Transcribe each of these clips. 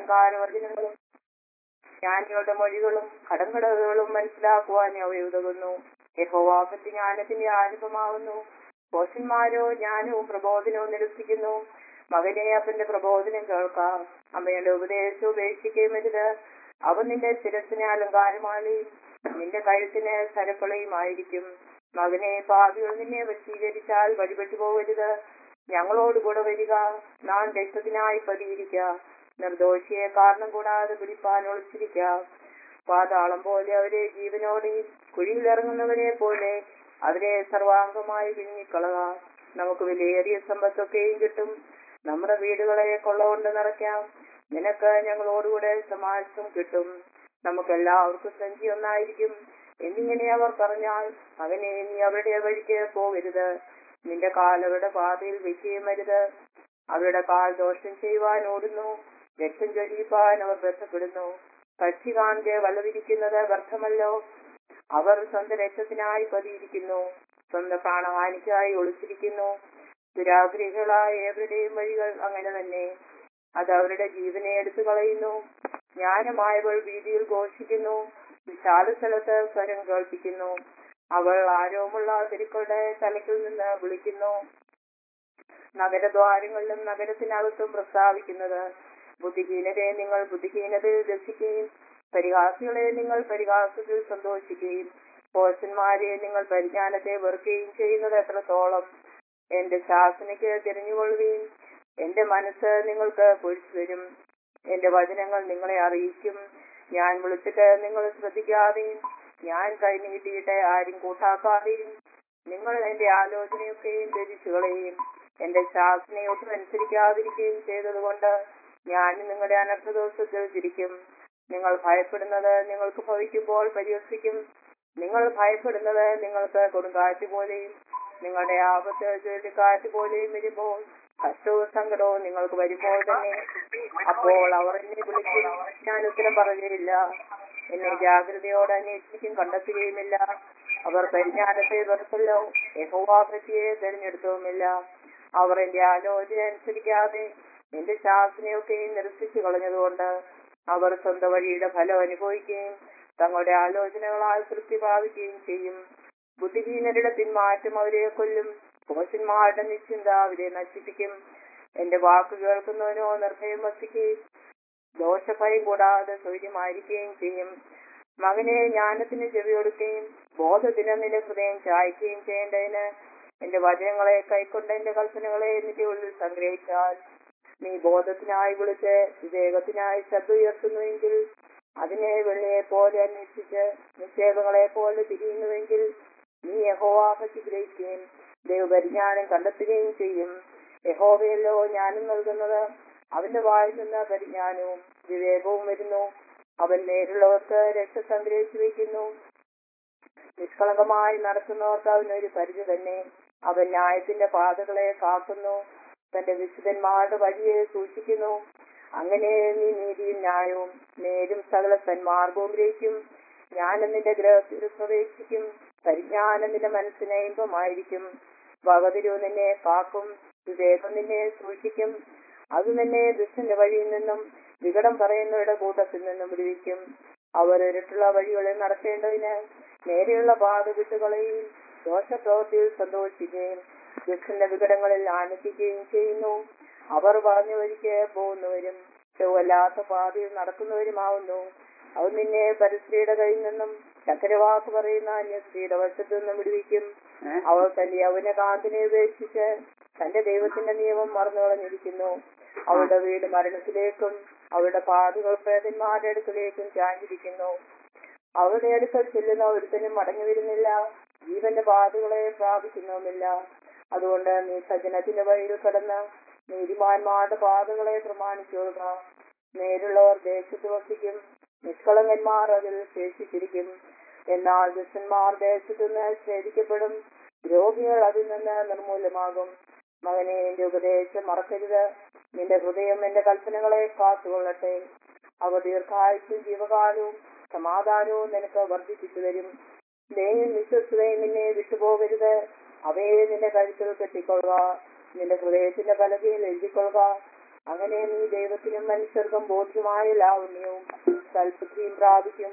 അലങ്കാരവർജനങ്ങളും ജ്ഞാനികളുടെ മൊഴികളും കടങ്കടകളും മനസ്സിലാക്കുവാൻ അവ ഉതകുന്നു യഹോവാപത്തി ജ്ഞാനത്തിന്റെ ആരംഭമാകുന്നു കോശന്മാരോ ജ്ഞാനവും പ്രബോധനവും നിരസിക്കുന്നു മകനെ അപ്പന്റെ പ്രബോധനം കേൾക്കാം അമ്മയുടെ ഉപദേശം ഉപേക്ഷിക്കുകയും അരുത് അവൻ നിന്റെ ശിരസിന് അലങ്കാരമാളിയും നിന്റെ കഴുത്തിന് സരപ്പളയുമായിരിക്കും മകനെ പാപികൾ നിന്നെ വശീകരിച്ചാൽ വഴിപെട്ടു പോകരുത് ഞങ്ങളോട് കൂടെ വരിക നാം രക്തത്തിനായി പതിയിരിക്ക നിർദോഷിയെ കാരണം കൂടാതെ പിടിപ്പാൻ ഒളിച്ചിരിക്ക പാതാളം പോലെ അവരെ ജീവനോടെ കുഴിയിലിറങ്ങുന്നവരെ പോലെ അവരെ സർവാംഗമായി വിഴുങ്ങിക്കളക നമുക്ക് വിലയേറിയ സമ്പത്തൊക്കെയും കിട്ടും നമ്മുടെ വീടുകളെ കൊള്ളകൊണ്ട് നിറയ്ക്കാം നിനക്ക് ഞങ്ങളോടുകൂടെ സമാജം കിട്ടും നമുക്കെല്ലാവർക്കും സഞ്ചി ഒന്നായിരിക്കും എന്നിങ്ങനെ അവർ പറഞ്ഞാൽ അവനെ നീ അവരുടെ വഴിക്ക് പോകരുത് നിന്റെ കാൽ അവരുടെ പാതയിൽ വെക്കുകയും അരുത് അവരുടെ കാൽ ദോഷം ചെയ്യുവാൻ ഓടുന്നു രക്തം ചൊരിയിപ്പാൻ അവർ ബന്ധപ്പെടുന്നു പക്ഷി കാണെ വലവിരിക്കുന്നത് വ്യർത്ഥമല്ലോ അവർ സ്വന്തം രക്തത്തിനായി പതിയിരിക്കുന്നു സ്വന്തം പ്രാണഹാനിക്കായി ഒളിച്ചിരിക്കുന്നു ദുരാഗ്രഹികളായ ഏവരുടെയും വഴികൾ അങ്ങനെ തന്നെ അത് അവരുടെ ജീവനെ എടുത്തു കളയുന്നു ജ്ഞാനമായവൾ വീതിയിൽ ഘോഷിക്കുന്നു വിശാല സ്ഥലത്ത് സ്വരം കേൾപ്പിക്കുന്നു അവൾ ആരോമുള്ള തിരുക്കളുടെ തലയ്ക്കിൽ നിന്ന് വിളിക്കുന്നു നഗരദ്വാരങ്ങളിലും നഗരത്തിനകത്തും പ്രസ്താവിക്കുന്നത് ബുദ്ധിഹീനരെ നിങ്ങൾ ബുദ്ധിഹീനതയിൽ രസിക്കുകയും പരിഹാസികളെ നിങ്ങൾ പരിഹാസത്തിൽ സന്തോഷിക്കുകയും കോശന്മാരെ നിങ്ങൾ പരിജ്ഞാനത്തെ വെറുക്കുകയും ചെയ്യുന്നത് എത്രത്തോളം എന്റെ ശാസനയ്ക്ക് തിരിഞ്ഞുകൊള്ളുകയും എന്റെ മനസ്സ് നിങ്ങൾക്ക് പൊഴിച്ചു തരും എന്റെ വചനങ്ങൾ നിങ്ങളെ അറിയിക്കും ഞാൻ വിളിച്ചിട്ട് നിങ്ങൾ ശ്രദ്ധിക്കാതെയും ഞാൻ കൈനീട്ടിയിട്ട് ആരും കൂട്ടാക്കാതെയും നിങ്ങൾ എന്റെ ആലോചനയൊക്കെയും ധരിച്ചു കളയും എന്റെ ശാസനയൊട്ടും അനുസരിക്കാതിരിക്കുകയും ചെയ്തതുകൊണ്ട് ഞാൻ നിങ്ങളുടെ അനർത്ഥ ദിവസത്തിൽ തിരിക്കും നിങ്ങൾ ഭയപ്പെടുന്നത് നിങ്ങൾക്ക് ഭവിക്കുമ്പോൾ പരിഹസിക്കും നിങ്ങൾ ഭയപ്പെടുന്നത് നിങ്ങൾക്ക് കൊടുങ്കാറ്റ് പോലെയും നിങ്ങളുടെ ആപത്ത് ചുഴലിക്കാറ്റ് പോലെയും വരുമ്പോൾ കഷ്ടവും സങ്കടവും നിങ്ങൾക്ക് വരുമ്പോൾ തന്നെ അപ്പോൾ അവർ എന്നെ വിളിക്കും ഞാൻ ഉത്തരം പറയുകയില്ല എന്നെ ജാഗ്രതയോടെ അന്വേഷിക്കും കണ്ടെത്തുകയുമില്ല അവർ പരിജ്ഞാനത്തെ വെറുത്തല്ലോ യഹോവാഭക്തിയെ തിരഞ്ഞെടുത്തതുമില്ല അവർ എന്റെ ആലോചന അനുസരിക്കാതെ എന്റെ ശാസനയൊക്കെയും നിരസിച്ചു കളഞ്ഞതുകൊണ്ട് അവർ സ്വന്തം വഴിയുടെ ഫലം അനുഭവിക്കുകയും തങ്ങളുടെ ആലോചനകളാൽ തൃപ്തി പ്രാപിക്കുകയും ചെയ്യും ബുദ്ധിഹീനരുടെ പിന്മാറ്റം അവരെ കൊല്ലും കോശന്മാരുടെ നിശ്ചിന്ത അവരെ നശിപ്പിക്കും എന്റെ വാക്ക് കേൾക്കുന്നവനോ നിർഭയം വസിക്കുകയും ദോഷഭയം കൂടാതെ സൗര്യമായിരിക്കുകയും ചെയ്യും മകനെ ജ്ഞാനത്തിന് ചെവിയൊടുക്കുകയും ബോധത്തിന് നിന്റെ ഹൃദയം ചായ്ക്കുകയും ചെയ്യേണ്ടതിന് എന്റെ വചനങ്ങളെ കൈക്കൊണ്ട് എന്റെ കൽപ്പനകളെ എന്നിന്റെ ഉള്ളിൽ സംഗ്രഹിച്ചാൽ നീ ബോധത്തിനായി വിളിച്ച് വിവേകത്തിനായി ശബ്ദം ഉയർത്തുന്നുവെങ്കിൽ അതിനെ വെള്ളിയെ പോലെ അന്വേഷിച്ച് നിക്ഷേപങ്ങളെ പോലെ തിരിയുന്നുവെങ്കിൽ നീ യഹോവാഹയ്ക്ക് ഗ്രഹിക്കുകയും ദൈവപരിജ്ഞാനം കണ്ടെത്തുകയും ചെയ്യും യഹോവയല്ലോ ജ്ഞാനം നൽകുന്നത് അവന്റെ വായിൽ നിന്ന് പരിജ്ഞാനവും വിവേകവും വരുന്നു അവൻ നേരുള്ളവർക്ക് രക്ഷ സംഗ്രഹിച്ചു വയ്ക്കുന്നു നിഷ്കളങ്കമായി നടത്തുന്നവർക്ക് അവനൊരു പരിധി തന്നെ അവൻ ന്യായത്തിന്റെ പാതകളെ കാക്കുന്നു തന്റെ വിശുദ്ധന്മാരുടെ വഴിയെ സൂക്ഷിക്കുന്നു അങ്ങനെ നീ നീതിയും ന്യായവും നേരും സകല സന്മാർഗവും ഗ്രഹിക്കും ജ്ഞാനം നിന്റെ ഗ്രഹത്തിൽ പ്രവേശിക്കും പരിജ്ഞാനം നിന്റെ മനസ്സിന് ഇമ്പമായിരിക്കും വകതിരു നിന്നെ കാക്കും വിവേകം നിന്നെ സൂക്ഷിക്കും അത് നിന്നെ ദുഷ്ടന്റെ വഴിയിൽ നിന്നും വികടം പറയുന്നവരുടെ കൂട്ടത്തിൽ നിന്നും വിടുവിക്കും അവർ ഇരുട്ടുള്ള വഴികളിൽ നടക്കേണ്ടതിന് നേരെയുള്ള പാത വിട്ടുകളയും ദോഷപ്രവൃത്തിയിൽ സന്തോഷിക്കുകയും ദുഷ്ടന്റെ വികടങ്ങളിൽ ആനന്ദിക്കുകയും ചെയ്യുന്നു അവർ പറഞ്ഞ വഴിക്ക് പോകുന്നവരും ചൊവ്വല്ലാത്ത പാതയിൽ നടക്കുന്നവരുമാവുന്നു അത് നിന്നെ പരിസ്ഥിതിയുടെ കയ്യിൽ നിന്നും ചക്കരവാക്ക് പറയുന്ന അന്യസ്ത്രീയുടെ വശത്തു നിന്നും വിടുവിക്കും അവൾ തന്റെ യൗവന കാന്തിനെ ഉപേക്ഷിച്ച് തന്റെ ദൈവത്തിന്റെ നിയമം മറന്നു കളഞ്ഞിരിക്കുന്നു അവളുടെ വീട് മരണത്തിലേക്കും അവളുടെ പാതകൾ പ്രേതന്മാരുടെ അടുക്കലേക്കും ചാഞ്ഞിരിക്കുന്നു അവളുടെ അടുക്കൽ ചെല്ലുന്ന ഒരുത്തനും മടങ്ങി വരുന്നില്ല ജീവന്റെ പാതകളെ പ്രാപിക്കുന്നുമില്ല അതുകൊണ്ട് നീ സജ്ജനത്തിന്റെ വഴിയിൽ കടന്ന് നീതിമാന്മാരുടെ പാതകളെ പ്രമാണിച്ചുകൊള്ളുക നേരുള്ളവർ ദേശത്ത് വസിക്കും നിഷ്കളങ്കന്മാർ അതിൽ ശേഷിച്ചിരിക്കും എന്നാൽ ദുഷ്ടന്മാർ ദേശത്തു നിന്ന് ഛേദിക്കപ്പെടും രോഗികൾ അതിൽ നിന്ന് നിർമൂലമാകും മകനെ എന്റെ ഉപദേശം മറക്കരുത് നിന്റെ ഹൃദയം എന്റെ കൽപ്പനകളെ കാത്തുകൊള്ളട്ടെ അവ ദീർഘായുസും ജീവകാലവും സമാധാനവും നിനക്ക് വർദ്ധിപ്പിച്ചു തരും ദൈവം വിശ്വസ്തയും നിന്നെ വിട്ടുപോകരുത് അവയെ നിന്റെ കഴുത്തിൽ കെട്ടിക്കൊള്ളുക നിന്റെ ഹൃദയത്തിന്റെ പലകയിൽ എഴുതിക്കൊള്ളുക അങ്ങനെ നീ ദൈവത്തിനും മനുഷ്യർക്കും ബോധ്യമായ ലാവണ്യവും സൽബുദ്ധിയും പ്രാപിക്കും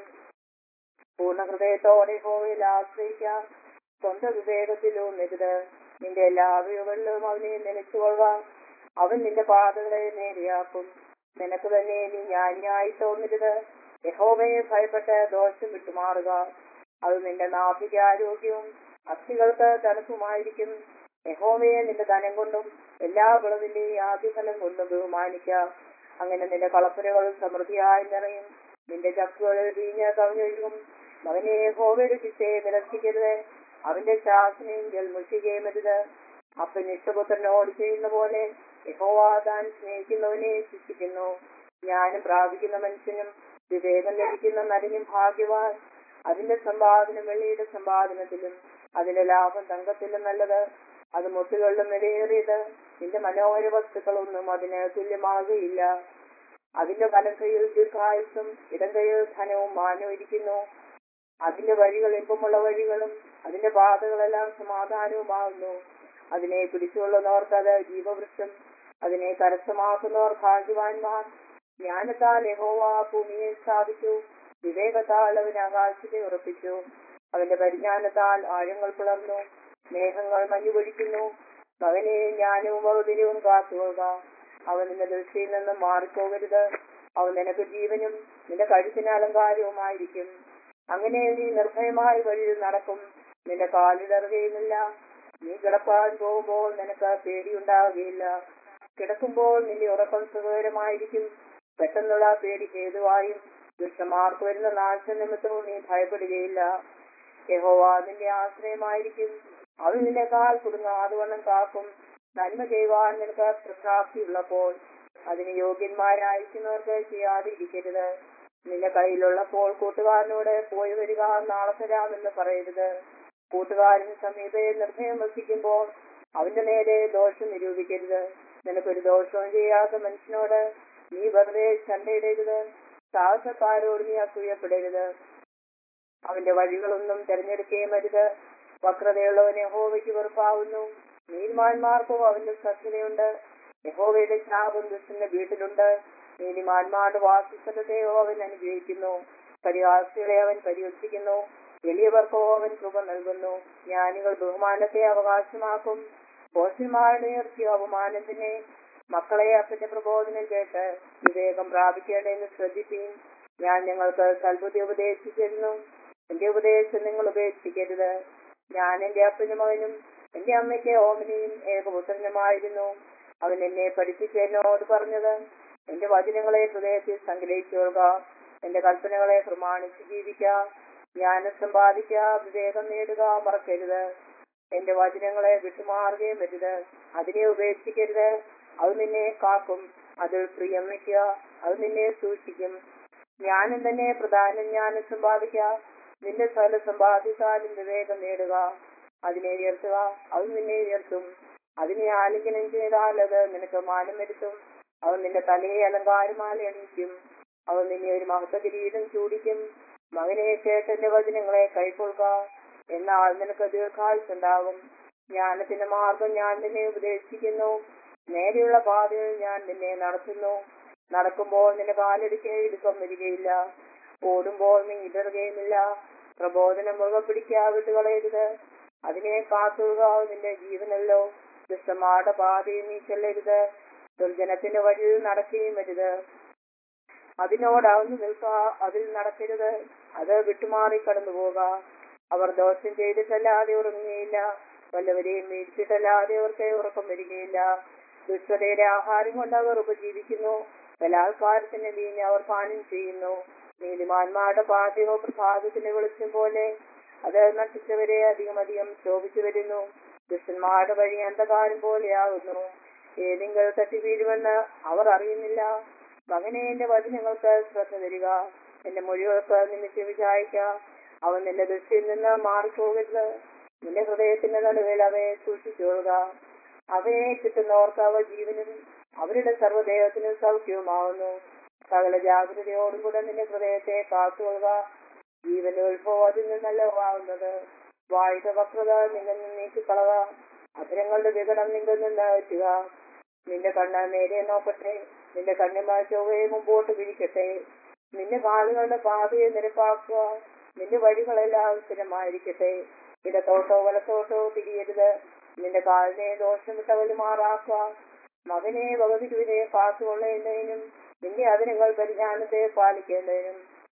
പൂർണ്ണ ഹൃദയത്തോടെ ഹോവയിൽ ആശ്രയിക്കാം സ്വന്തം വിവേകത്തിലൂന്നരുത് നിന്റെ എല്ലാ അവയവങ്ങളിലും അവനെ നനച്ചുകൊള്ളുക അവൻ നിന്റെ പാതകളെ നേരെയാക്കും നിനക്ക് തന്നെ നീ ജ്ഞാനിയായി തോന്നരുത് യഹോവയെ ഭയപ്പെട്ട് ദോഷം വിട്ടുമാറുക അത് നിന്റെ നാഭിക ആരോഗ്യവും അസ്ഥികൾക്ക് തണുപ്പുമായിരിക്കും യഹോവയെ നിന്റെ ധനം കൊണ്ടും എല്ലാ വിളവിന്റെയും ആദ്യഫലം കൊണ്ടും ബഹുമാനിക്കാം അങ്ങനെ നിന്റെ കളപ്പുരകൾ സമൃദ്ധിയായി നിറയും നിന്റെ ചക്കുകളിൽ വീഞ്ഞ് കവിഞ്ഞൊഴുകും മകനെ യഹോവയുടെ ശിക്ഷയെ നിരസിക്കരുത് അവന്റെ ശാസനയും ജൽമുഷിക്കുകയും അരുത് അപ്പൻ ഇഷ്ടപുത്രനോട് ചെയ്യുന്ന പോലെ യഹോവ താൻ സ്നേഹിക്കുന്നവനെ ശിക്ഷിക്കുന്നു ജ്ഞാനം പ്രാപിക്കുന്ന മനുഷ്യനും വിവേകം ലഭിക്കുന്ന നരനും ഭാഗ്യവാൻ അതിന്റെ സമ്പാദനം വെള്ളിയുടെ സമ്പാദനത്തിലും അതിന്റെ ലാഭം തങ്കത്തിലും നല്ലത് അത് മുത്തുകളിലും വിലയേറിയത് നിന്റെ മനോഹര വസ്തുക്കളൊന്നും അതിന് തുല്യമാകുകയില്ല അതിന്റെ വലക്കൈയിൽ ദീർഘായുസും ഇടങ്കൈയിൽ ധനവും മാനവും ഇരിക്കുന്നു അതിന്റെ വഴികൾ ഇമ്പമുള്ള വഴികളും അതിന്റെ പാതകളെല്ലാം സമാധാനവുമാകുന്നു അതിനെ പിടിച്ചുകൊള്ളുന്നവർക്ക് അത് ജീവവൃക്ഷം അതിനെ കരസ്ഥമാക്കുന്നവർ ഭാഗ്യവാന്മാർ ജ്ഞാനത്താൽ യഹോവ ഭൂമിയെ സ്ഥാപിച്ചു വിവേകത്താൽ അവൻ ആകാശത്തെ ഉറപ്പിച്ചു അവന്റെ പരിജ്ഞാനത്താൽ ആഴങ്ങൾ പിളർന്നു മേഘങ്ങൾ മഞ്ഞുപൊഴിക്കുന്നു മകനെ ജ്ഞാനവും വകുതിരിവും കാത്തുകൊള്ളുക അവൻ നിന്റെ ദൃഷ്ടിയിൽ നിന്നും മാറിപ്പോകരുത് അവൻ നിനക്ക് ജീവനും നിന്റെ കഴുത്തിന് അലങ്കാരവുമായിരിക്കും അങ്ങനെ നീ നിർഭയമായ വഴിയിൽ നടക്കും നിന്റെ കാലിടറുകയുമില്ല നീ കിടപ്പാൻ പോകുമ്പോൾ നിനക്ക് പേടിയുണ്ടാവുകയില്ല കിടക്കുമ്പോൾ നിന്റെ ഉറക്കം സുഖകരമായിരിക്കും പെട്ടെന്നുള്ള പേടി ഹേതുവായും ദുഷ്ടമാർക്ക് വരുന്ന നാശനിമിത്തവും നീ ഭയപ്പെടുകയില്ല യഹോവ നിന്റെ ആശ്രയമായിരിക്കും അവൻ നിന്റെ കാൽ കുടുങ്ങാതെ വണ്ണം കാക്കും നന്മ ചെയ്യുവാൻ നിനക്ക് പ്രസാപ്തിയുള്ളപ്പോൾ അതിന് യോഗ്യന്മാരായിരിക്കുന്നവർക്ക് ചെയ്യാതിരിക്കരുത് നിന്റെ കയ്യിലുള്ളപ്പോൾ കൂട്ടുകാരനോട് പോയി വരിക നാളെ തരാമെന്ന് പറയരുത് കൂട്ടുകാരന് സമീപേ നിർഭയം വസിക്കുമ്പോൾ അവന്റെ നേരെ ദോഷം നിരൂപിക്കരുത് നിനക്കൊരു ദോഷവും ചെയ്യാത്ത മനുഷ്യനോട് നീ വെറുതെ ചണ്ടയിടരുത് സാഹസക്കാരോട് നീ അസൂയപ്പെടരുത് അവന്റെ വഴികളൊന്നും തിരഞ്ഞെടുക്കുകയും അരുത് വക്രതയുള്ളവൻ യഹോവയ്ക്ക് വെറുപ്പാവുന്നു നീതിമാന്മാർക്കോ അവന്റെ സത്യതയുണ്ട് യഹോവയുടെ ശാപം ദുഷ്ടന്റെ വീട്ടിലുണ്ട് നീതിമാന്മാരുടെ വാസസ്ഥലത്തെയോ അവൻ അനുഗ്രഹിക്കുന്നു പരിഹാസികളെ അവൻ പരിഹസിക്കുന്നു എളിയവർക്കോ അവൻ കൃപ നൽകുന്നു ജ്ഞാനികൾ ബഹുമാനത്തെ അവകാശമാക്കും പോഷന്മാരുടെ ഉയർത്തിയ അപമാനത്തിനെ മക്കളെ അപ്പന്റെ പ്രബോധനം കേട്ട് വിവേകം പ്രാപിക്കേണ്ടതെന്ന് ശ്രദ്ധിപ്പീൻ ഞാൻ നിങ്ങൾക്ക് സൽബുദ്ധി ഉപദേശിച്ചിരുന്നു എന്റെ ഉപദേശം നിങ്ങൾ ഉപേക്ഷിക്കരുത് ഞാൻ എന്റെ അപ്പനും മകനും എന്റെ അമ്മയ്ക്ക് ഓമനയും ഏകപുത്രനുമായിരുന്നു അവൻ എന്നെ പഠിപ്പിച്ച് എന്നോട് പറഞ്ഞത് എന്റെ വചനങ്ങളെ ഹൃദയത്തിൽ സംഗ്രഹിച്ചു കൊള്ളുക എന്റെ കൽപ്പനകളെ പ്രമാണിച്ച് ജീവിക്കുക ജ്ഞാനം സമ്പാദിക്കുക വിവേകം നേടുക മറക്കരുത് എന്റെ വചനങ്ങളെ വിട്ടുമാറുകയും വരുത് അതിനെ ഉപേക്ഷിക്കരുത് അത് നിന്നെ കാക്കും അതിൽ പ്രിയം വയ്ക്കുക അത് നിന്നെ സൂക്ഷിക്കും ജ്ഞാനം തന്നെ പ്രധാന ജ്ഞാനം സമ്പാദിക്കുക നിന്റെ സ്ഥല സമ്പാദിച്ചാലും വിവേകം നേടുക അതിനെ ഉയർത്തുക അത് നിന്നെ ഉയർത്തും അതിനെ ആലിംഗനം ചെയ്താൽ അത് നിനക്ക് മാനം വരുത്തും അവൻ നിന്റെ തലയെ അലങ്കാരമാല അണിയിക്കും അവൻ നിന്നെ ഒരു മഹത്വ കിരീടം ചൂടിക്കും മകനെ ചേട്ടന്റെ വചനങ്ങളെ കൈക്കൊള്ളുക എന്നാൽ നിനക്ക് ദീർഘായുസുണ്ടാകും ജ്ഞാനത്തിന്റെ മാർഗം ഞാൻ നിന്നെ ഉപദേശിക്കുന്നു നേരെയുള്ള പാതയിൽ ഞാൻ നിന്നെ നടത്തുന്നു നടക്കുമ്പോൾ നിന്റെ കാലടിക്ക് ഇടുക്കം വരികയില്ല ഓടുമ്പോൾ നീ ഇടറുകയുമില്ല പ്രബോധനം മുറുകെ പിടിക്കാ വിട്ടുകളയരുത് അതിനെ കാത്തുക നിന്റെ ജീവനല്ലോ ദുഷ്ടമാരുടെ പാതയിൽ നീ ചെല്ലരുത് ദുർജനത്തിന്റെ വഴിയിൽ നടക്കുകയും വരുത് അതിനോടവന്ന് നിൽക്ക അതിൽ നടക്കരുത് അത് വിട്ടുമാറി കടന്നു പോക അവർ ദോഷം ചെയ്തിട്ടല്ലാതെ ഉറങ്ങുകയില്ല വല്ലവരെയും വീഴ്ചിട്ടല്ലാതെ അവർക്ക് ഉറക്കം വരികയില്ല ദുഷ്ടതയുടെ ആഹാരം കൊണ്ട് അവർ ഉപജീവിക്കുന്നു ബലാത്കാരത്തിന്റെ വീഞ്ഞ് അവർ പാനം ചെയ്യുന്നു നീതിമാന്മാരുടെ പാചകോ പ്രഭാതത്തിന്റെ വെളിച്ചം പോലെ അത് നട്ടിച്ചവരെ അധികം അധികം ശോഭിച്ചു വരുന്നു ദുഷ്ടന്മാരുടെ വഴി അന്ധകാരം പോലെയാകുന്നു ഏതെങ്കിലും തട്ടി വീഴുമെന്ന് അവർ അറിയുന്നില്ല മകനെ എന്റെ വചനങ്ങൾക്ക് ശ്രദ്ധ തരിക എന്റെ മൊഴികൾക്ക് നിന്നെ ചെവിചായിക്ക അവൻ നിന്റെ ദൃഷ്ടിയിൽ നിന്ന് മാറിപ്പോകരുത് നിന്റെ ഹൃദയത്തിന്റെ നടുവിൽ അവയെ സൂക്ഷിച്ചുകൊള്ളുക അവയെ കിട്ടുന്നവർക്ക് അവ ജീവനും അവരുടെ സർവ്വദേഹത്തിനും സൗഖ്യവുമാവുന്നു സകല ജാഗ്രതയോടും കൂടെ നിന്റെ ഹൃദയത്തെ കാത്തുകൊള്ളുക ജീവന്റെ ഉത്ഭവം അതിൽ നിന്നല്ലവാകുന്നത് വായുക വക്രത നിങ്ങൾ നീക്കിക്കളക അധരങ്ങളുടെ വികടം നിങ്ങൾ നിന്ന് വെച്ചുക നിന്റെ കണ്ണ് നേരെ നോക്കട്ടെ നിന്റെ കണ്ണിമാർ ചൊവ്വയെ മുമ്പോട്ട് പിരിക്കട്ടെ നിന്റെ കാലുകളുടെ പാതയെ നിരപ്പാക്കുക നിന്റെ വഴികളെല്ലാം സ്ഥിരമായിരിക്കട്ടെ ഇടത്തോട്ടോ വലത്തോട്ടോ തിരിയരുത് നിന്റെ കാലിനെ ദോഷം വിട്ടവര് മാറാക്കുക മകനെ ഭഗവതിരുവിനെ കാത്തുകൊള്ളേണ്ടതിനും നിന്റെ അതിനുകൾ പരിജ്ഞാനത്തെ പാലിക്കേണ്ടതിനും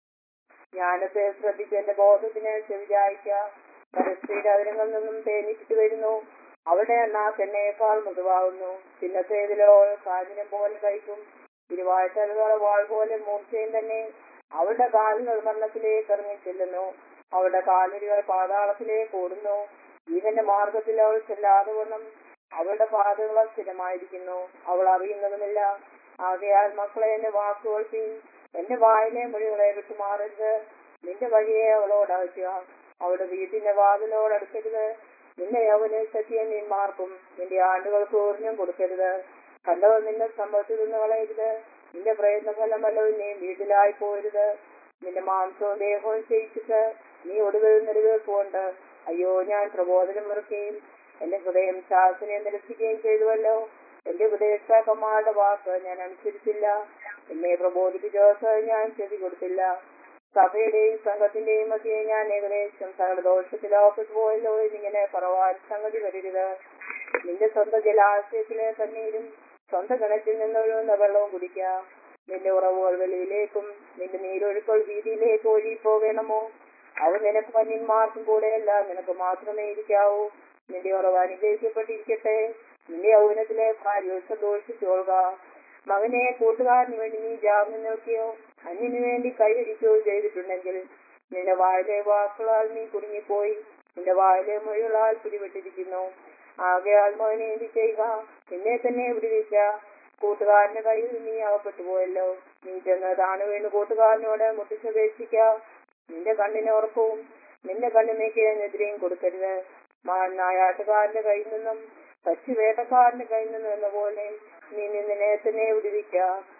ജ്ഞാനത്തെ ശ്രദ്ധിച്ച് എന്റെ ബോധത്തിന് ചെവിചായിക്ക പരസ്ത്രീയുടെ അതിരങ്ങളിൽ നിന്നും തേനിച്ചിട്ട് വരുന്നു അവിടെ നാക്ക് എന്നേക്കാൾ മൃദുവാകുന്നു ചിന്നത്തേതിലോ കാഞ്ഞിനം പോലെ കഴിക്കും ഇരുവാഴ്ചകളുടെ വാൾ പോലെ മൂർച്ചയും തന്നെ അവരുടെ കാലുകൾ മരണത്തിലേക്ക് ഇറങ്ങി ചെല്ലുന്നു അവരുടെ കാലുകൾ പാതാളത്തിലേക്ക് ഓടുന്നു ജീവന്റെ മാർഗത്തിൽ അവൾ ചെല്ലാതെ വണ്ണം അവളുടെ പാതകൾ സ്ഥിരമായിരിക്കുന്നു അവൾ അറിയുന്നതുമില്ല ആകയാൽ മക്കളെ എന്റെ വാക്കുകൾ പിൻ എന്റെ വായിലെ മൊഴികളെ വിട്ടുമാറരുത് നിന്റെ വഴിയെ അവളോട് അയക്കുക അവളുടെ വീട്ടിന്റെ വാതിലോട് അടുക്കരുത് നിന്നെ അവന് സത്യന്യന്മാർക്കും നിന്റെ ആണ്ടുകൾക്ക് ഊർജ്ജം കൊടുക്കരുത് കണ്ടവർ നിന്നെ സമ്പത്തിൽ നിന്ന് കളയരുത് നിന്റെ പ്രയത്നഫലം വല്ലവനെയും വീട്ടിലായി പോരുത് നിന്റെ മാംസവും ദേഹവും ചെയ്യിച്ചിട്ട് നീ ഒടുവിൽ നിലനിൽപ്പുണ്ട് അയ്യോ ഞാൻ പ്രബോധനം മുറുക്കുകയും എന്റെ ഹൃദയം ശാസനയെ നിരസിക്കുകയും ചെയ്തുവല്ലോ എന്റെ ഉപദേഷ്ടാക്കന്മാരുടെ വാക്ക് ഞാൻ അനുസരിച്ചില്ല എന്നെ പ്രബോധിപ്പിച്ചോസ് ഞാൻ ചെവി കൊടുത്തില്ല സഭയുടെയും സംഘത്തിന്റെയും മധ്യേ ഞാൻ ഏകദേശം സകല ദോഷത്തിലാപ്പെട്ടു പോയല്ലോ എന്നിങ്ങനെ പറവാൻ സംഗതി വരരുത് നിന്റെ സ്വന്തം ജലാശയത്തിലെ തണ്ണീരും സ്വന്തം കിണറ്റിൽ നിന്നൊഴുകുന്ന വെള്ളവും കുടിക്കാം നിന്റെ ഉറവുകൾ വെളിയിലേക്കും നിന്റെ നീരൊഴുക്കൾ വീതിയിലേക്ക് ഒഴുകി പോകണമോ അവ നിനക്ക് മന്യന്മാർക്കും കൂടെയല്ല നിനക്ക് മാത്രമേ ഇരിക്കാവൂ നിന്റെ ഉറവ് അനുഗ്രഹിക്കപ്പെട്ടിരിക്കട്ടെ നിന്റെ ഔനത്തിലെ ഭാര്യ സന്തോഷിച്ചോളുക മകനെ കൂട്ടുകാരന് വേണ്ടി നീ ജാമ്യം നോക്കിയോ അന്യനു വേണ്ടി കൈയടിക്കുകയോ ചെയ്തിട്ടുണ്ടെങ്കിൽ നിന്റെ വായിലെ വാക്കുകളാൽ നീ കുടുങ്ങിപ്പോയി നിന്റെ വായിലെ മൊഴികളാൽ പിടിപെട്ടിരിക്കുന്നു ആകയാൽ മോനെ എന്ത് ചെയ്യുക നിന്നെ തന്നെ വിടുവിക്ക കൂട്ടുകാരന്റെ കയ്യിൽ നീ അകപ്പെട്ടു പോയല്ലോ നീ ചെന്ന് താണു വീണ് കൂട്ടുകാരനോട് മുട്ടിച്ചപേക്ഷിക്ക നിന്റെ കണ്ണിന് ഉറപ്പവും നിന്റെ കണ്ണിനേക്ക് എതിരെയും കൊടുക്കരുത് നായാട്ടുകാരന്റെ കയ്യിൽ നിന്നും പശു വേട്ടക്കാരന്റെ കയ്യിൽ നിന്നും എന്ന പോലെ നീ നിന്നെ തന്നെ വിടുവിക്ക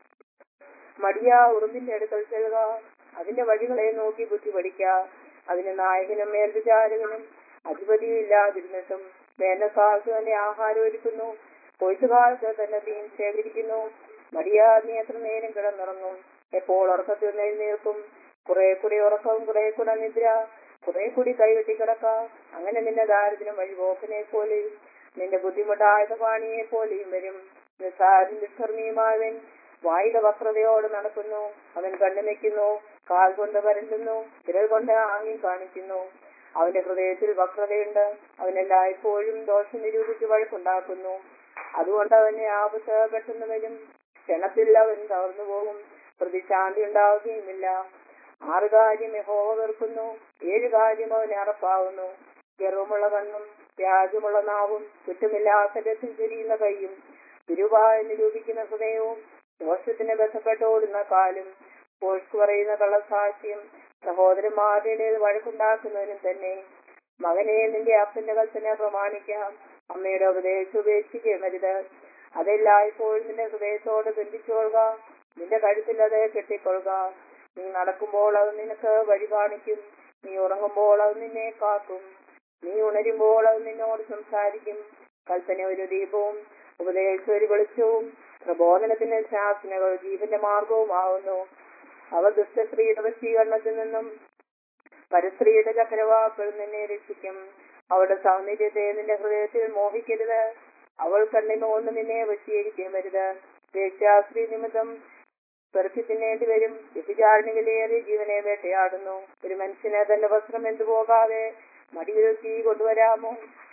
മടിയ ഉറുമ്പിന്റെ അടുക്കൽ ചെല്ലുക അതിന്റെ വഴികളെ നോക്കി ബുദ്ധി പഠിക്ക അതിന് നായകനും മേൽവിചാരകനും അധിപതിയും ഇല്ലാതിരുന്നിട്ടും വേനൽക്കാലത്ത് തന്നെ ആഹാരം ഒരുക്കുന്നു കൊയ്ത്തുകാലത്ത് തന്നെ തീൻ ശേഖരിക്കുന്നു മടിയാ നീ എത്ര നേരം കിടന്നിറങ്ങും എപ്പോൾ ഉറക്കത്തിൽ എഴുന്നേൽക്കും കുറെ കൂടി ഉറക്കം കുറെ കൂടെ നിദ്ര കുറെ കൂടി കൈവെട്ടി കിടക്കാം അങ്ങനെ നിന്റെ ദാരിദ്ര്യം വഴിപോക്കനെ പോലെയും നിന്റെ ബുദ്ധിമുട്ടായ പാണിയെ പോലെയും വരും നിസ്സാരും ദുഷ്കർമ്മിയുമാവൻ വായിക വക്രതയോട് നടക്കുന്നു അവൻ കണ്ണു വെക്കുന്നു കാൽ കൊണ്ട് വരണ്ടുന്നു വിരൽ കൊണ്ട് ആംഗ്യം കാണിക്കുന്നു അവന്റെ ഹൃദയത്തിൽ വക്രതയുണ്ട് അവൻ എല്ലായ്പ്പോഴും ദോഷം നിരൂപിച്ച് വഴക്കുണ്ടാക്കുന്നു അതുകൊണ്ട് അവന് ആപത്ത് പെട്ടെന്ന് വരും ക്ഷണത്തിൽ അവൻ തകർന്നു പോകും പ്രതിശാന്തി ഉണ്ടാവുകയുമില്ല ആറ് കാര്യം യഹോവ വെറുക്കുന്നു ഏഴ് കാര്യം അവന് അറപ്പാവുന്നു ഗർവമുള്ള കണ്ണും വ്യാജമുള്ള നാവും ചുറ്റുമില്ലാത്ത രത്തിൽ തിരിയുന്ന കൈയും തിരുവായ നിരൂപിക്കുന്ന ഹൃദയവും ദോഷത്തിന് ബന്ധപ്പെട്ട് ഓടുന്ന കാലും പോഴ്സ് പറയുന്ന കള്ളസാക്ഷ്യം സഹോദരന്മാരുടെ വഴക്കുണ്ടാക്കുന്നവനും തന്നെ മകനെ നിന്റെ അപ്പന്റെ കൽപ്പന പ്രമാണിക്കാം അമ്മയുടെ ഉപദേശം ഉപേക്ഷിക്കരുത് അതെല്ലായ്പ്പോഴും നിന്റെ ഹൃദയത്തോട് ബന്ധിച്ചോളുക നിന്റെ കഴുത്തിൽ അത് കെട്ടിക്കൊള്ളുക നീ നടക്കുമ്പോൾ അത് നിനക്ക് വഴി കാണിക്കും നീ ഉറങ്ങുമ്പോൾ അത് നിന്നെ കാക്കും നീ ഉണരുമ്പോൾ അത് നിന്നോട് സംസാരിക്കും കൽപ്പന ഒരു ദീപവും ഉപദേശം ഒരു വെളിച്ചവും പ്രബോധനത്തിന്റെ ശാസനകൾ ജീവന്റെ മാർഗവുമാവുന്നു അവർ ദുഷ്ടസ്ത്രീയുടെ വശീകരണത്തിൽ നിന്നും പരസ്ത്രീയുടെ ചക്രവാക്കൾ നിന്നെ രക്ഷിക്കും അവളുടെ സൗന്ദര്യത്തെ നിന്റെ ഹൃദയത്തിൽ മോഹിക്കരുത് അവൾ കണ്ണിനോണ്ട് നിന്നെ വശീകരിക്കരുത് വേശ്യാസ്ത്രീ നിമിത്തം പെറുക്കി തിന്നേണ്ടി വരും വ്യഭിചാരണി വിലയേറി ജീവനെ വേട്ടയാടുന്നു ഒരു മനുഷ്യന് തന്റെ വസ്ത്രം എന്തുപോകാതെ മടിയിൽ തീ കൊണ്ടുവരാമോ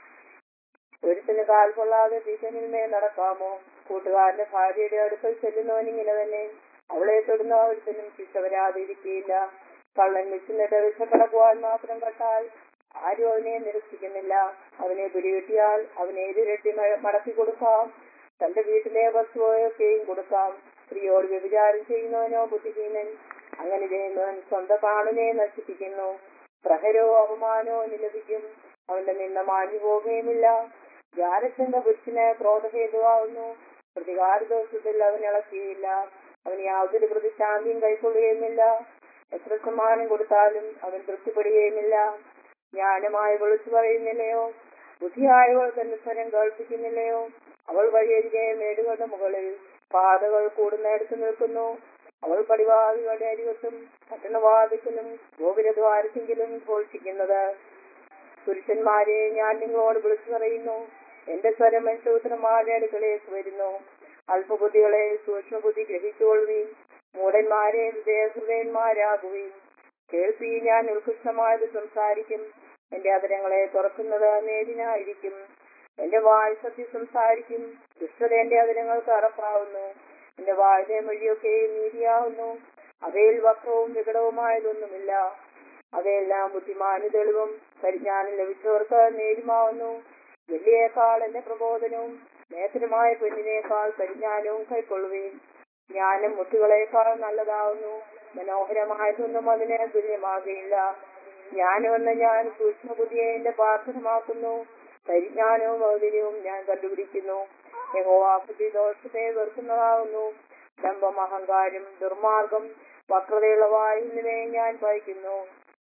ഒരുത്തിന് കാൽ കൊള്ളാതെ ഭീഷണിന്മേൽ നടക്കാമോ കൂട്ടുകാരന്റെ ഭാര്യയുടെ അടുക്കൽ ചെല്ലുന്നവനിങ്ങനെ തന്നെ അവളെ തൊടുന്ന ഒരുത്തനും ശിക്ഷ വരാതിരിക്കുകയില്ല കള്ളൻ വിശന്നിട്ട് വിശക്കടക്കുവാൻ മാത്രം കണ്ടാൽ ആരും അവനെ നിരസിക്കുന്നില്ല അവനെ പിടികിട്ടിയാൽ അവനെ ഇരുരട്ടി മടക്കി കൊടുക്കാം തന്റെ വീട്ടിലെ വസ്തുവൊക്കെയും കൊടുക്കാം സ്ത്രീയോട് വ്യഭിചാരം ചെയ്യുന്നവനോ ബുദ്ധിഹീനൻ അങ്ങനെ ചെയ്യുന്നവൻ സ്വന്തം കാണിനെ നശിപ്പിക്കുന്നു പ്രഹരോ അപമാനോ നിലപിക്കും അവന്റെ നിന്ന മാഞ്ഞു പോകുകയുമില്ല ജാരച്ചന്റെ പുരുഷന് ക്രോധഹേതുവാകുന്നു പ്രതികാര ദിവസത്തിൽ അവൻ ഇളക്കിയില്ല അവൻ യാതൊരു പ്രതിശാന്തിയും കൈക്കൊള്ളുകയുമില്ല എത്ര സമ്മാനം കൊടുത്താലും അവൻ തൃപ്തിപ്പെടുകയുമില്ല ജ്ഞാനമായി വിളിച്ചു പറയുന്നില്ലയോ ബുദ്ധിയായവൾ തന്റെ സ്വരം കേൾപ്പിക്കുന്നില്ലയോ അവൾ വഴിയരികെ മേടുകളുടെ മുകളിൽ പാതകൾ കൂടുന്നിടത്ത് നിൽക്കുന്നു അവൾ പടിവാതികളുടെ അരികത്തും പട്ടണവാതിക്കലും ഗോപുരദ്വാരത്തെങ്കിലും ഘോഷിക്കുന്നത് പുരുഷന്മാരെ ഞാൻ നിങ്ങളോട് വിളിച്ചു പറയുന്നു എന്റെ സ്വരം മനുഷ്യപുത്രന്മാരുടെ അടുക്കളേക്ക് വരുന്നു അല്പബുദ്ധികളെ സൂക്ഷ്മബുദ്ധി ഗ്രഹിച്ചുകൊള്ളുകയും മൂടന്മാരെ ഹൃദയഹൃദയന്മാരാകുകയും കേൾപ്പി ഞാൻ ഉത്കൃഷ്ടമായത് സംസാരിക്കും എന്റെ അതരങ്ങളെ തുറക്കുന്നത് നേരിനായിരിക്കും എന്റെ വായ് സത്യം സംസാരിക്കും ദുഷ്ടത എന്റെ അതരങ്ങൾക്ക് അറപ്പാവുന്നു എന്റെ വായുടെ മൊഴിയൊക്കെ നീതിയാവുന്നു അവയിൽ വക്രവും വികടവുമായതൊന്നുമില്ല അവയെല്ലാം ബുദ്ധിമാന് തെളിവും പരിജ്ഞാനം ലഭിച്ചവർക്ക് നേരുമാവുന്നു വെള്ളിയേക്കാൾ എന്റെ പ്രബോധനവും നേത്രമായ പെണ്ണിനേക്കാൾ പരിജ്ഞാനവും കൈക്കൊള്ളുകയും ജ്ഞാനം മുത്തുകളേക്കാൾ നല്ലതാവുന്നു മനോഹരമായതൊന്നും അതിന് തുല്യമാകുകയില്ല ജ്ഞാനമെന്ന ഞാൻ സൂക്ഷ്മബുദ്ധിയെ എന്റെ പാത്രമാക്കുന്നു പരിജ്ഞാനവും ഔദര്യവും ഞാൻ കണ്ടുപിടിക്കുന്നു യഹോവാബുദ്ധി ദോഷത്തെ വെറുക്കുന്നതാവുന്നു ഡംബം അഹങ്കാരം ദുർമാർഗം വക്രതയുള്ള വായു എന്നിവയെ ഞാൻ വായിക്കുന്നു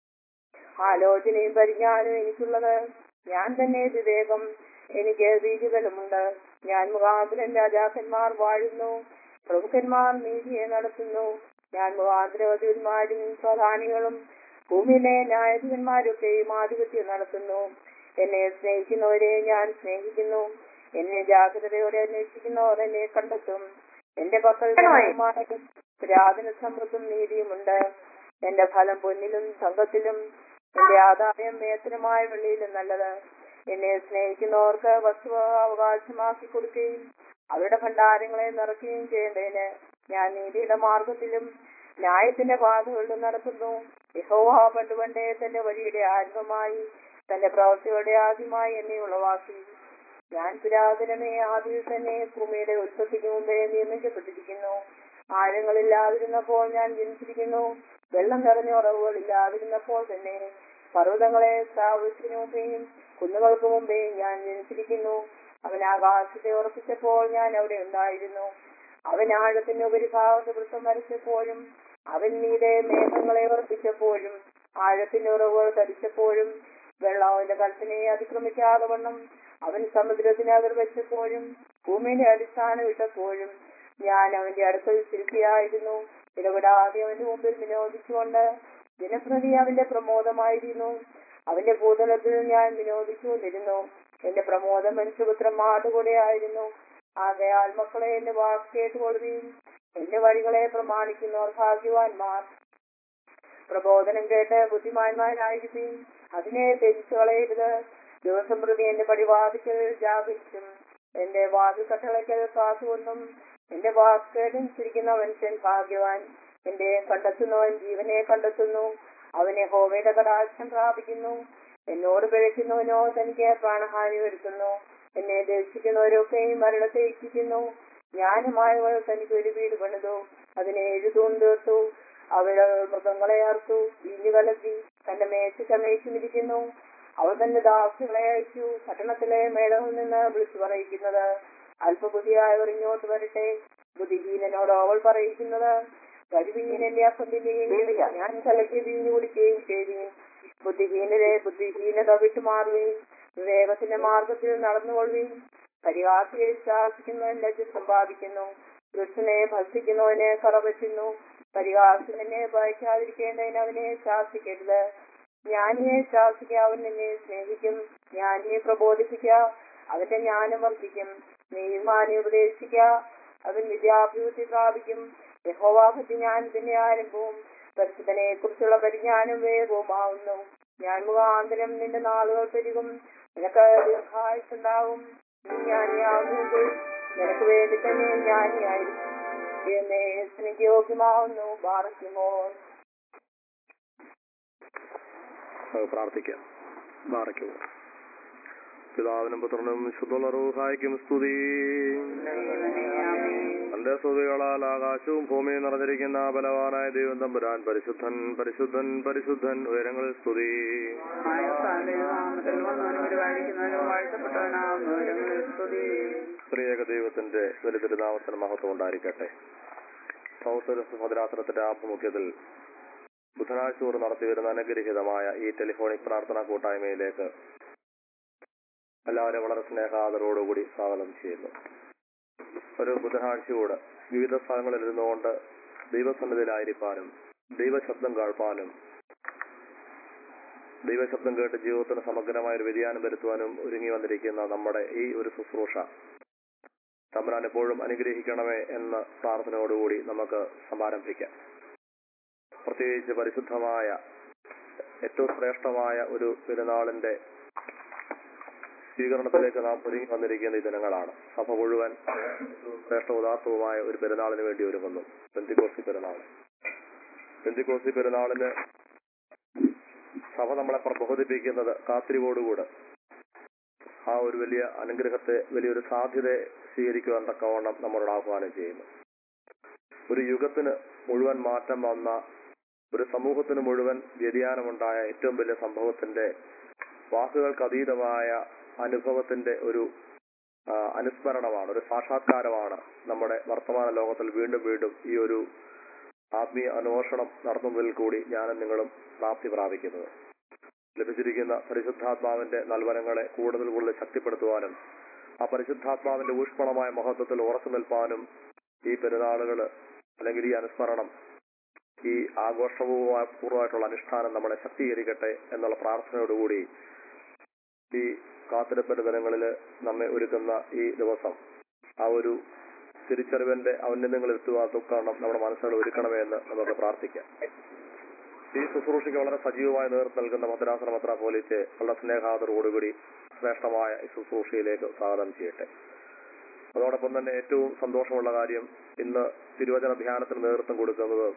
ആലോചനയും പരിജ്ഞാനവും എനിക്കുള്ളത് ഞാൻ തന്നെ വിവേകം എനിക്ക് ബീജുകളുമുണ്ട് ഞാൻ മുഖാന്തരം രാജാക്കന്മാർ വാഴുന്നു പ്രമുഖന്മാർ നീതിയെ നടത്തുന്നു ഞാൻ മുഖാന്തരവതിന്മാരും പ്രധാനികളും ഭൂമിയിലെ ന്യായാധിപന്മാരൊക്കെയും ആധിപത്യം നടത്തുന്നു എന്നെ സ്നേഹിക്കുന്നവരെ ഞാൻ സ്നേഹിക്കുന്നു എന്നെ ജാഗ്രതയോടെ അന്വേഷിക്കുന്നവർ എന്നെ കണ്ടെത്തും എന്റെ പക്കൽ ന്യായമായും പുരാതന സമ്പത്തും നീതിയുമുണ്ട് എന്റെ ഫലം പൊന്നിലും തങ്കത്തിലും എന്റെ ആദായം വേതനമായ വെള്ളിയിലും നല്ലത് എന്നെ സ്നേഹിക്കുന്നവർക്ക് വസ്തു അവകാശമാക്കി കൊടുക്കുകയും അവരുടെ ഭണ്ഡാരങ്ങളെ നിറയ്ക്കുകയും ചെയ്യേണ്ടതിന് ഞാൻ നീതിയുടെ മാർഗത്തിലും ന്യായത്തിന്റെ പാതകളിലും നടത്തുന്നു യഹോവ പണ്ട് പണ്ടേ തന്റെ വഴിയുടെ ആരംഭമായി തന്റെ പ്രവൃത്തിയുടെ ആദ്യമായി എന്നെ ഉളവാക്കി ഞാൻ പുരാതനമേ ആദ്യം തന്നെ ഭൂമിയുടെ ഉൽപ്പത്തിക്ക് മുമ്പേ നിയമിക്കപ്പെട്ടിരിക്കുന്നു ആഴങ്ങളില്ലാതിരുന്നപ്പോൾ ഞാൻ ജനിച്ചിരിക്കുന്നു വെള്ളം നിറഞ്ഞ ഉറവുകൾ ഇല്ലാതിരുന്നപ്പോൾ തന്നെ പർവ്വതങ്ങളെ സ്ഥാപിച്ചതിനു മുമ്പേയും കുന്നുകൾക്ക് മുമ്പേ ഞാൻ ജനിച്ചിരിക്കുന്നു അവൻ ആകാശത്തെ ഉറപ്പിച്ചപ്പോൾ ഞാൻ അവിടെ ഉണ്ടായിരുന്നു അവൻ ആഴത്തിന്റെ ഉപരിഭാഗത്ത് വൃത്തം വരച്ചപ്പോഴും അവൻ നീടെ മേഘങ്ങളെ ഉറപ്പിച്ചപ്പോഴും ആഴത്തിന്റെ ഉറവുകൾ തടിച്ചപ്പോഴും വെള്ളം അവന്റെ കൽപ്പനയെ അതിക്രമിക്കാതെ വണ്ണം അവൻ സമുദ്രത്തിന് അതിർ വെച്ചപ്പോഴും ഭൂമിയുടെ അടിസ്ഥാനം ഇട്ടപ്പോഴും ഞാൻ അവന്റെ അടുക്കൽ ശില്പിയായിരുന്നു ഇടപെടാതെ അവന്റെ മുമ്പിൽ വിനോദിച്ചുകൊണ്ട് ദിനപ്രതി അവന്റെ പ്രമോദമായിരുന്നു അവന്റെ ഭൂതലത്തിൽ ഞാൻ വിനോദിച്ചുകൊണ്ടിരുന്നു എന്റെ പ്രമോദം മനുഷ്യപുത്രന്മാരുടെ കൂടെ ആയിരുന്നു ആകയാൽ മക്കളെ എന്റെ വാക്ക് കേട്ടുകൊള്ളുകയും എന്റെ വഴികളെ പ്രമാണിക്കുന്നവർ ഭാഗ്യവാന്മാർ പ്രബോധനം കേട്ട് ബുദ്ധിമാന്മാരായിരിക്കും അതിനെ ത്യജിച്ചു കളയരുത് ദിവസം പ്രതി എന്റെ പടിവാതിക്കൽ ജാഗരിച്ചും എന്റെ വാതിൽ കട്ടളയ്ക്കൽ കാത്തുകൊണ്ടും എന്റെ വാക്ക് കേട്ടിരിക്കുന്ന മനുഷ്യൻ ഭാഗ്യവാൻ എന്റെ കണ്ടെത്തുന്നവൻ ജീവനെ കണ്ടെത്തുന്നു അവനെ ഹോവയുടെ കടാക്ഷം പ്രാപിക്കുന്നു എന്നോട് പിഴയ്ക്കുന്നവനോ തനിക്ക് പ്രാണഹാനി വരുത്തുന്നു എന്നെ ദർശിക്കുന്നവരൊക്കെയും മരണത്തെ ഇച്ഛിക്കുന്നു ജ്ഞാനമായവൾ തനിക്ക് ഒരു വീട് പണിതു അതിനെ എഴുതൂൺ തീർത്തു അവൾ മൃഗങ്ങളെ അർത്തു വീഞ്ഞു കലർത്തി തന്റെ മേച്ച് ചമയിച്ചുമിരിക്കുന്നു അവൾ തന്റെ ദാസുകളെ അയച്ചു പട്ടണത്തിലെ മേളയിൽ നിന്ന് വിളിച്ചു പറയിക്കുന്നത് അല്പബുദ്ധിയായവർ ഇങ്ങോട്ട് വരട്ടെ ബുദ്ധിഹീനനോട് അവൾ പറയിക്കുന്നത് കഴിവീനന്റെ അപ്പന്തിന്റെയും ഞാൻ കലക്കി വീഞ്ഞു കുടിക്കുകയും ചെയ്യുകയും ബുദ്ധിഹീനരെ ബുദ്ധിഹീനത വിട്ടുമാറുകയും വിവേകത്തിന്റെ മാർഗത്തിൽ നടന്നുകൊള്ളുകയും പരിഹാസിയെ ശാസിക്കുന്നവൻ ലജ്ജ സമ്പാദിക്കുന്നു ദുഷ്ടനെ ഭക്ഷിക്കുന്നവനെ കറപറ്റുന്നു പരിഹാസനെ ഭയക്കാതിരിക്കേണ്ടതിന് അവനെ ശാസിക്കരുത് ജ്ഞാനിയെ ശാസിക്കുക അവൻ നിന്നെ സ്നേഹിക്കും ജ്ഞാനിയെ പ്രബോധിപ്പിക്കുക അവന്റെ ജ്ഞാനം വർദ്ധിക്കും നീമാനെ ഉപദേശിക്കുക അവൻ വിദ്യാഭിവൃദ്ധി പ്രാപിക്കും യഹോവാഭക്തി ജ്ഞാനത്തിന്റെ ആരംഭവും പരിശുദ്ധനെ കുറിച്ചുള്ള പരിജ്ഞാനം വേഗവുമാവുന്നു ഞാൻ മുഖാന്തരം നിന്റെ നാളുകൾ പെരുകും നിനക്ക് ദീർഘായുസുണ്ടാവും നീ ജ്ഞാനിയാവുന്നെങ്കിൽ നിനക്ക് വേണ്ടി തന്നെ ജ്ഞാനിയായിരിക്കും എന്നെ എനിക്ക് യോഗ്യമാവുന്നു ബാറയ്ക്കുമോ നമുക്ക് പ്രാർത്ഥിക്കാം ബാറയ്ക്കുമോ പിതാവിനും പുത്രനും വിശുദ്ധുള്ള റൂഹായിക്കും സ്തുതി തന്റെ സ്തുതികളാൽ ആകാശവും ഭൂമിയും നിറഞ്ഞിരിക്കുന്ന ബലവാനായ ദൈവം തമ്പുരാൻ പരിശുദ്ധൻ പരിശുദ്ധൻ പരിശുദ്ധൻ ഉയരങ്ങളിൽ സ്തുതി സ്ത്രീയേക ദൈവത്തിന്റെ ദരിദ്രനാമത്തിന് മഹത്വം ഉണ്ടായിരിക്കട്ടെ സൗത്ത് ഭദ്രാസനത്തിന്റെ ആഭിമുഖ്യത്തിൽ ബുധനാഴ്ച തോറും നടത്തിവരുന്ന അനുഗ്രഹീതമായ ഈ ടെലിഫോണിക് പ്രാർത്ഥനാ കൂട്ടായ്മയിലേക്ക് എല്ലാവരെയും വളരെ സ്നേഹാദരോടുകൂടി സ്വാഗതം ചെയ്യുന്നു ഒരു ബുധനാഴ്ചയോട് വിവിധ സ്ഥലങ്ങളിൽ ഇരുന്നുകൊണ്ട് ദൈവസന്നിധിയിലായിരിക്കാനും ദൈവശബ്ദം കേൾപ്പാനും ദൈവശബ്ദം കേട്ട് ജീവിതത്തിന് സമഗ്രമായ ഒരു വ്യതിയാനം വരുത്തുവാനും ഒരുങ്ങി വന്നിരിക്കുന്ന നമ്മുടെ ഈ ഒരു ശുശ്രൂഷ തമ്പുരാൻ എപ്പോഴും അനുഗ്രഹിക്കണമേ എന്ന പ്രാർത്ഥനയോടുകൂടി നമുക്ക് സമാരംഭിക്കാം പ്രത്യേകിച്ച് പരിശുദ്ധമായ ഏറ്റവും ശ്രേഷ്ഠമായ ഒരു പെരുന്നാളിന്റെ സ്വീകരണത്തിലേക്ക് നാം ഒരുങ്ങി വന്നിരിക്കുന്ന ഈ ദിനങ്ങളാണ് സഭ മുഴുവൻ ശ്രേഷ്ഠ ഉദാത്തവുമായ ഒരു പെരുന്നാളിന് വേണ്ടി ഒരുങ്ങുന്നു പെന്തിക്കോസി പെരുന്നാൾ പെന്തിക്കോസി പെരുന്നാളിന് സഭ നമ്മളെ പ്രബോധിപ്പിക്കുന്നത് കാത്തിരിവോടുകൂടെ ആ ഒരു വലിയ അനുഗ്രഹത്തെ വലിയൊരു സാധ്യതയെ സ്വീകരിക്കുവാൻ തക്കവണ്ണം നമ്മളോട് ആഹ്വാനം ചെയ്യുന്നു ഒരു യുഗത്തിന് മുഴുവൻ മാറ്റം വന്ന ഒരു സമൂഹത്തിന് മുഴുവൻ വ്യതിയാനമുണ്ടായ ഏറ്റവും വലിയ സംഭവത്തിന്റെ വാക്കുകൾക്ക് അതീതമായ അനുഭവത്തിന്റെ ഒരു ആ, അനുസ്മരണമാണ് ഒരു സാക്ഷാത്കാരമാണ് നമ്മുടെ വർത്തമാന ലോകത്തിൽ വീണ്ടും വീണ്ടും ഈ ഒരു ആത്മീയ അന്വേഷണം നടത്തുന്നതിൽ കൂടി ഞാനും നിങ്ങളും പ്രാപ്തി പ്രാപിക്കുന്നത് ലഭിച്ചിരിക്കുന്ന പരിശുദ്ധാത്മാവിന്റെ നൽവനങ്ങളെ കൂടുതൽ കൂടുതൽ ശക്തിപ്പെടുത്തുവാനും ആ പരിശുദ്ധാത്മാവിന്റെ ഊഷ്മളമായ മഹത്വത്തിൽ ഉറച്ചു നിൽപ്പാനും ഈ പെരുന്നാളുകൾ അല്ലെങ്കിൽ ഈ അനുസ്മരണം ഈ ആഘോഷപൂർവമായിട്ടുള്ള അനുഷ്ഠാനം നമ്മളെ ശക്തീകരിക്കട്ടെ എന്നുള്ള പ്രാർത്ഥനയോടുകൂടി ഈ കാത്തിരപ്പന്റെ ദിനങ്ങളിൽ നമ്മെ ഒരുക്കുന്ന ഈ ദിവസം ആ ഒരു തിരിച്ചറിവിന്റെ ഔന്നത്യങ്ങൾ എത്തുവാൻ കാരണം നമ്മുടെ മനസ്സുകൾ ഒരുക്കണമേ എന്ന് നമുക്ക് പ്രാർത്ഥിക്കാം ഈ ശുശ്രൂഷയ്ക്ക് വളരെ സജീവമായി നേതൃത്വം നൽകുന്ന മദ്രാസന മത്ര പോലീസ് വളരെ സ്നേഹാദരോടുകൂടി ശ്രേഷ്ഠമായ ഈ ശുശ്രൂഷയിലേക്ക് സ്വാഗതം ചെയ്യട്ടെ അതോടൊപ്പം തന്നെ ഏറ്റവും സന്തോഷമുള്ള കാര്യം ഇന്ന് തിരുവചന ധ്യാനത്തിന് നേതൃത്വം കൊടുക്കുന്നത്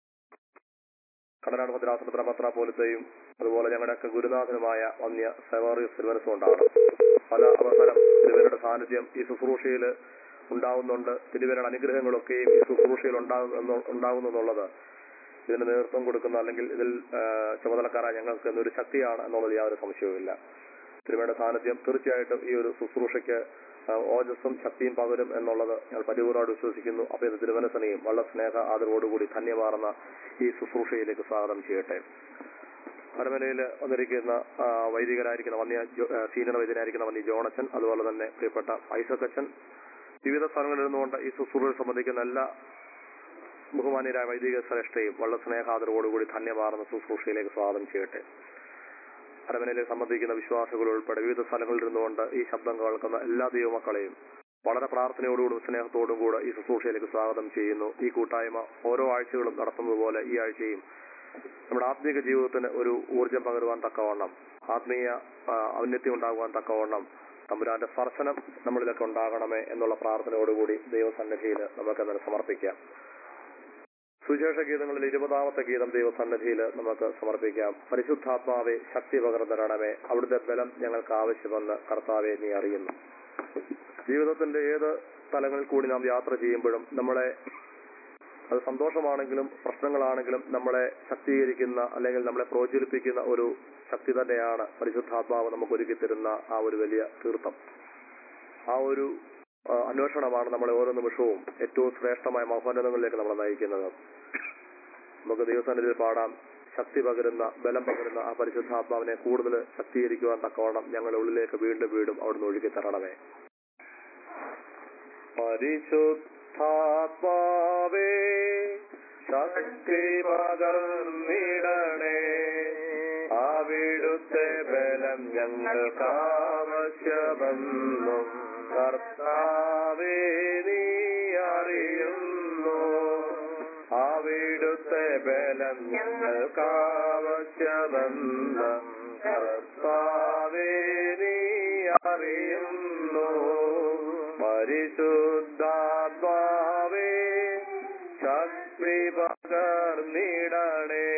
കടനാട് ഭദ്രാസനത്ര പത്ര പോലത്തെയും അതുപോലെ ഞങ്ങളുടെയൊക്കെ ഗുരുനാഥനുമായ വന്യ സെവാറിയസ് തിരുവനസും ഉണ്ടാണ് പല അവസരം തിരുവനയുടെ സാന്നിധ്യം ഈ ശുശ്രൂഷയിൽ ഉണ്ടാവുന്നുണ്ട് തിരുവനയുടെ അനുഗ്രഹങ്ങളൊക്കെയും ഈ ശുശ്രൂഷയിൽ ഉണ്ടാകുന്നു ഉണ്ടാകുന്നു എന്നുള്ളത് ഇതിന് നേതൃത്വം കൊടുക്കുന്ന അല്ലെങ്കിൽ ഇതിൽ ആ, ചുമതലക്കാരായ ഞങ്ങൾക്ക് ഒരു ശക്തിയാണ് എന്നുള്ളത് യാതൊരു സംശയവുമില്ല തിരുമയുടെ സാന്നിധ്യം തീർച്ചയായിട്ടും ഈ ഒരു ശുശ്രൂഷയ്ക്ക് ആ, ഓജസ്സും ശക്തിയും പകരും എന്നുള്ളത് ഞങ്ങൾ പരിപൂർണ്ണമായിട്ട് വിശ്വസിക്കുന്നു അപ്പൊ ഇത് തിരുവനസനെയും വളരെ സ്നേഹ ആദരവോടുകൂടി ധന്യമാർന്ന ഈ ശുശ്രൂഷയിലേക്ക് സ്വാഗതം ചെയ്യട്ടെ പരമലയിൽ വന്നിരിക്കുന്ന ആ, വൈദികരായിരിക്കുന്ന വന്യ ജോ- ആ, സീനിയർ വൈദ്യനായിരിക്കുന്ന വന്യ ജോണച്ചൻ അതുപോലെ തന്നെ പ്രിയപ്പെട്ട ഐസക്കച്ചൻ വിവിധ സ്ഥലങ്ങളിൽ നിന്നുകൊണ്ട് ഈ ശുശ്രൂഷയിൽ സംബന്ധിക്കുന്ന എല്ലാ ബഹുമാന്യരായ വൈദിക ശ്രേഷ്ഠയും വളരെ സ്നേഹാദരവോടുകൂടി ധന്യമാർന്ന ശുശ്രൂഷയിലേക്ക് സ്വാഗതം ചെയ്യട്ടെ അരമനയിലേക്ക് സംബന്ധിക്കുന്ന വിശ്വാസികൾ ഉൾപ്പെടെ വിവിധ സ്ഥലങ്ങളിൽ ഇരുന്നുകൊണ്ട് ഈ ശബ്ദം കേൾക്കുന്ന എല്ലാ ദൈവമക്കളെയും വളരെ പ്രാർത്ഥനയോടുകൂടും സ്നേഹത്തോടും കൂടെ ഈ ശുശ്രൂഷയിലേക്ക് സ്വാഗതം ചെയ്യുന്നു ഈ കൂട്ടായ്മ ഓരോ ആഴ്ചകളും നടത്തുന്നത് പോലെ ഈ ആഴ്ചയും നമ്മുടെ ആത്മീക ജീവിതത്തിന് ഒരു ഊർജം പകരുവാൻ തക്കവണ്ണം ആത്മീയ ആ, ഔന്നത്യം ഉണ്ടാകുവാൻ തക്കവണ്ണം തമ്പുരാന്റെ സ്പർശനം നമ്മളിലൊക്കെ ഉണ്ടാകണമേ എന്നുള്ള പ്രാർത്ഥനയോടുകൂടി ദൈവസന്നിധിയിൽ നമുക്ക് അതിനെ സമർപ്പിക്കാം സുവിശേഷ ഗീതങ്ങളിൽ ഇരുപതാമത്തെ ഗീതം ദൈവസന്നിധിയിൽ നമുക്ക് സമർപ്പിക്കാം പരിശുദ്ധാത്മാവെ ശക്തി പകർന്നിരണമേ അവിടുത്തെ ബലം ഞങ്ങൾക്ക് ആവശ്യമെന്ന് കർത്താവെ നീ അറിയുന്നു ജീവിതത്തിന്റെ ഏത് തലങ്ങളിൽ കൂടി നാം യാത്ര ചെയ്യുമ്പോഴും നമ്മളെ അത് സന്തോഷമാണെങ്കിലും പ്രശ്നങ്ങളാണെങ്കിലും നമ്മളെ ശക്തീകരിക്കുന്ന അല്ലെങ്കിൽ നമ്മളെ പ്രോജ്വലിപ്പിക്കുന്ന ഒരു ശക്തി തന്നെയാണ് പരിശുദ്ധാത്മാവ് നമുക്ക് ഒരുക്കി തരുന്ന ആ ഒരു വലിയ തീർത്ഥം ആ ഒരു ആ, അന്വേഷണമാണ് നമ്മളെ ഓരോ നിമിഷവും ഏറ്റവും ശ്രേഷ്ഠമായ മഹോന്നതങ്ങളിലേക്ക് നമ്മളെ നയിക്കുന്നത് നമുക്ക് ദൈവസന്നിധിയിൽ പാടാം ശക്തി പകരുന്ന ബലം പകരുന്ന ആ പരിശുദ്ധാത്മാവിനെ കൂടുതൽ ശക്തീകരിക്കുവാൻ തക്കവണ്ണം ഞങ്ങളുടെ ഉള്ളിലേക്ക് വീണ്ടും വീണ്ടും അവിടുന്ന് ഒഴുകി തരണമേ പരിശുദ്ധാത്മാവേ ശക്തി പകർന്നിടണേ അവിടുത്തെ ബലം ഞങ്ങൾക്ക് ആവശ്യമെന്നും കർത്താവേ നീ അറിയുന്നു അവിടുത്തെ ബലം ഞങ്ങൾക്ക് ആവശ്യമെന്നും കർത്താവേ നീ അറിയുന്നു പരിശുദ്ധാത്മാവേ ശക്തി പകർന്നിടണേ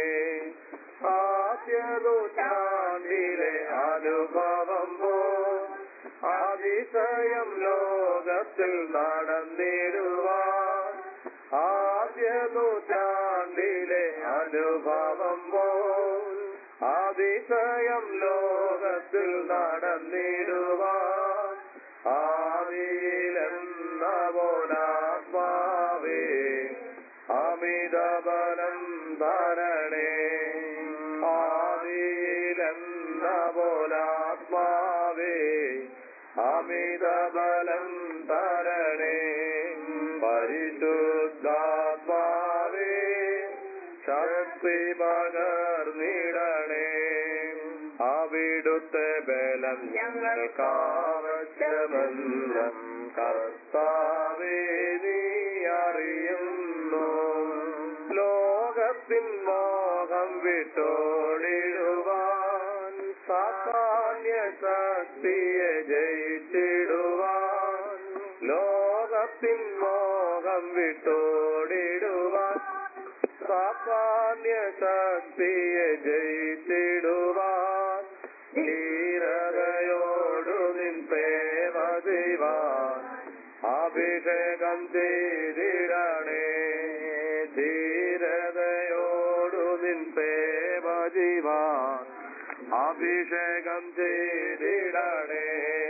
ആദ്യനൂറ്റാണ്ടിലെ അനുഭവം പോ അതിശയം ലോകത്തിൽ നടന്നിടുവാൻ ആദ്യ നൂറ്റാണ്ടിലെ അനുഭവം പോൽ അതിശയം ലോകത്തിൽ നടന്നിടുവാൻ ആദിയിലെന്ന പോലാത്മാവേ അമിതബലം ധരണേ ആദിയിലെന്ന പോലാത്മാവേ അമിതബലം തരണേ പരിശുദ്ധാത്മാവേ ശക്തി പകർന്നിടണേ അവിടുത്തെ ബലം ഞങ്ങൾക്കാവശ്യമെന്നും കർത്താവേ നീ അറിയുന്നു ലോകത്തിൻ മോഹം വിട്ടോടിടുവാൻ സാമാന്യ ശക്തിയെ ജയിച്ചിടുവാൻ ലോകത്തിൻ മോഹം വിട്ടോടിടുവാൻ സാമാന്യ ശക്തിയെ ജയിച്ചിടുവാൻ ധീരതയോടു നിൻ പ്രേമ ചെയ്യുവാൻ അഭിഷേകം ചെയ്തിടണേ ധീരതയോടു നിൻ പ്രേമ ചെയ്യുവാൻ അഭിഷേകം ചെയ്തിടണേ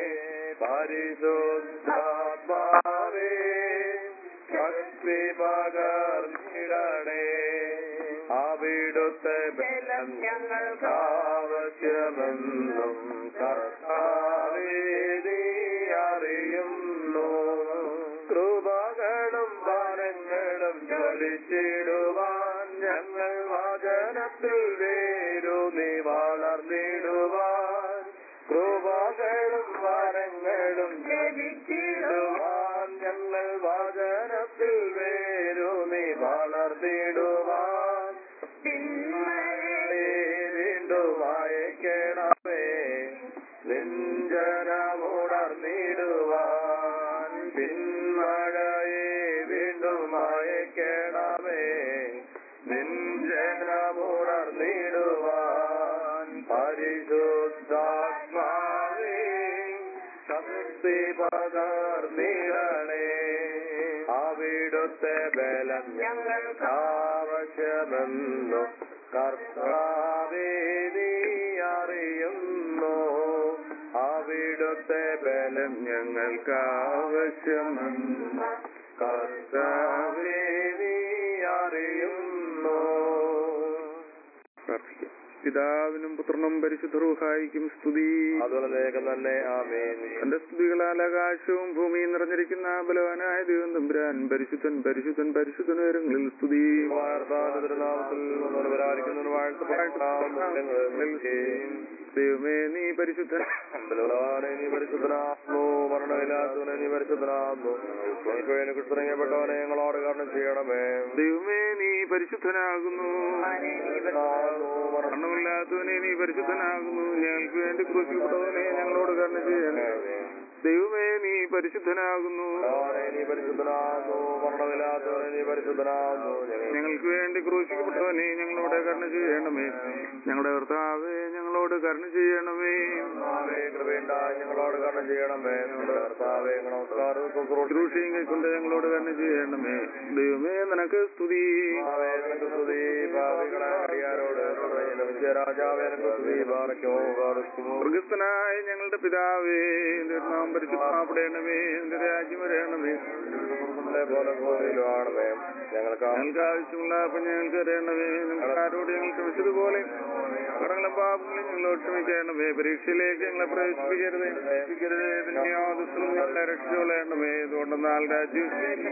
പരിശുദ്ധാത്മാവേ ശക്തി പകർന്നിടണേ അവിടുത്തെ ബലം ഞങ്ങൾക്ക് ആവശ്യമെന്നും കർത്താവേ നീ അറിയുന്നു കൃപകളും വരങ്ങളും ജ്വലിച്ചിടുവാൻ ഞങ്ങൾ വചനത്തിൽ വേരു നീ വളർന്നിടുവാൻ കൃപകളും വരങ്ങളും ജപിച്ചിടുവാൻ ഞങ്ങൾ വചനത്തിൽ വേരു നീ വളർന്നിടുവാൻ പിന്മഴയെ വീണ്ടും അയക്കണമേ നെഞ്ചനമുണർന്നിടുവാൻ പിന്മഴയെ വീണ്ടും അയക്കണമേ നെഞ്ചനമുണർന്നിടുവാൻ പരിശുദ്ധാത്മാവേ ശക്തി പകർന്നിടണേ അവിടുത്തെ ബലം ഞങ്ങൾക്ക് ആവശ്യമെന്നു കർത്താവേ നീ അറിയുന്നു അവിടുത്തെ ബലം ഞങ്ങൾക്ക് ആവശ്യമെന്നു കർത്താവേ നീ അറിയുന്നു പ്രാർത്ഥിക്കാം പിതാവിനും പുത്രനും പരിശുദ്ധറുഹായിക്കും സ്തുതി അതുപോലെ വേഗം തന്നെ ആമേൻ തന്റെ സ്തുതികളാൽ ആകാശവും ഭൂമിയും നിറഞ്ഞിരിക്കുന്ന ബലവാനായ ദൈവം തമ്പുരാൻ പരിശുദ്ധൻ പരിശുദ്ധൻ പരിശുദ്ധൻ ഉയരങ്ങളിൽ സ്തുതി തിരുനാമത്തിൽ വന്നവരായിരിക്കുന്നതിന് വാഴ്ത്തപ്പെട്ടാം ദൈവമേ നീ പരിശുദ്ധൻ ബലവാനെ നീ പരിശുദ്ധനാകുന്നു മരണമില്ലാത്തവനെ നീ പരിശുദ്ധനാകുന്നു നമുക്ക് വേണ്ടി കുത്തിറങ്ങപ്പെട്ടവനെ ഞങ്ങളോട് കാരണം ചെയ്യണമേ ദൈവമേ നീ പരിശുദ്ധനാകുന്നു മരണമില്ലാത്തവനെ നീ പരിശുദ്ധനാകുന്നു ഞങ്ങൾക്ക് വേണ്ടി ക്രൂശിക്കപ്പെട്ടവനെ ഞങ്ങളോട് കരുണ ചെയ്യണേ ദൈവമേ നീ പരിശുദ്ധനാകുന്നു ബലവാനെ നീ പരിശുദ്ധനാകുന്നു മരണമില്ലാത്തവനെ നീ പരിശുദ്ധനാകുന്നു ഞങ്ങൾ ഞങ്ങൾക്ക് വേണ്ടി ക്രൂശിക്കപ്പെട്ടവനെ ഞങ്ങളോട് കരുണ ചെയ്യണമേ ഞങ്ങളുടെ കർത്താവേ ഞങ്ങളോട് കരുണ ചെയ്യണമേ കർത്താവേ, കൃപയുണ്ടായി ഞങ്ങളോട് കാരണം ചെയ്യണമേ നമ്മുടെ കർത്താവേ നമസ്കാരവും ശുശ്രൂഷയും ശുശ്രൂഷയും കൈക്കൊണ്ട് ഞങ്ങളോട് കരുണ ചെയ്യണമേ ദൈവമേ നിനക്ക് സ്തുതി കർത്താവേ, നിനക്ക് സ്തുതി ഭാവികളെ അടിയാരോട് ലഭിച്ച രാജാവേ നിനക്ക് സ്തുതി പാറയ്ക്കുമോ പാറയ്ക്കുമോ മൃഗസ്ഥനായ ഞങ്ങളുടെ പിതാവേ നിന്റെ നാം പരിശുദ്ധമാപ്പെടണമേ നിന്റെ രാജ്യം വരണമേ പോലെ ഭൂമിയിലുമാണമേ ഞങ്ങൾക്ക് ഞങ്ങൾക്ക് ആവശ്യമുള്ള അപ്പം ഞങ്ങൾക്ക് തരണമേ ഞങ്ങൾക്ക് ആരോട് ഞങ്ങൾ ക്ഷമിച്ചതുപോലെ കടങ്ങളും പാപങ്ങളും ഞങ്ങളോട് ക്ഷമിക്കണമേ പരീക്ഷയിലേക്ക് ഞങ്ങളെ പ്രവേശിപ്പിക്കരുതേ രക്ഷിക്കരുതേ പിന്നെ യാതൊന്നും ഞങ്ങളെ രക്ഷിച്ചുകൊള്ളണമേ ഇതുകൊണ്ടെന്നാൽ രാജ്യം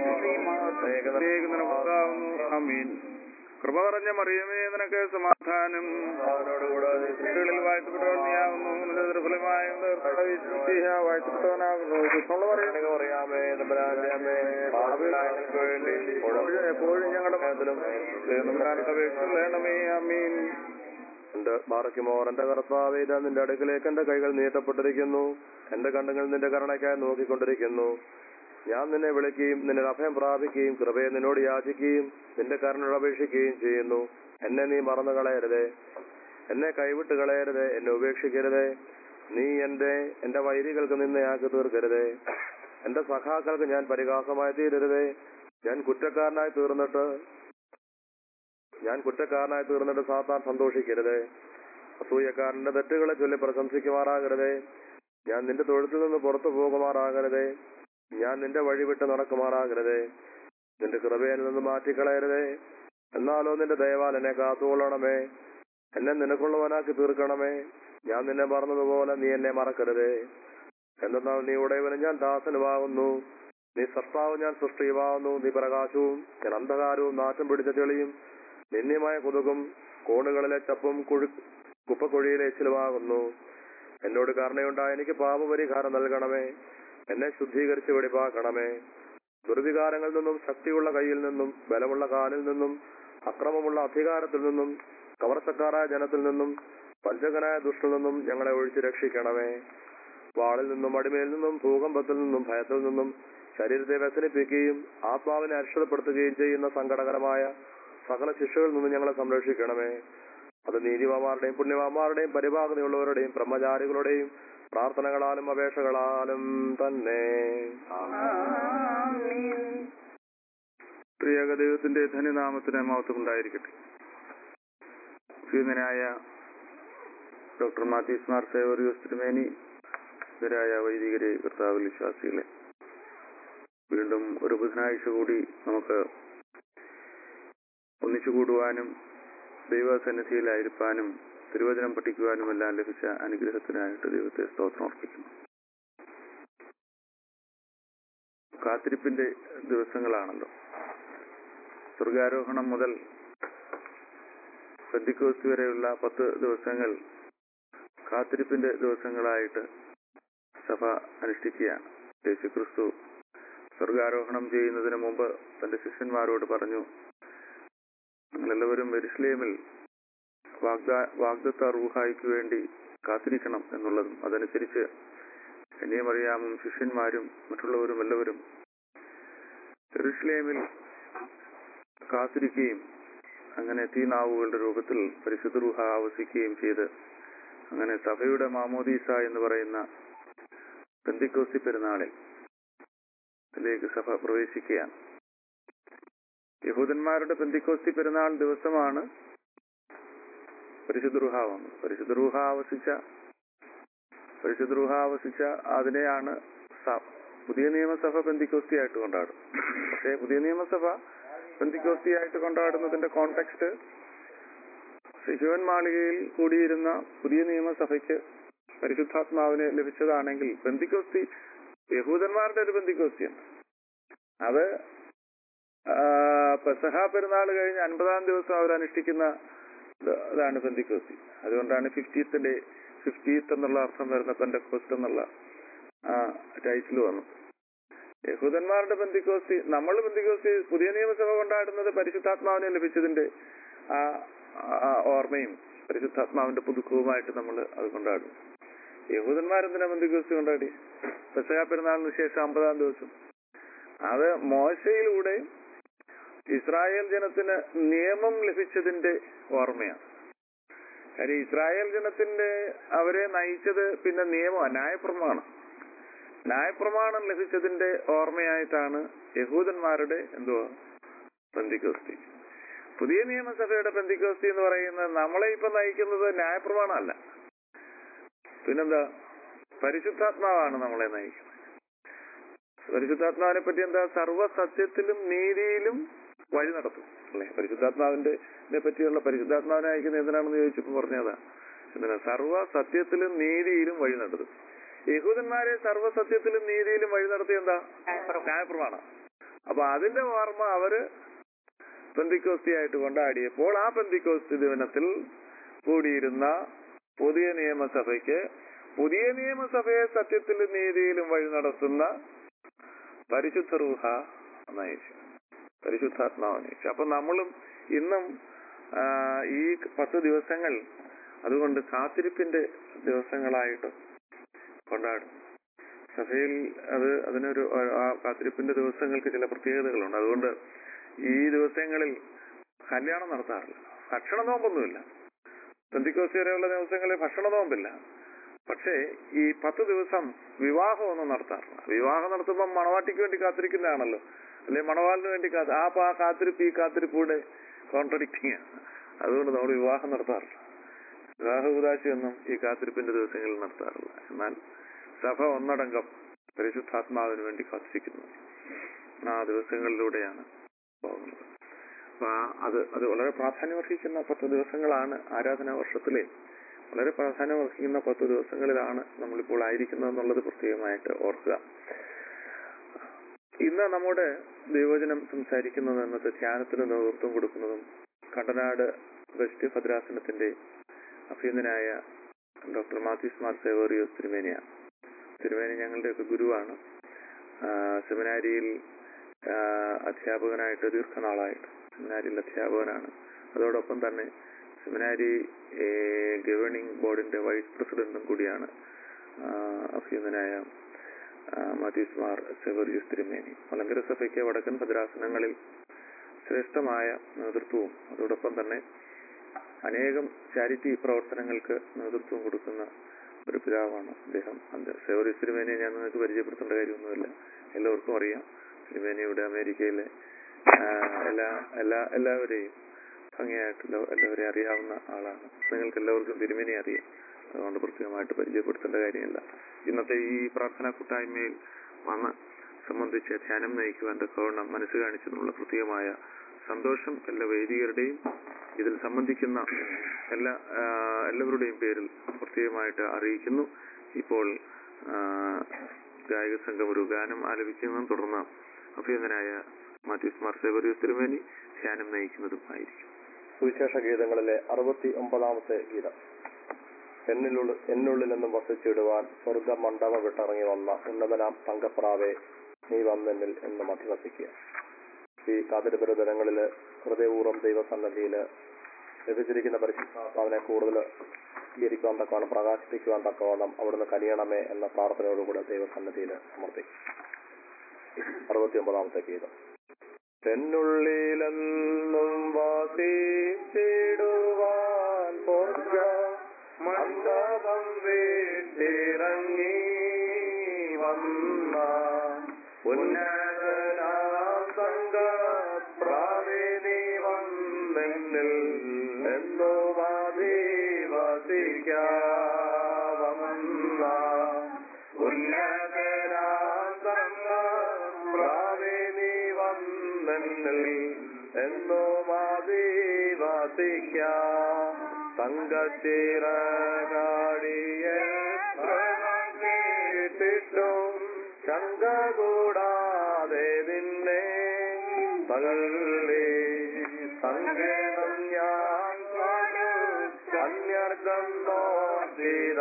നിനക്കുണ്ടാവുന്നു ആമീൻ കൃപ പറഞ്ഞ മറിയമേ നിനക്ക് സമാധാനം അവനോടുകൂടെ സ്ത്രീകളിൽ വാഴ്ത്തപ്പെട്ടവൻ നീയാവുന്നു നിന്റെ ദുർഫലമായ വാഴ്ത്തപ്പെട്ടവനാകുന്നു കൃഷ്ണുള്ള പറയുന്നു നിനക്ക് പറയാമേ തമ്പുരാന്റെ അമ്മേ പാപികളായ ഞങ്ങൾക്ക് വേണ്ടി എപ്പോഴും എപ്പോഴും ഞങ്ങളുടെ മനസ്സിലും അപേക്ഷണമേ ആമീൻ എന്റെ ബാറയ്ക്കുമോർ എന്റെ കർത്താവേ ഇതാ നിന്റെ അടുക്കലേക്ക് എന്റെ കൈകൾ നീട്ടപ്പെട്ടിരിക്കുന്നു എന്റെ കണ്ണുകൾ നിന്റെ കരുണയ്ക്കായി നോക്കിക്കൊണ്ടിരിക്കുന്നു ഞാൻ നിന്നെ വിളിക്കുകയും നിന്നെ അഭയം പ്രാപിക്കുകയും കൃപയെ നിന്നോട് യാചിക്കുകയും നിന്റെ കരുണയോട് അപേക്ഷിക്കുകയും ചെയ്യുന്നു എന്നെ നീ മറന്നു കളയരുതേ എന്നെ കൈവിട്ട് കളയരുതേ എന്നെ ഉപേക്ഷിക്കരുതേ നീ എന്റെ എന്റെ വൈരികൾക്ക് നിന്നയാക്കി തീർക്കരുതേ എന്റെ സഖാക്കൾക്ക് ഞാൻ പരിഹാസമായി തീരരുതേ ഞാൻ കുറ്റക്കാരനായി തീർന്നിട്ട് ഞാൻ കുറ്റക്കാരനായി തീർന്നിട്ട് സാത്താൻ സന്തോഷിക്കരുതേ അസൂയക്കാരന്റെ തെറ്റുകളെ ചൊല്ലി പ്രശംസിക്കുമാറാകരുതേ ഞാൻ നിന്റെ തൊഴുത്തിൽ നിന്ന് പുറത്തു പോകുമാറാകരുതേ ഞാൻ നിന്റെ വഴി വിട്ട് നടക്കുമാറാകരുതേ നിന്റെ കൃപയിൽ നിന്ന് മാറ്റിക്കളയരുതേ എന്നാലോ നിന്റെ ദയവാൽ എന്നെ കാത്തുകൊള്ളണമേ എന്നെ നിനക്കുള്ളവനാക്കി തീർക്കണമേ ഞാൻ നിന്നെ മറന്നതുപോലെ നീ എന്നെ മറക്കരുതേ എന്തെന്നാൽ നീ ഉടയവനും ഞാൻ ദാസനുമാകുന്നു നീ സൃഷ്ടാവും ഞാൻ സൃഷ്ടിയുമാകുന്നു നീ പ്രകാശവും ഞാൻ അന്ധകാരവും നാശം പിടിച്ച ചെളിയും നിന്ദ്യമായ കൊതുകും കോണുകളിലെ ചപ്പും കുഴു കുപ്പക്കുഴിയിലെ എച്ചിലുമാകുന്നു എന്നോട് കരുണയുണ്ടായ എനിക്ക് പാപപരിഹാരം നൽകണമേ എന്നെ ശുദ്ധീകരിച്ച് വെടിപ്പാക്കണമേ ദുർവികാരങ്ങളിൽ നിന്നും ശക്തിയുള്ള കയ്യിൽ നിന്നും ബലമുള്ള കാലിൽ നിന്നും അക്രമമുള്ള അധികാരത്തിൽ നിന്നും കവർച്ചക്കാരായ ജനത്തിൽ നിന്നും വഞ്ചകനായ ദുഷ്ടൽ നിന്നും ഞങ്ങളെ ഒഴിച്ച് രക്ഷിക്കണമേ വാളിൽ നിന്നും അടിമയിൽ നിന്നും ഭൂകമ്പത്തിൽ നിന്നും ഭയത്തിൽ നിന്നും ശരീരത്തെ വ്യസനിപ്പിക്കുകയും ആത്മാവിനെ അരിഷ്ടപ്പെടുത്തുകയും ചെയ്യുന്ന സങ്കടകരമായ സകല ശിക്ഷകളിൽ നിന്നും ഞങ്ങളെ സംരക്ഷിക്കണമേ അത് നീതിമാന്മാരുടെയും പുണ്യമാന്മാരുടെയും പരിഭാഗതയുള്ളവരുടെയും ബ്രഹ്മചാരികളുടെയും പ്രാർത്ഥനകളാലും അപേക്ഷകളാലും തന്നെ പ്രിയക ദൈവത്തിന്റെ ധന്യനാമത്തിന് മഹത്വം ഉണ്ടായിരിക്കട്ടെ ശ്രീമനായ ഡോക്ടർ മാത്യൂസ് മാർ സേവറിയോസ് തിരുമേനി ഇവരായ വൈദികരെ കർത്താവിൽ വിശ്വാസികളെ വീണ്ടും ഒരു ബുധനാഴ്ച കൂടി നമുക്ക് ഒന്നിച്ചു കൂടുവാനും ദൈവസന്നിധിയിലായിരിക്കാനും തിരുവചനം പഠിക്കുവാനും എല്ലാം ലഭിച്ച അനുഗ്രഹത്തിനായിട്ട് ദൈവത്തെ സ്തോത്രം അർപ്പിക്കുന്നു കാത്തിരിപ്പിന്റെ ദിവസങ്ങളാണല്ലോ സ്വർഗാരോഹണം മുതൽ പെന്തിക്കോസ്തി വരെയുള്ള പത്ത് ദിവസങ്ങൾ കാത്തിരിപ്പിന്റെ ദിവസങ്ങളായിട്ട് സഭ അനുഷ്ഠിക്കുകയാണ് യേശുക്രിസ്തു സ്വർഗാരോഹണം ചെയ്യുന്നതിന് മുമ്പ് തന്റെ ശിഷ്യന്മാരോട് പറഞ്ഞു നിങ്ങളെല്ലാവരും എരുസലേമിൽ വാഗ്ദാ വാഗ്ദത്ത റൂഹായിക്ക് വേണ്ടി കാത്തിരിക്കണം എന്നുള്ളതും അതനുസരിച്ച് കന്യമറിയാമും ശിഷ്യന്മാരും മറ്റുള്ളവരും എല്ലാവരും എരുസലേമിൽ കാത്തിരിക്കുകയും അങ്ങനെ തീനാവുകളുടെ രൂപത്തിൽ പരിശുദ്ധ റൂഹ ആവസിക്കുകയും ചെയ്ത് അങ്ങനെ സഭയുടെ മാമോദീസ എന്ന് പറയുന്ന പെന്തിക്കോസി പെരുന്നാളിൽ ഇതിലേക്ക് സഭ പ്രവേശിക്കുകയാണ് യഹൂദന്മാരുടെ പെന്തിക്കോസ്തി പെരുന്നാൾ ദിവസമാണ് പരിശുദ്ധ റുഹ വന്നത് പരിശുദ്ധ റുഹ ആവസിച്ച പരിശുദ്ധ റുഹ ആവസിച്ച അതിനെയാണ് സ- പുതിയ നിയമസഭ പെന്തിക്കോസ്തി ആയിട്ട് കൊണ്ടാടും പക്ഷേ പുതിയ നിയമസഭ പെന്തിക്കോസ്തി ആയിട്ട് കൊണ്ടാടുന്നതിന്റെ കോണ്ടെക്സ്റ്റ് സിഹോൻ മാളികയിൽ കൂടിയിരുന്ന പുതിയ നിയമസഭയ്ക്ക് പരിശുദ്ധാത്മാവിനെ ലഭിച്ചതാണെങ്കിൽ ബന്ധിക്കോസ്തി യഹൂദന്മാരുടെ ഒരു ബന്ധിക്കോസ്തിയാണ് അത് ആ, പെസഹ പെരുന്നാൾ കഴിഞ്ഞ് അൻപതാം ദിവസം അവർ അനുഷ്ഠിക്കുന്ന ഇത് ഇതാണ് ബന്ധിക്കോസ്തി അതുകൊണ്ടാണ് ഫിഫ്റ്റീത്ത് ഡേ ഫിഫ്റ്റീത്ത് എന്നുള്ള അർത്ഥം വരുന്ന പെന്തക്കോസ്റ്റ് എന്നുള്ള ടൈറ്റിൽ വന്നു യഹൂദന്മാരുടെ ബന്ധിക്കോസ്തി നമ്മൾ ബന്ധിക്കോസ്തി പുതിയ നിയമസഭ കൊണ്ടാടുന്നത് പരിശുദ്ധാത്മാവിനെ ലഭിച്ചതിന്റെ ആ ആ ഓർമ്മയും പരിശുദ്ധാത്മാവിന്റെ പുതുക്കവുമായിട്ട് നമ്മൾ അത് കൊണ്ടാടും യഹൂദന്മാരെന്തിനാ ബന്ധിക്കോസ്തി കൊണ്ടാടി പെസഹ പെരുന്നാളിന് ശേഷം അമ്പതാം ദിവസം അത് മോശയിലൂടെ ഇസ്രായേൽ ജനത്തിന് നിയമം ലഭിച്ചതിന്റെ ഓർമ്മയാണ് കാര്യം ഇസ്രായേൽ ജനത്തിന്റെ അവരെ നയിച്ചത് പിന്നെ നിയമമാണ് ന്യായപ്രമാണം ന്യായപ്രമാണം ലഭിച്ചതിന്റെ ഓർമ്മയായിട്ടാണ് യഹൂദന്മാരുടെ എന്തുവാ പെന്തിക്കോസ്തി പുതിയ നിയമസഭയുടെ പെന്തിക്കോസ്തി എന്ന് പറയുന്നത് നമ്മളെ ഇപ്പൊ നയിക്കുന്നത് ന്യായപ്രമാണമല്ല പിന്നെന്താ പരിശുദ്ധാത്മാവാണ് നമ്മളെ നയിക്കുന്നത് പരിശുദ്ധാത്മാവിനെ പറ്റി എന്താ സർവ്വ സത്യത്തിലും നീതിയിലും വഴി നടത്തും അല്ലെ പരിശുദ്ധാത്മാവിന്റെ ഇതിനെ പറ്റിയുള്ള പരിശുദ്ധാത്മാവിനെ അയക്കുന്ന എന്തിനാണെന്ന് ചോദിച്ചപ്പോ പറഞ്ഞതാ എന്തിനാ സർവ്വ സത്യത്തിലും നീതിയിലും വഴി നടത്തും യഹൂദന്മാരെ സർവ്വ സത്യത്തിലും നീതിയിലും വഴി നടത്തിയ എന്താ ന്യായപ്രമാണം അപ്പൊ അതിന്റെ ഓർമ്മ അവര് പെന്തിക്കോസ്തിയായിട്ട് കൊണ്ടാടിയപ്പോൾ ആ പെന്തിക്കോസ്തി ദിനത്തിൽ കൂടിയിരുന്ന പുതിയ നിയമസഭയ്ക്ക് പുതിയ നിയമസഭയെ സത്യത്തിലും നീതിയിലും വഴി നടത്തുന്ന പരിശുദ്ധ റൂഹ നയിച്ചു പരിശുദ്ധാത്മാവ് നയിച്ചു അപ്പൊ നമ്മളും ഇന്നും ആ, ഈ പത്ത് ദിവസങ്ങൾ അതുകൊണ്ട് കാത്തിരിപ്പിന്റെ ദിവസങ്ങളായിട്ട് കൊണ്ടാടും സഭയിൽ അത് അതിനൊരു ആ കാത്തിരിപ്പിന്റെ ദിവസങ്ങൾക്ക് ചില പ്രത്യേകതകളുണ്ട് അതുകൊണ്ട് ഈ ദിവസങ്ങളിൽ കല്യാണം നടത്താറില്ല ഭക്ഷണ നോമ്പൊന്നുമില്ല പെന്തിക്കോസ് വരെയുള്ള ദിവസങ്ങളിൽ ഭക്ഷണ നോമ്പില്ല പക്ഷേ ഈ പത്ത് ദിവസം വിവാഹമൊന്നും നടത്താറില്ല വിവാഹം നടത്തുമ്പോൾ മണവാട്ടിക്ക് വേണ്ടി കാത്തിരിക്കുന്നതാണല്ലോ അല്ലെ മണവാളിന് വേണ്ടി കാത്ത് ആ പാ കാത്തിരിപ്പ് ഈ കാത്തിരിപ്പൂടെ കോൺട്രഡിക്റ്റിംഗ് ആണ് അതുകൊണ്ട് നമ്മൾ വിവാഹം നടത്താറില്ല വിവാഹ ഉദാശയൊന്നും ഈ കാത്തിരിപ്പിന്റെ ദിവസങ്ങളിൽ നടത്താറില്ല എന്നാൽ സഭ ഒന്നടങ്കം പരിശുദ്ധാത്മാവിന് വേണ്ടി കാത്തിരിക്കുന്നു ആ ദിവസങ്ങളിലൂടെയാണ് പോകുന്നത് അപ്പൊ ആ അത് അത് വളരെ പ്രാധാന്യമർഹിക്കുന്ന പത്ത് ദിവസങ്ങളാണ് ആരാധനാ വർഷത്തിലെ വളരെ പ്രാധാന്യം അർഹിക്കുന്ന പത്ത് ദിവസങ്ങളിലാണ് നമ്മളിപ്പോൾ ആയിരിക്കുന്നത് എന്നുള്ളത് പ്രത്യേകമായിട്ട് ഓർക്കുക ഇന്ന് നമ്മുടെ ദൈവചനം സംസാരിക്കുന്നത് എന്നത് ധ്യാനത്തിന് നേതൃത്വം കൊടുക്കുന്നതും കണ്ടനാട് വെസ്റ്റ് ഭദ്രാസനത്തിന്റെ അഭ്യന്തനായ ഡോക്ടർ മാത്യൂസ് മാർ സേവറിയോസ് തിരുമേനിയാണ് തിരുമേനി ഞങ്ങളുടെയൊക്കെ ഗുരുവാണ് ആ, സെമിനാരിയിൽ ആ, അധ്യാപകനായിട്ട് ദീർഘനാളായിട്ട് സെമിനാരിയിൽ അധ്യാപകനാണ് അതോടൊപ്പം തന്നെ സെമിനാരി ഗവേണിംഗ് ബോർഡിന്റെ വൈസ് പ്രസിഡന്റും കൂടിയാണ് ആ, അഭ്യന്തനായ ആ, മാത്യൂസ് മാർ സെവറിയസ് തിരുമേനി മലങ്കര സഭയ്ക്ക് വടക്കൻ ഭദ്രാസനങ്ങളിൽ ശ്രേഷ്ഠമായ നേതൃത്വവും അതോടൊപ്പം തന്നെ അനേകം ചാരിറ്റി പ്രവർത്തനങ്ങൾക്ക് നേതൃത്വം കൊടുക്കുന്ന ഒരു പിതാവാണ് അദ്ദേഹം അത് സെവറിയസ് തിരുമേനിയെ ഞാൻ നിങ്ങൾക്ക് പരിചയപ്പെടുത്തേണ്ട കാര്യമൊന്നുമില്ല എല്ലാവർക്കും അറിയാം തിരുമേനി ഇവിടെ അമേരിക്കയിലെ ആ, എല്ലാ എല്ലാ എല്ലാവരെയും ഭംഗിയായിട്ട് എല്ലാ- എല്ലാവരെയും അറിയാവുന്ന ആളാണ് നിങ്ങൾക്ക് എല്ലാവർക്കും തിരുമേനി അറിയാം അതുകൊണ്ട് പ്രത്യേകമായിട്ട് പരിചയപ്പെടുത്തേണ്ട കാര്യമില്ല ഇന്നത്തെ ഈ പ്രാർത്ഥനാ കൂട്ടായ്മയിൽ വന്ന് സംബന്ധിച്ച് ധ്യാനം നയിക്കുവാൻ തക്കവണ്ണം മനസ്സ് കാണിച്ചതിനുള്ള പ്രത്യേകമായ സന്തോഷം എല്ലാ വൈദികരുടെയും ഇതിൽ സംബന്ധിക്കുന്ന എല്ലാ ആ, എല്ലാവരുടെയും പേരിൽ പ്രത്യേകമായിട്ട് അറിയിക്കുന്നു ഇപ്പോൾ ആ, ഗായക സംഘം ഒരു ഗാനം ആലപിക്കുന്നതും തുടർന്ന് അഭ്യന്തനായ മാത്യൂസ് മാർ സെവറിയൂസ് തിരുമേനി ധ്യാനം നയിക്കുന്നതും ആയിരിക്കും സുവിശേഷ ഗീതങ്ങളിലെ അറുപത്തി ഒമ്പതാമത്തെ ഗീതം എന്നിലുള്ള എന്നുള്ളിൽ നിന്നും വസിച്ചിടുവാൻ സ്വർഗ മണ്ഡപം വിട്ടിറങ്ങി വന്ന ഉന്നതനാം തങ്കപ്രാവെ നീ വന്നെന്നിൽ എന്നും അധിവസിക്കുക ഈ കാതിരപര ദിനങ്ങളില് ഹൃദയപൂർവ്വം ദൈവസന്നദ്ധിയില് ലഭിച്ചിരിക്കുന്ന പരിശുദ്ധാത്മാവിനെ കൂടുതൽ സ്വീകരിക്കുവാൻ തക്കവണ്ണം പ്രകാശിപ്പിക്കുവാൻ തക്കവണ്ണം അവിടുന്ന് കനിയണമേ എന്ന പ്രാർത്ഥനയോടുകൂടെ ദൈവസന്നദ്ധിയിൽ സമർപ്പിക്കും അറുപത്തി ഒമ്പതാമത്തെ ഗീതം എന്നുള്ളിലെന്നും വാസിച്ചിടുവാൻ സ്വർഗ മണ്ഡപം വീട്ടിറങ്ങി വന്ന ഉന്നതനാം സംഘ പ്രാവിനി വന്നെന്നിൽ എന്നോ വാദിവസിക്കാവുന്ന ഉന്നതനാം സംഘ പ്രാവിനി വന്നെന്നിൽ എന്നോ വാദിവസിക്കാം തങ്കച്ചിറകാടിയെ കേട്ടിട്ടും ശങ്ക കൂടാതെ നിന്നെ തള്ളി സങ്കേതം ഞാൻ കന്യർക്കം നോക്കിത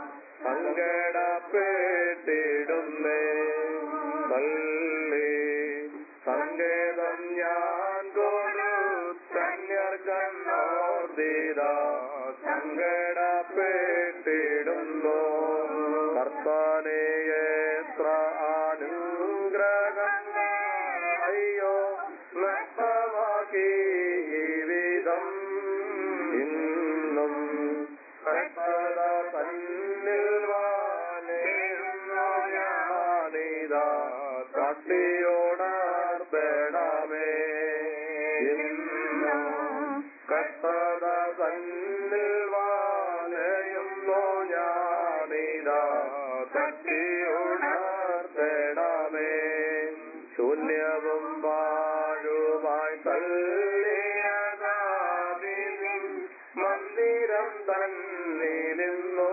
സങ്കടപ്പെട്ടിടുന്നേ തള്ളി സങ്കേതം ഞാൻ കൊടു കന്യർക്കം നോക്കിത സങ്കടപ്പെട്ടിടുന്നു കർത്താനെ എത്ര അനുഗ്രഹങ്ങൾ അയ്യോ നഷ്ടമാക്കി ജീവിതം ഇന്നും കഷ്ടത തന്നിൽ വാനേറുന്നു ഞാനിതാ തട്ടിയോണർത്തണമേ ഇന്നും കഷ്ടത തന്നിൽ വാനയുന്നു ഞാനിതാ തട്ടിയുണർത്തണമേ ശൂന്യവും വാഴുമായി തള്ളിയതാവിൻ മന്ദിരം തന്നിരുന്നു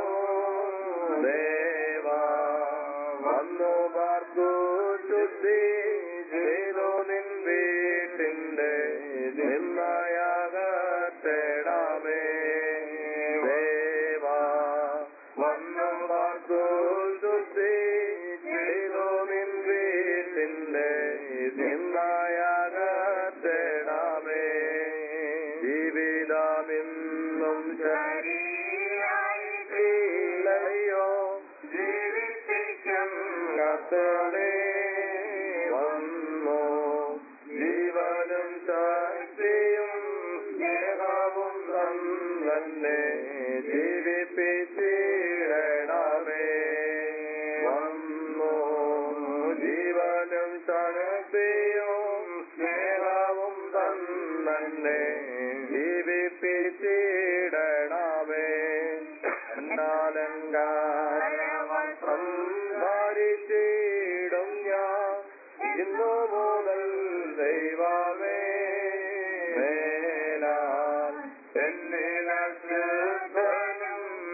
ദേവാ വന്നു പാർത്തു ശുദ്ധി ചെയ്തു നിൻ വീട്ടിന്റെ നിന്നയാകട്ടേടാമേ ദേവാ വന്നു പാർത്തു ശുദ്ധി ചെയ്തു നിൻ വീട്ടിന്റെ നിന്നയാകട്ടേടാമേ ജീവിതമെന്നും ശരിയായില്ലയോ ജീവിപ്പിക്കും കത്തളേ വന്നു ജീവനും ശക്തിയും സ്നേഹവും തന്നെ ജീവിപ്പിച്ചിടണമേ വന്നു ജീവനും ശക്തിയും സ്നേഹവും തന്നെ ജീവിപ്പിച്ചിടണമേ എന്നാലങ്കാരവസ്ത്രം ധരിച്ചിടും ഞാൻ ഇന്നു മുതൽ ദൈവമേ മേലാൽ എന്നിലും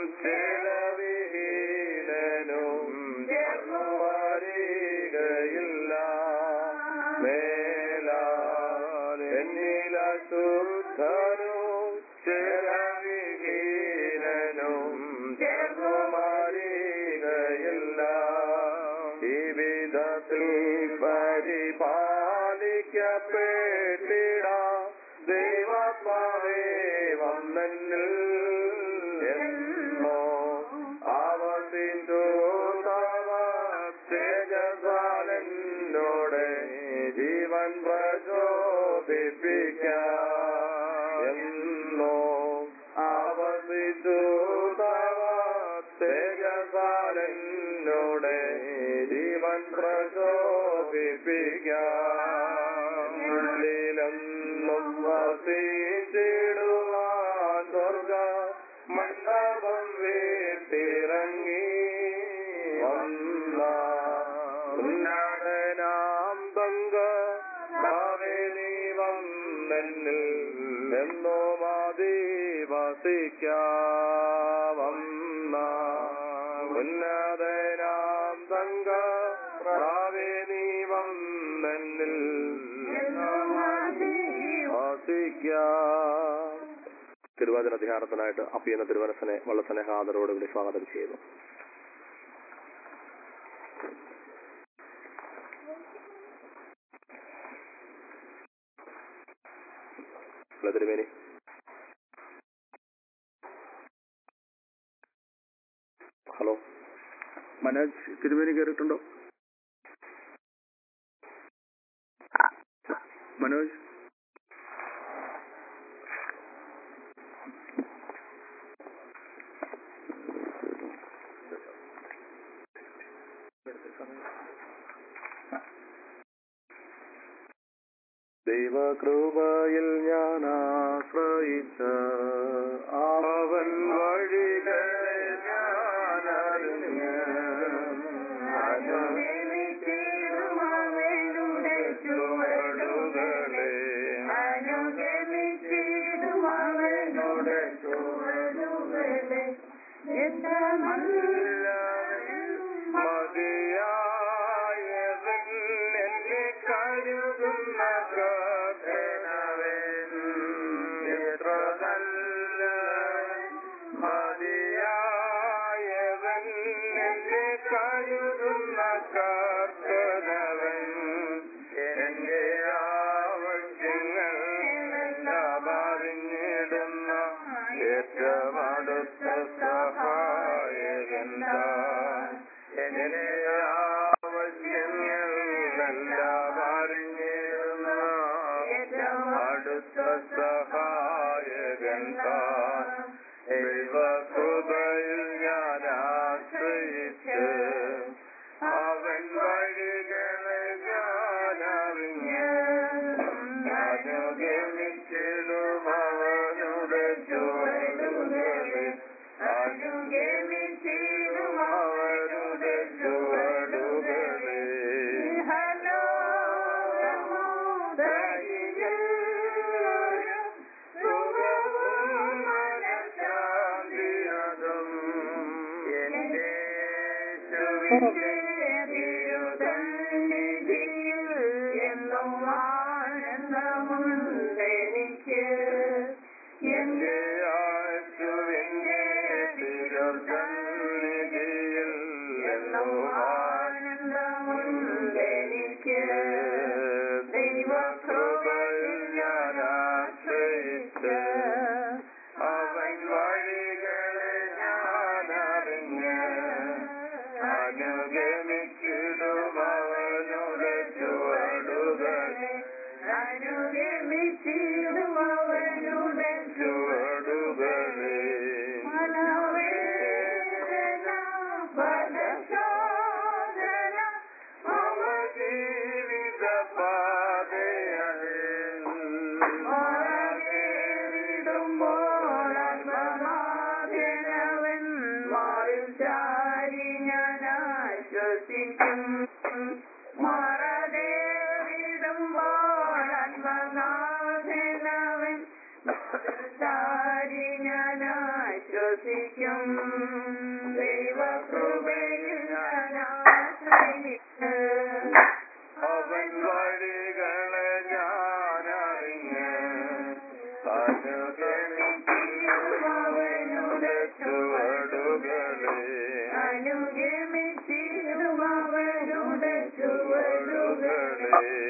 പരിപാലിക്കപ്പെട്ടിട ദൈവത്മാവേ വന്നെന്നിൽ എന്നോ ആവർത്തിച്ചു തവ തേജസാലനോടെ ജീവൻ പ്രചോദിപ്പിക്കാമെന്നോ ആവർത്തിച്ചു തവ തേജസാലനോടെ ജീവൻ പ്രചോദിപ്പിക്കാമെന്നും വസിച്ചിടുവാൻ സ്വർഗ മണ്ഡപം വീട്ടിറങ്ങി വന്ന ഉന്നതനാം തങ്ക ഭാവേനി വന്നെന്നിൽ എന്നോ മതി വസിക്കാവന്ന ഉന്നതനാം തങ്ക ഭാവേനി വന്നെന്നിൽ വസിക്കാം തിരുവചന ധ്യാനത്തിനായിട്ട് അപ്പിയെന്ന തിരുവനസനെ വളരെ സ്നേഹാദരോടുകൂടി സ്വാഗതം ചെയ്യുന്നു ഹലോ തിരുമേനി ഹലോ മനോജ് തിരുമേനി കയറിയിട്ടുണ്ടോ മനോജ് ദൈവകൃപയിൽ ഞാൻ ആശ്രയിച്ച അവൻ വഴികളെ ഞാൻ അറിഞ്ഞ് അനുഗമിച്ചിടുമവനുടെ ചുവടുകളെ അനുഗമിച്ചിടുമവനുടെ ചുവടുകളെ എത്ര നല്ല മതിയായവൻ എന്നെ കരുതുന്ന കർത്തനവൻ എത്ര നല്ല മതിയായവൻ എന്നെ കരുതുന്ന കർത്തനവൻ എന്റെ ആവശ്യങ്ങൾ എല്ലാം അറിഞ്ഞിടുന്ന ഏറ്റവും അടുത്ത സഹായകൻ താൻ. എന്റെ ആവശ്യങ്ങൾ എല്ലാം അറിഞ്ഞിടുന്ന ഏറ്റവും അടുത്ത സഹായകൻ താൻ. ദൈവകൃപയിൽ ഞാൻ ആശ്രയിച്ച് അവൻ വഴികളെ ഞാൻ അറിഞ്ഞ് അനുഗമിച്ചിടും അവനുടെ ചുവടുകളെ അനുഗമിച്ചിടും അവനുടെ ചുവടുകളെ ഹലോ സുഖവും മനഃശാന്തിയതും എന്റെ യേശുവിന്റെ തിരുസന്നിധിയിൽ എന്നും ആനന്ദമുണ്ടെനിക്ക് എന്റെ യേശുവിന്റെ തിരുസന്നിധിയിൽ എന്നും ആനന്ദമുണ്ടെനിക്ക് ദൈവകൃപയിൽ ഞാൻ ആശ്രയിച്ച് അവൻ വഴികളെ ഞാൻ അറിഞ്ഞ് അനുഗമിച്ചിടും അവനുടെ ചുവടുകളെ അനുഗമിച്ചിടും അവനുടെ ചുവടുകളെ മനോവേദന പദശോധന മമ ജീവിത പാതയതിൽ മാറിടുമ്പോൾ ആത്മനാഥനവൻ മാറിൽ ചാരി ഞാൻ ആശ്വസിക്കും മാറാതേറിടുമ്പോൾ ആത്മനാഥനവൻ ചാരി ഞാൻ ആശ്വസിക്കും ദൈവകൃപയിൽ ഞാൻ ആശ്രയിച്ച് അവൻ വഴികളെ ഞാൻ അറിഞ്ഞ് അനുഗമിച്ചിടും അവനുടെ ചുവടുകളെ അനുഗമിച്ചിടും അവരുടെ ചുവടുകളെ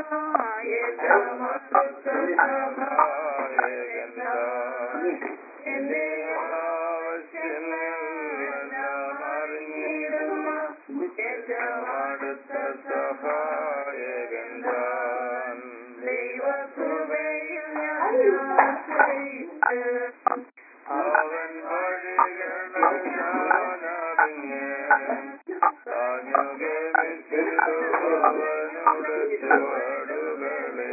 എന്റെ ആവശ്യങ്ങളെല്ലാം അറിഞ്ഞിടുന്ന ഏറ്റവും അടുത്ത സഹായകൻ താൻ ദൈവകൃപയിൽ ഞാൻ അവൻ വഴികളെ ഞാനറിഞ്ഞ് താങ്ങുകെ അവനുടെ ചുവടുകളെ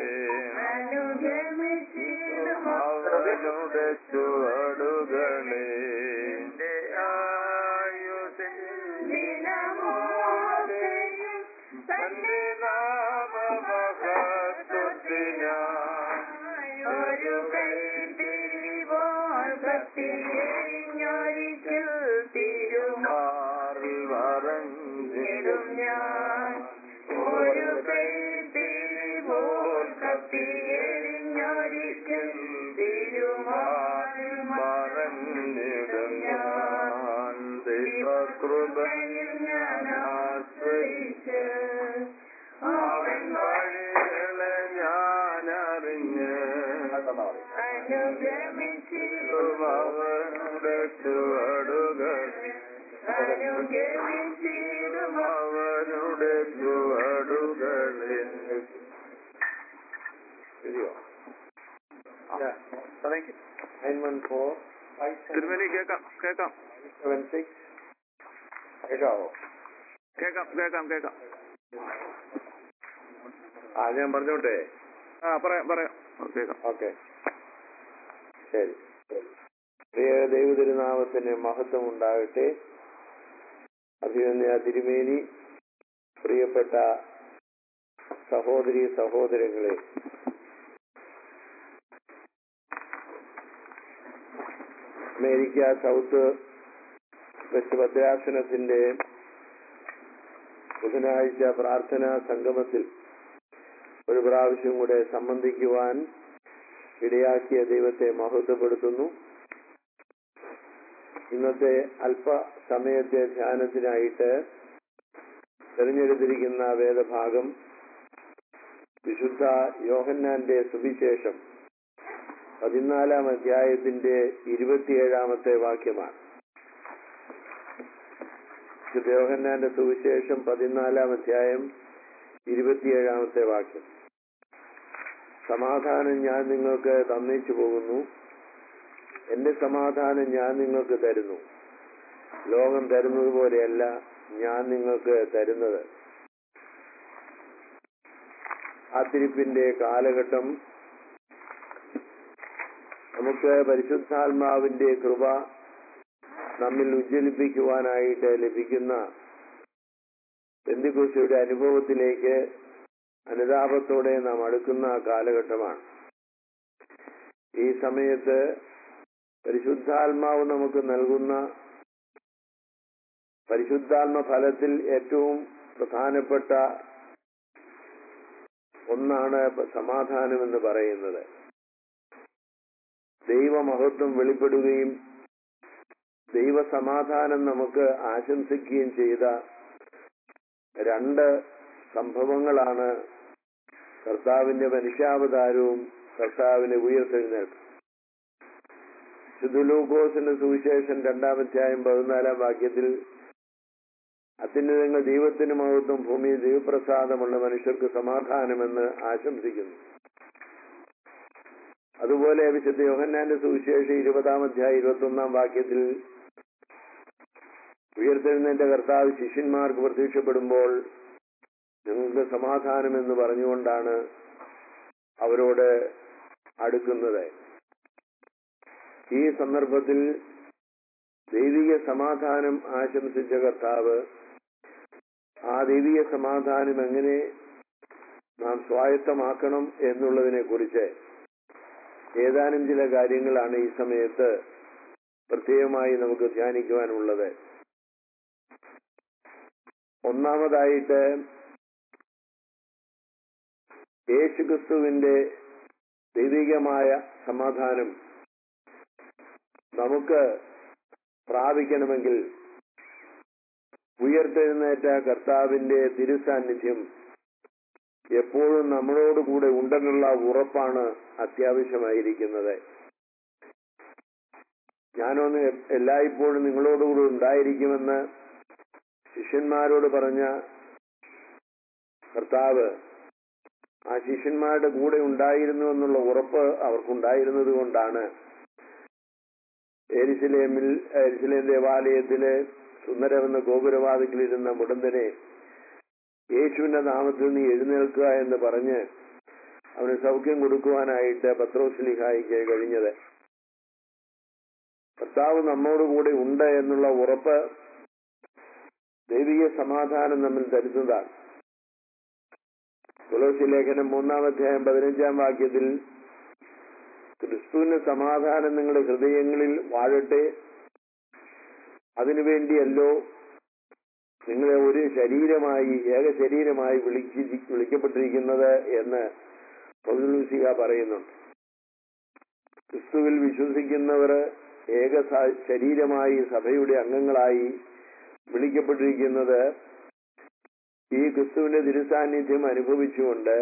അവനുടെ ചുവടുകളെ എന്റെ ആയുസിൻ തന്റെ നാമമഹത്വത്തിനായി ഒരു കൈത്തിരിപോൽ കത്തിയെരിഞ്ഞൊരിക്കൽ തിരുമാറിൽ വറഞ്ഞിടും ഞാൻ ഒരു കൈത്തിരിപോൽ കത്തിയെരിഞ്ഞൊരിക്കൽ തിരുമാറിൽ മറഞ്ഞിടും ഞാൻ ദൈവകൃപയിൽ ഞാൻ ആശ്രയിച്ച് അവൻ വഴികളെ ഞാൻ അറിഞ്ഞ് അനുഗമിച്ചിടും അവനുടെ ചുവടുകൾ അനുഗമിച്ചിടും അവനുടെ ചുവടുകളിൽ ശരിയോ നയൻ വൺ ഫോർ ഫൈവ് തിരുമലി കേക്കാം കേക്കാം സെവൻ സിക്സ് കേൾക്കാവോ കേക്കാം കേക്കാം കേക്കാം ആ ഞാൻ പറഞ്ഞോട്ടെ ആ പറയാം പറയാം ആ, കേക്കാം ഓക്കെ ശരി പ്രിയ ദൈവതിരുനാമത്തിന് മഹത്വം ഉണ്ടാകട്ടെ അഭിനന്ദ തിരുമേനി പ്രിയപ്പെട്ട സഹോദരി സഹോദരങ്ങളെ അമേരിക്ക സൗത്ത് വെസ്റ്റ് ഭദ്രാസനത്തിന്റെ ബുധനാഴ്ച പ്രാർത്ഥനാ സംഗമത്തിൽ ഒരു പ്രാവശ്യം കൂടെ സംബന്ധിക്കുവാൻ ഇടയാക്കിയ ദൈവത്തെ മഹത്വപ്പെടുത്തുന്നു ഇന്നത്തെ അല്പസമയത്തെ ധ്യാനത്തിനായിട്ട് തിരഞ്ഞെടുത്തിരിക്കുന്ന വേദഭാഗം വിശുദ്ധ യോഹന്നാന്റെ സുവിശേഷം പതിനാലാം അധ്യായത്തിന്റെ ഇരുപത്തിയേഴാമത്തെ വാക്യമാണ് വിശുദ്ധ യോഹന്നാന്റെ സുവിശേഷം പതിനാലാം അധ്യായം ഇരുപത്തിയേഴാമത്തെ വാക്യം സമാധാനം ഞാൻ നിങ്ങൾക്ക് തന്നേച്ചു പോകുന്നു എന്റെ സമാധാനം ഞാൻ നിങ്ങൾക്ക് തരുന്നു ലോകം തരുന്നത് പോലെയല്ല ഞാൻ നിങ്ങൾക്ക് തരുന്നത് കാത്തിരിപ്പിന്റെ കാലഘട്ടം നമുക്ക് പരിശുദ്ധാത്മാവിന്റെ കൃപ നമ്മിൽ ഉജ്ജ്വലിപ്പിക്കുവാനായിട്ട് ലഭിക്കുന്ന ബന്ധുക്കുശിയുടെ അനുഭവത്തിലേക്ക് അനുതാപത്തോടെ നാം അടുക്കുന്ന കാലഘട്ടമാണ് ഈ സമയത്ത് പരിശുദ്ധാത്മാവ് നമുക്ക് നൽകുന്ന പരിശുദ്ധാത്മ ഫലത്തിൽ ഏറ്റവും പ്രധാനപ്പെട്ട ഒന്നാണ് സമാധാനം എന്ന് പറയുന്നത് ദൈവമഹത്വം വെളിപ്പെടുകയും ദൈവസമാധാനം നമുക്ക് ആശംസിക്കുകയും ചെയ്ത രണ്ട് സംഭവങ്ങളാണ് കർത്താവിന്റെ മനുഷ്യാവതാരവും കർത്താവിന്റെ ഉയർത്തെഴുന്നേൽപ്പും ശുദ്ധലൂക്കോസിന്റെ സുവിശേഷം രണ്ടാമധ്യായം പതിനാലാം വാക്യത്തിൽ അത്യുന്നതങ്ങൾ ദൈവത്തിന് മഹത്വം ഭൂമിയിൽ ദൈവപ്രസാദമുള്ള മനുഷ്യർക്ക് സമാധാനമെന്ന് ആശംസിക്കുന്നു അതുപോലെ വിശുദ്ധ യോഹന്നാന്റെ സുവിശേഷം ഇരുപതാം അധ്യായം ഇരുപത്തി ഒന്നാം വാക്യത്തിൽ ഉയർത്തെഴുന്നേറ്റ കർത്താവ് ശിഷ്യന്മാർക്ക് പ്രത്യക്ഷപ്പെടുമ്പോൾ ഞങ്ങൾക്ക് സമാധാനം എന്ന് പറഞ്ഞുകൊണ്ടാണ് അവരോട് അടുക്കുന്നത് ഈ സന്ദർഭത്തിൽ ദൈവിക സമാധാനം ആശംസിച്ച കർത്താവ് ആ ദൈവിക സമാധാനം എങ്ങനെ നാം സ്വായത്തമാക്കണം എന്നുള്ളതിനെ കുറിച്ച് ഏതാനും ചില കാര്യങ്ങളാണ് ഈ സമയത്ത് പ്രത്യേകമായി നമുക്ക് ധ്യാനിക്കുവാനുള്ളത് ഒന്നാമതായിട്ട് യേശുക്രിസ്തുവിന്റെ ദൈവികമായ സമാധാനം നമുക്ക് പ്രാപിക്കണമെങ്കിൽ ഉയർത്തെഴുന്നേറ്റ കർത്താവിന്റെ തിരുസാന്നിധ്യം എപ്പോഴും നമ്മളോട് കൂടെ ഉണ്ടെന്നുള്ള ഉറപ്പാണ് അത്യാവശ്യമായിരിക്കുന്നത് ഞാനൊന്ന് എ- എല്ലായ്പ്പോഴും നിങ്ങളോടുകൂടെ ഉണ്ടായിരിക്കുമെന്ന് ശിഷ്യന്മാരോട് പറഞ്ഞ കർത്താവ് ആ ശിഷ്യന്മാരുടെ കൂടെ ഉണ്ടായിരുന്നു എന്നുള്ള ഉറപ്പ് അവർക്കുണ്ടായിരുന്നത് കൊണ്ടാണ് എരിശിലേമിൽ എരിശിലേം ദേവാലയത്തിലെ സുന്ദരമെന്ന ഗോപുരവാതിക്കലിരുന്ന മുടന്തനെ യേശുവിന്റെ നാമത്തിൽ നീ എഴുന്നേൽക്കുക എന്ന് പറഞ്ഞ് അവന് സൗഖ്യം കൊടുക്കുവാനായിട്ട് പത്രോസ്ലിഹായിക്ക് കഴിഞ്ഞത് കർത്താവ് നമ്മോട് കൂടെ ഉണ്ട് എന്നുള്ള ഉറപ്പ് ദൈവിക സമാധാനം നമ്മിൽ തരുന്നതാണ് തുളസി ലേഖനം മൂന്നാം അധ്യായം പതിനഞ്ചാം വാക്യത്തിൽ ക്രിസ്തുവിന്റെ സമാധാനം നിങ്ങളുടെ ഹൃദയങ്ങളിൽ വാഴട്ടെ അതിനുവേണ്ടിയല്ലോ നിങ്ങളെ ഒരു ശരീരമായി ഏക ശരീരമായി വിളിച്ചി വിളിക്കപ്പെട്ടിരിക്കുന്നത് എന്ന് പൗലുസിക പറയുന്നുണ്ട് ക്രിസ്തുവിൽ വിശ്വസിക്കുന്നവർ ഏക സ- ശരീരമായി സഭയുടെ അംഗങ്ങളായി വിളിക്കപ്പെട്ടിരിക്കുന്നത് ഈ ക്രിസ്തുവിന്റെ തിരുസാന്നിധ്യം അനുഭവിച്ചുകൊണ്ട്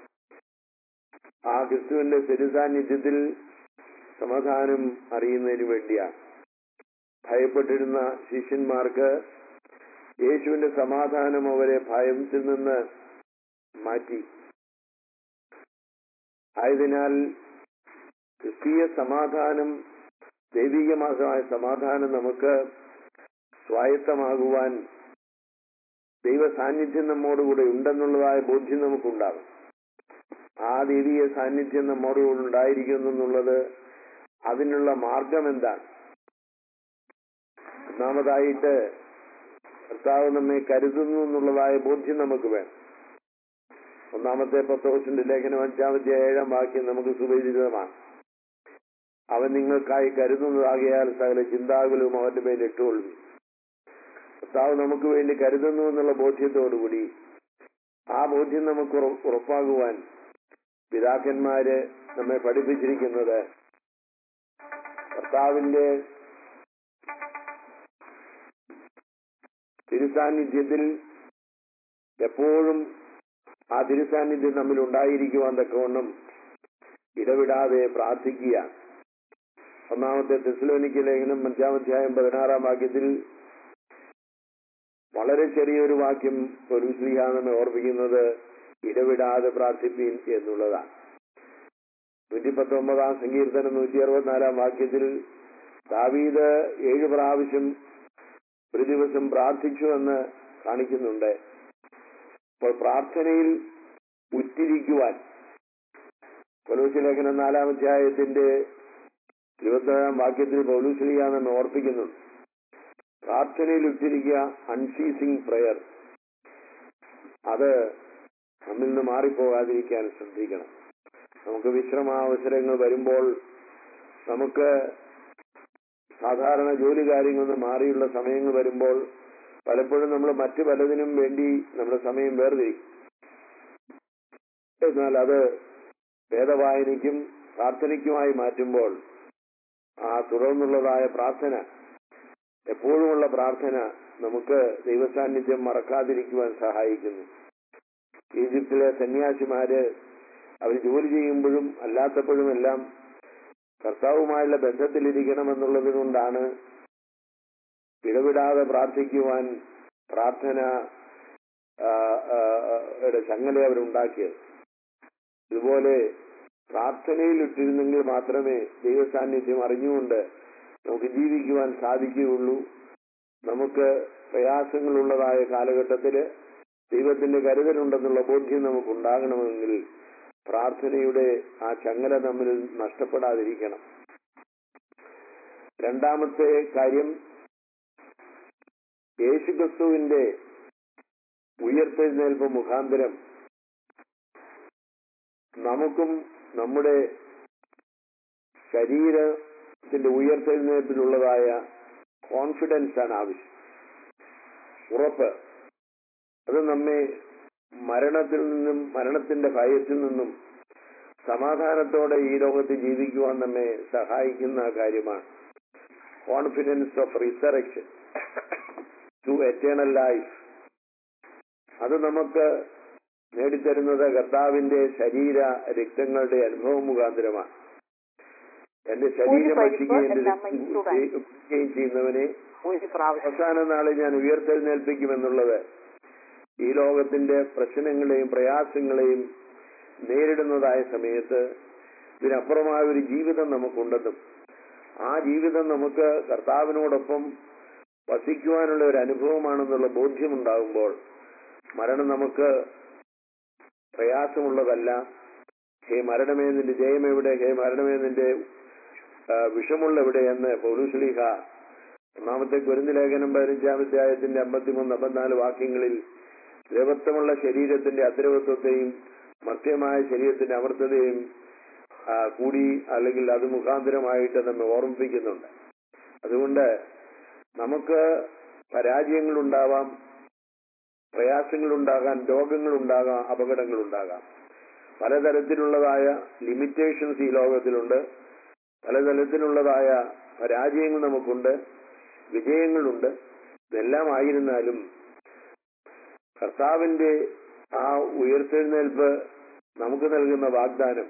ആ ക്രിസ്തുവിന്റെ തിരുസാന്നിധ്യത്തിൽ സമാധാനം അറിയുന്നതിന് വേണ്ടിയാണ് ഭയപ്പെട്ടിരുന്ന ശിഷ്യന്മാർക്ക് യേശുവിന്റെ സമാധാനം അവരെ ഭയത്തിൽ നിന്ന് മാറ്റി ആയതിനാൽ ക്രിസ്തീയ സമാധാനം ദൈവികമായ സമാധാനം നമുക്ക് സ്വായത്തമാകുവാൻ ദൈവ സാന്നിധ്യം നമ്മോടുകൂടെ ഉണ്ടെന്നുള്ളതായ ബോധ്യം നമുക്കുണ്ടാകും ആ ദൈവീയ സാന്നിധ്യം നമ്മോടുകൂടെ ഉണ്ടായിരിക്കുന്നു എന്നുള്ളത് അതിനുള്ള മാർഗം എന്താണ് ഒന്നാമതായിട്ട് കർത്താവ് നമ്മെ കരുതുന്നു എന്നുള്ളതായ ബോധ്യം നമുക്ക് വേണം ഒന്നാമത്തെ പത്തോസിന്റെ ലേഖനം അഞ്ചാമത്തെ ഏഴാം വാക്യം നമുക്ക് സുപരിചിതമാണ് അവൻ നിങ്ങൾക്കായി കരുതുന്നതാകിയാൽ സകല ചിന്താകുലവും അവന്റെ മേൽ ഇട്ടുകൊള്ളും കർത്താവ് നമുക്ക് വേണ്ടി കരുതുന്നു എന്നുള്ള ബോധ്യത്തോടുകൂടി ആ ബോധ്യം നമുക്ക് ഉറ- ഉറപ്പാകുവാൻ പിതാക്കന്മാര് നമ്മെ പഠിപ്പിച്ചിരിക്കുന്നത് കർത്താവിന്റെ തിരുസാന്നിധ്യത്തിൽ എപ്പോഴും ആ തിരുസാന്നിധ്യം നമ്മിൽ ഉണ്ടായിരിക്കുവാൻ തക്കവണ്ണം ഇടവിടാതെ പ്രാർത്ഥിക്കുക ഒന്നാമത്തെ തെസ്ലോനിക്ക് ലേഖനം അഞ്ചാമധ്യായം പതിനാറാം വാക്യത്തിൽ വളരെ ചെറിയൊരു വാക്യം പൊരുശ്രീഹ നമ്മെ ഓർപ്പിക്കുന്നത് ഇടവിടാതെ പ്രാർത്ഥിപ്പീൻ എന്നുള്ളതാണ് നൂറ്റി പത്തൊമ്പതാം സങ്കീർത്തനം നൂറ്റി അറുപത്തിനാലാം വാക്യത്തിൽ ദാവീദ് ഏഴ് പ്രാവശ്യം ഒരു ദിവസം പ്രാർത്ഥിച്ചു എന്ന് കാണിക്കുന്നുണ്ട് അപ്പോൾ പ്രാർത്ഥനയിൽ ഉറ്റിരിക്കുവാൻ പൗലോസ് ലേഖനം നാലാം അധ്യായത്തിന്റെ ഇരുപത്തേഴാം വാക്യത്തിൽ പൗലൂസ്ലിയ നമ്മെ ഓർപ്പിക്കുന്നുണ്ട് പ്രാർത്ഥനയിൽ ഉച്ചരിക്കുക അൺസീസിങ് പ്രയർ അത് നമ്മിൽ നിന്ന് മാറിപ്പോകാതിരിക്കാൻ ശ്രദ്ധിക്കണം നമുക്ക് വിശ്രമാവസരങ്ങൾ വരുമ്പോൾ നമുക്ക് സാധാരണ ജോലി കാര്യങ്ങളിൽ നിന്ന് മാറിയുള്ള സമയങ്ങൾ വരുമ്പോൾ പലപ്പോഴും നമ്മൾ മറ്റു പലതിനും വേണ്ടി നമ്മുടെ സമയം വേർതിരിക്കും എന്നാൽ അത് വേദവായനയ്ക്കും പ്രാർത്ഥനയ്ക്കുമായി മാറ്റുമ്പോൾ ആ തുടർന്നുള്ളതായ പ്രാർത്ഥന എപ്പോഴുമുള്ള പ്രാർത്ഥന നമുക്ക് ദൈവസാന്നിധ്യം മറക്കാതിരിക്കുവാൻ സഹായിക്കുന്നു ഈജിപ്തിലെ സന്യാസിമാര് അവർ ജോലി ചെയ്യുമ്പോഴും അല്ലാത്തപ്പോഴും എല്ലാം കർത്താവുമായുള്ള ബന്ധത്തിലിരിക്കണമെന്നുള്ളത് കൊണ്ടാണ് ഇടവിടാതെ പ്രാർത്ഥിക്കുവാൻ പ്രാർത്ഥന ആ, ആ, ആ, യുടെ ചങ്ങല അവരുണ്ടാക്കിയത് ഇതുപോലെ പ്രാർത്ഥനയിൽ ഇട്ടിരുന്നെങ്കിൽ മാത്രമേ ദൈവസാന്നിധ്യം അറിഞ്ഞുകൊണ്ട് നമുക്ക് ജീവിക്കുവാൻ സാധിക്കുകയുള്ളൂ നമുക്ക് പ്രയാസങ്ങളുള്ളതായ കാലഘട്ടത്തിൽ ദൈവത്തിന്റെ കരുതലുണ്ടെന്നുള്ള ബോധ്യം നമുക്ക് ഉണ്ടാകണമെങ്കിൽ പ്രാർത്ഥനയുടെ ആ ചങ്ങല നമ്മിൽ നഷ്ടപ്പെടാതിരിക്കണം രണ്ടാമത്തെ കാര്യം യേശുക്രിസ്തുവിന്റെ ഉയർത്തെഴുന്നേൽപ്പ് മുഖാന്തരം നമുക്കും നമ്മുടെ ശരീരത്തിന്റെ ഉയർത്തെഴുന്നേൽപ്പിലുള്ളതായ കോൺഫിഡൻസ് ആണ് ആവശ്യം ഉറപ്പ് അത് നമ്മെ മരണത്തിൽ നിന്നും മരണത്തിന്റെ ഭയത്തിൽ നിന്നും സമാധാനത്തോടെ ഈ ലോകത്ത് ജീവിക്കുവാൻ നമ്മെ സഹായിക്കുന്ന കാര്യമാണ് confidence of resurrection to eternal life അത് നമുക്ക് നേടിത്തരുന്നത് കർത്താവിന്റെ ശരീര രക്തങ്ങളുടെ അനുഭവം മുഖാന്തരമാണ് എന്റെ ശരീരം പരിപ്പ് ഭക്ഷിക്കുകയും എന്റെ എല്ലാം രക്തം ചൂടായി. കുടിക്കുകയും ചെയ്യുന്നവനെ ഒരു പ്രാവശ്യം അവസാന നാളിൽ ഞാൻ ഉയർത്തെഴുന്നേൽപ്പിക്കുമെന്നുള്ളത് ഈ ലോകത്തിന്റെ പ്രശ്നങ്ങളെയും പ്രയാസങ്ങളെയും നേരിടുന്നതായ സമയത്ത് ഇതിനപ്പുറമായ ഒരു ജീവിതം നമുക്കുണ്ടെന്നും ആ ജീവിതം നമുക്ക് കർത്താവിനോടൊപ്പം വസിക്കുവാനുള്ള ഒരു അനുഭവമാണെന്നുള്ള ബോധ്യമുണ്ടാകുമ്പോൾ മരണം നമുക്ക് പ്രയാസമുള്ളതല്ല ഹേ മരണമേ നിന്റെ ജയം എവിടെ ഹേ മരണമേ നിന്റെ ആ, വിഷമുള്ള എവിടെ എന്ന് പൗരുഷലീഹ ഒന്നാമത്തെ കുരുന്ന് ലേഖനം പതിനഞ്ചാം അധ്യായത്തിന്റെ അമ്പത്തിമൂന്ന് അമ്പത്തിനാല് വാക്യങ്ങളിൽ ദ്രവത്വമുള്ള ശരീരത്തിന്റെ അദ്രവത്വത്തെയും മർത്യമായ ശരീരത്തിന്റെ അമർത്തതയും ആ, കൂടി അല്ലെങ്കിൽ അത് മുഖാന്തരമായിട്ട് നമ്മെ ഓർമ്മിപ്പിക്കുന്നുണ്ട് അതുകൊണ്ട് നമുക്ക് പരാജയങ്ങളുണ്ടാവാം പ്രയാസങ്ങളുണ്ടാകാം രോഗങ്ങളുണ്ടാകാം അപകടങ്ങളുണ്ടാകാം പലതരത്തിലുള്ളതായ ലിമിറ്റേഷൻസ് ഈ ലോകത്തിലുണ്ട് പലതരത്തിലുള്ളതായ പരാജയങ്ങൾ നമുക്കുണ്ട് വിജയങ്ങളുണ്ട് ഇതെല്ലാം ആയിരുന്നാലും കർത്താവിന്റെ ആ ഉയർത്തെഴുന്നേൽപ്പ് നമുക്ക് നൽകുന്ന വാഗ്ദാനം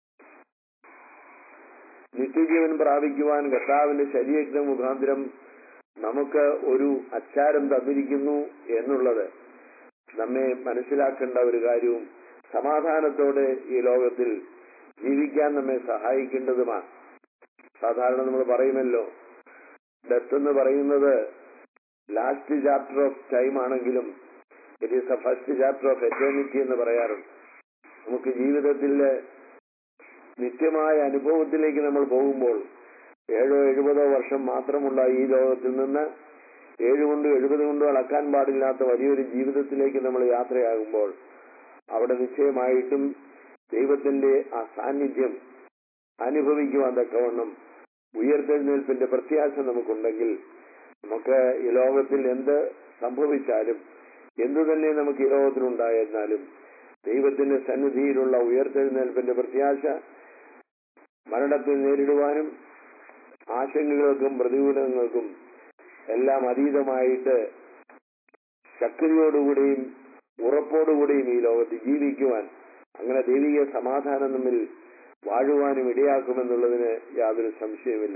നിത്യജീവൻ പ്രാപിക്കുവാൻ കർത്താവിന്റെ ശരീരത്തിന് മുഖാന്തരം നമുക്ക് ഒരു അച്ചാരം തന്നിരിക്കുന്നു എന്നുള്ളത് നമ്മെ മനസ്സിലാക്കേണ്ട ഒരു കാര്യവും സമാധാനത്തോടെ ഈ ലോകത്തിൽ ജീവിക്കാൻ നമ്മെ സഹായിക്കേണ്ടതുമാണ് സാധാരണ നമ്മൾ പറയുമല്ലോ ഡെത്ത് എന്ന് പറയുന്നത് ലാസ്റ്റ് ചാപ്റ്റർ ഓഫ് ടൈം ആണെങ്കിലും it is a first chapter of eternity എന്ന് പറയാറുണ്ട് നമുക്ക് ജീവിതത്തിലെ നിത്യമായ അനുഭവത്തിലേക്ക് നമ്മൾ പോകുമ്പോൾ ഏഴോ എഴുപതോ വർഷം മാത്രമുള്ള ഈ ലോകത്തിൽ നിന്ന് ഏഴ് കൊണ്ടും എഴുപത് കൊണ്ടും അളക്കാൻ പാടില്ലാത്ത വലിയൊരു ജീവിതത്തിലേക്ക് നമ്മൾ യാത്രയാകുമ്പോൾ അവിടെ നിശ്ചയമായിട്ടും ദൈവത്തിന്റെ ആ സാന്നിധ്യം അനുഭവിക്കുവാൻ തക്കവണ്ണം ഉയർത്തെഴുന്നേൽപ്പിന്റെ പ്രത്യാശ നമുക്കുണ്ടെങ്കിൽ നമുക്ക് ഈ ലോകത്തിൽ എന്ത് സംഭവിച്ചാലും എന്തു തന്നെ നമുക്ക് ഈ ലോകത്തിലുണ്ടായിരുന്നാലും ദൈവത്തിന്റെ സന്നിധിയിലുള്ള ഉയർത്തെഴുന്നേൽപ്പിന്റെ പ്രത്യാശ മരണത്തെ നേരിടുവാനും ആശങ്കകൾക്കും പ്രതികൂലങ്ങൾക്കും എല്ലാം അതീതമായിട്ട് ശക്തിയോടുകൂടിയും ഉറപ്പോടുകൂടിയും ഈ ലോകത്ത് ജീവിക്കുവാൻ അങ്ങനെ ദൈവിക സമാധാനം തമ്മിൽ വാഴുവാനും ഇടയാക്കുമെന്നുള്ളതിന് യാതൊരു സംശയമില്ല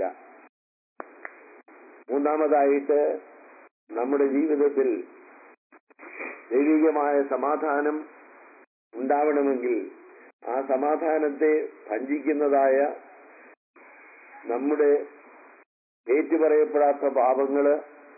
മൂന്നാമതായിട്ട് നമ്മുടെ ജീവിതത്തിൽ ദൈവികമായ സമാധാനം ഉണ്ടാവണമെങ്കിൽ ആ സമാധാനത്തെ ഭഞ്ചിക്കുന്നതായ നമ്മുടെ ഏറ്റുപറയപ്പെടാത്ത പാപങ്ങള്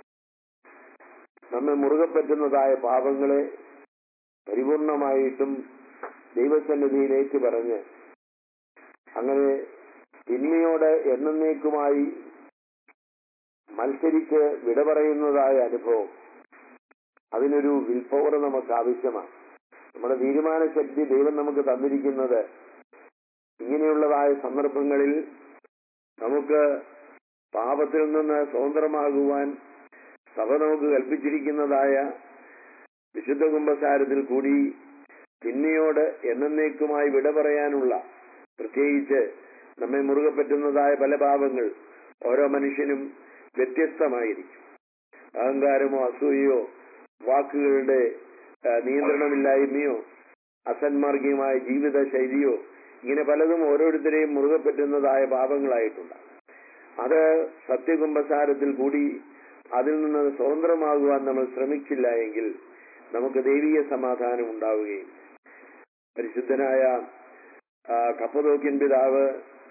നമ്മെ മുറുകെ പറ്റുന്നതായ പാപങ്ങളെ പരിപൂർണമായിട്ടും ദൈവസന്നിധിയിൽ ഏറ്റുപറഞ്ഞ് അങ്ങനെ തിന്മയോട് എന്നേക്കുമായി മത്സരിച്ച് വിട പറയുന്നതായ അനുഭവം അതിനൊരു വിൽ പവർ നമുക്ക് ആവശ്യമാണ് നമ്മുടെ തീരുമാന ശക്തി ദൈവം നമുക്ക് തന്നിരിക്കുന്നത് ഇങ്ങനെയുള്ളതായ സന്ദർഭങ്ങളിൽ നമുക്ക് പാപത്തിൽ നിന്ന് സ്വതന്ത്രമാകുവാൻ സഭ നമുക്ക് കൽപ്പിച്ചിരിക്കുന്നതായ വിശുദ്ധ കുംഭസാരത്തിൽ കൂടി തിന്മയോട് എന്നേക്കുമായി വിട പറയാനുള്ള പ്രത്യേകിച്ച് നമ്മെ മുറുകെ പറ്റുന്നതായ പല പാപങ്ങൾ ഓരോ മനുഷ്യനും വ്യത്യസ്തമായിരിക്കും അഹങ്കാരമോ അസൂയയോ വാക്കുകളുടെ ആ, നിയന്ത്രണമില്ലായ്മയോ അസന്മാർഗീയമായ ജീവിത ശൈലിയോ ഇങ്ങനെ പലതും ഓരോരുത്തരെയും മുറുകെ പറ്റുന്നതായ പാപങ്ങളായിട്ടുണ്ട് അത് സത്യകുംഭസാരത്തിൽ കൂടി അതിൽ നിന്ന് സ്വതന്ത്രമാകുവാൻ നമ്മൾ ശ്രമിച്ചില്ല എങ്കിൽ നമുക്ക് ദൈവീയ സമാധാനം ഉണ്ടാവുകയും പരിശുദ്ധനായ ആ, കപ്പതോക്യൻ പിതാവ്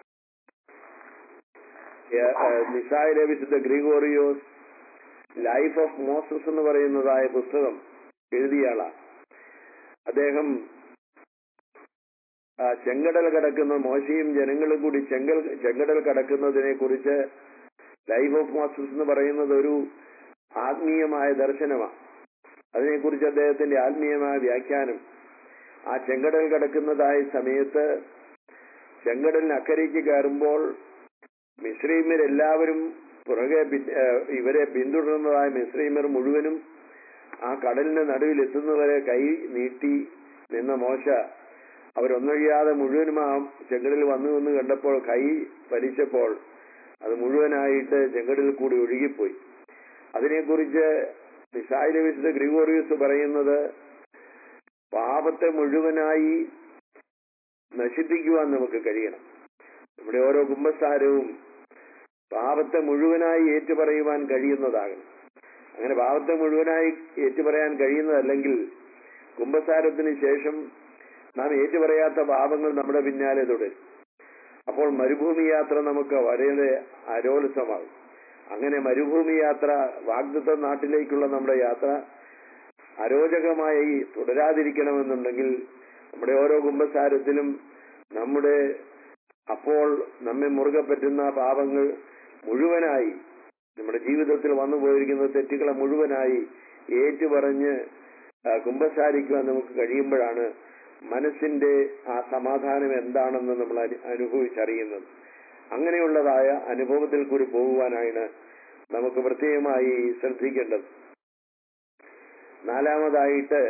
ഏ- ഏ, നിസായിലെ വിശുദ്ധ ഗ്രിഗോറിയോസ് ലൈഫ് ഓഫ് മോസസ് എന്ന് പറയുന്നതായ പുസ്തകം എഴുതിയ ആളാണ് അദ്ദേഹം ആ, ചെങ്കടൽ കടക്കുന്ന മോശയും ജനങ്ങളും കൂടി ചെങ്കൽ ചെങ്കടൽ കടക്കുന്നതിനെ കുറിച്ച് ലൈഫ് ഓഫ് മോസസ് എന്ന് പറയുന്നത് ഒരു ആത്മീയമായ ദർശനമാണ് അതിനെക്കുറിച്ച് അദ്ദേഹത്തിന്റെ ആത്മീയമായ വ്യാഖ്യാനം ആ ചെങ്കടൽ കടക്കുന്നതായ സമയത്ത് ചെങ്കടലിന് അക്കരയ്ക്ക് കയറുമ്പോൾ മിശ്രീമരെല്ലാവരും പുറകെ പി- ഏഹ് ഇവരെ പിന്തുടരുന്നതായ മിശ്രീമർ മുഴുവനും ആ കടലിന്റെ നടുവിൽ എത്തുന്നവരെ കൈ നീട്ടി നിന്ന മോശ അവരൊന്നൊഴിയാതെ മുഴുവനും ആ ചെങ്കടലിൽ വന്നു എന്ന് കണ്ടപ്പോൾ കൈ വലിച്ചപ്പോൾ അത് മുഴുവനായിട്ട് ചെങ്കടലിൽ കൂടി ഒഴുകിപ്പോയി അതിനെക്കുറിച്ച് മിസായിലെ വിശുദ്ധ ഗ്രിഗോറിയസ് പറയുന്നത് പാപത്തെ മുഴുവനായി നശിപ്പിക്കുവാൻ നമുക്ക് കഴിയണം നമ്മുടെ ഓരോ കുംഭസാരവും പാപത്തെ മുഴുവനായി ഏറ്റുപറയുവാൻ കഴിയുന്നതാകണം അങ്ങനെ പാപത്തെ മുഴുവനായി ഏറ്റുപറയാൻ കഴിയുന്നതല്ലെങ്കിൽ കുംഭസാരത്തിന് ശേഷം നാം ഏറ്റുപറയാത്ത പാപങ്ങൾ നമ്മുടെ പിന്നാലെ തുടരും അപ്പോൾ മരുഭൂമി യാത്ര നമുക്ക് വളരെ അരോത്സമാകും അങ്ങനെ മരുഭൂമി യാത്ര വാഗ്ദത്ത നാട്ടിലേക്കുള്ള നമ്മുടെ യാത്ര അരോചകമായി തുടരാതിരിക്കണമെന്നുണ്ടെങ്കിൽ നമ്മുടെ ഓരോ കുംഭസാരത്തിലും നമ്മുടെ അപ്പോൾ നമ്മെ മുറുകെ പറ്റുന്ന പാപങ്ങൾ മുഴുവനായി നമ്മുടെ ജീവിതത്തിൽ വന്നു പോയിരിക്കുന്ന തെറ്റുകളെ മുഴുവനായി ഏറ്റുപറഞ്ഞ് ആ, കുമ്പസാരിക്കുവാൻ നമുക്ക് കഴിയുമ്പോഴാണ് മനസ്സിന്റെ ആ സമാധാനം എന്താണെന്ന് നമ്മൾ അനു- അനുഭവിച്ചറിയുന്നത് അങ്ങനെയുള്ളതായ അനുഭവത്തിൽ കൂടി പോകുവാനാണ് നമുക്ക് പ്രത്യേകമായി ശ്രദ്ധിക്കേണ്ടത് നാലാമതായിട്ട്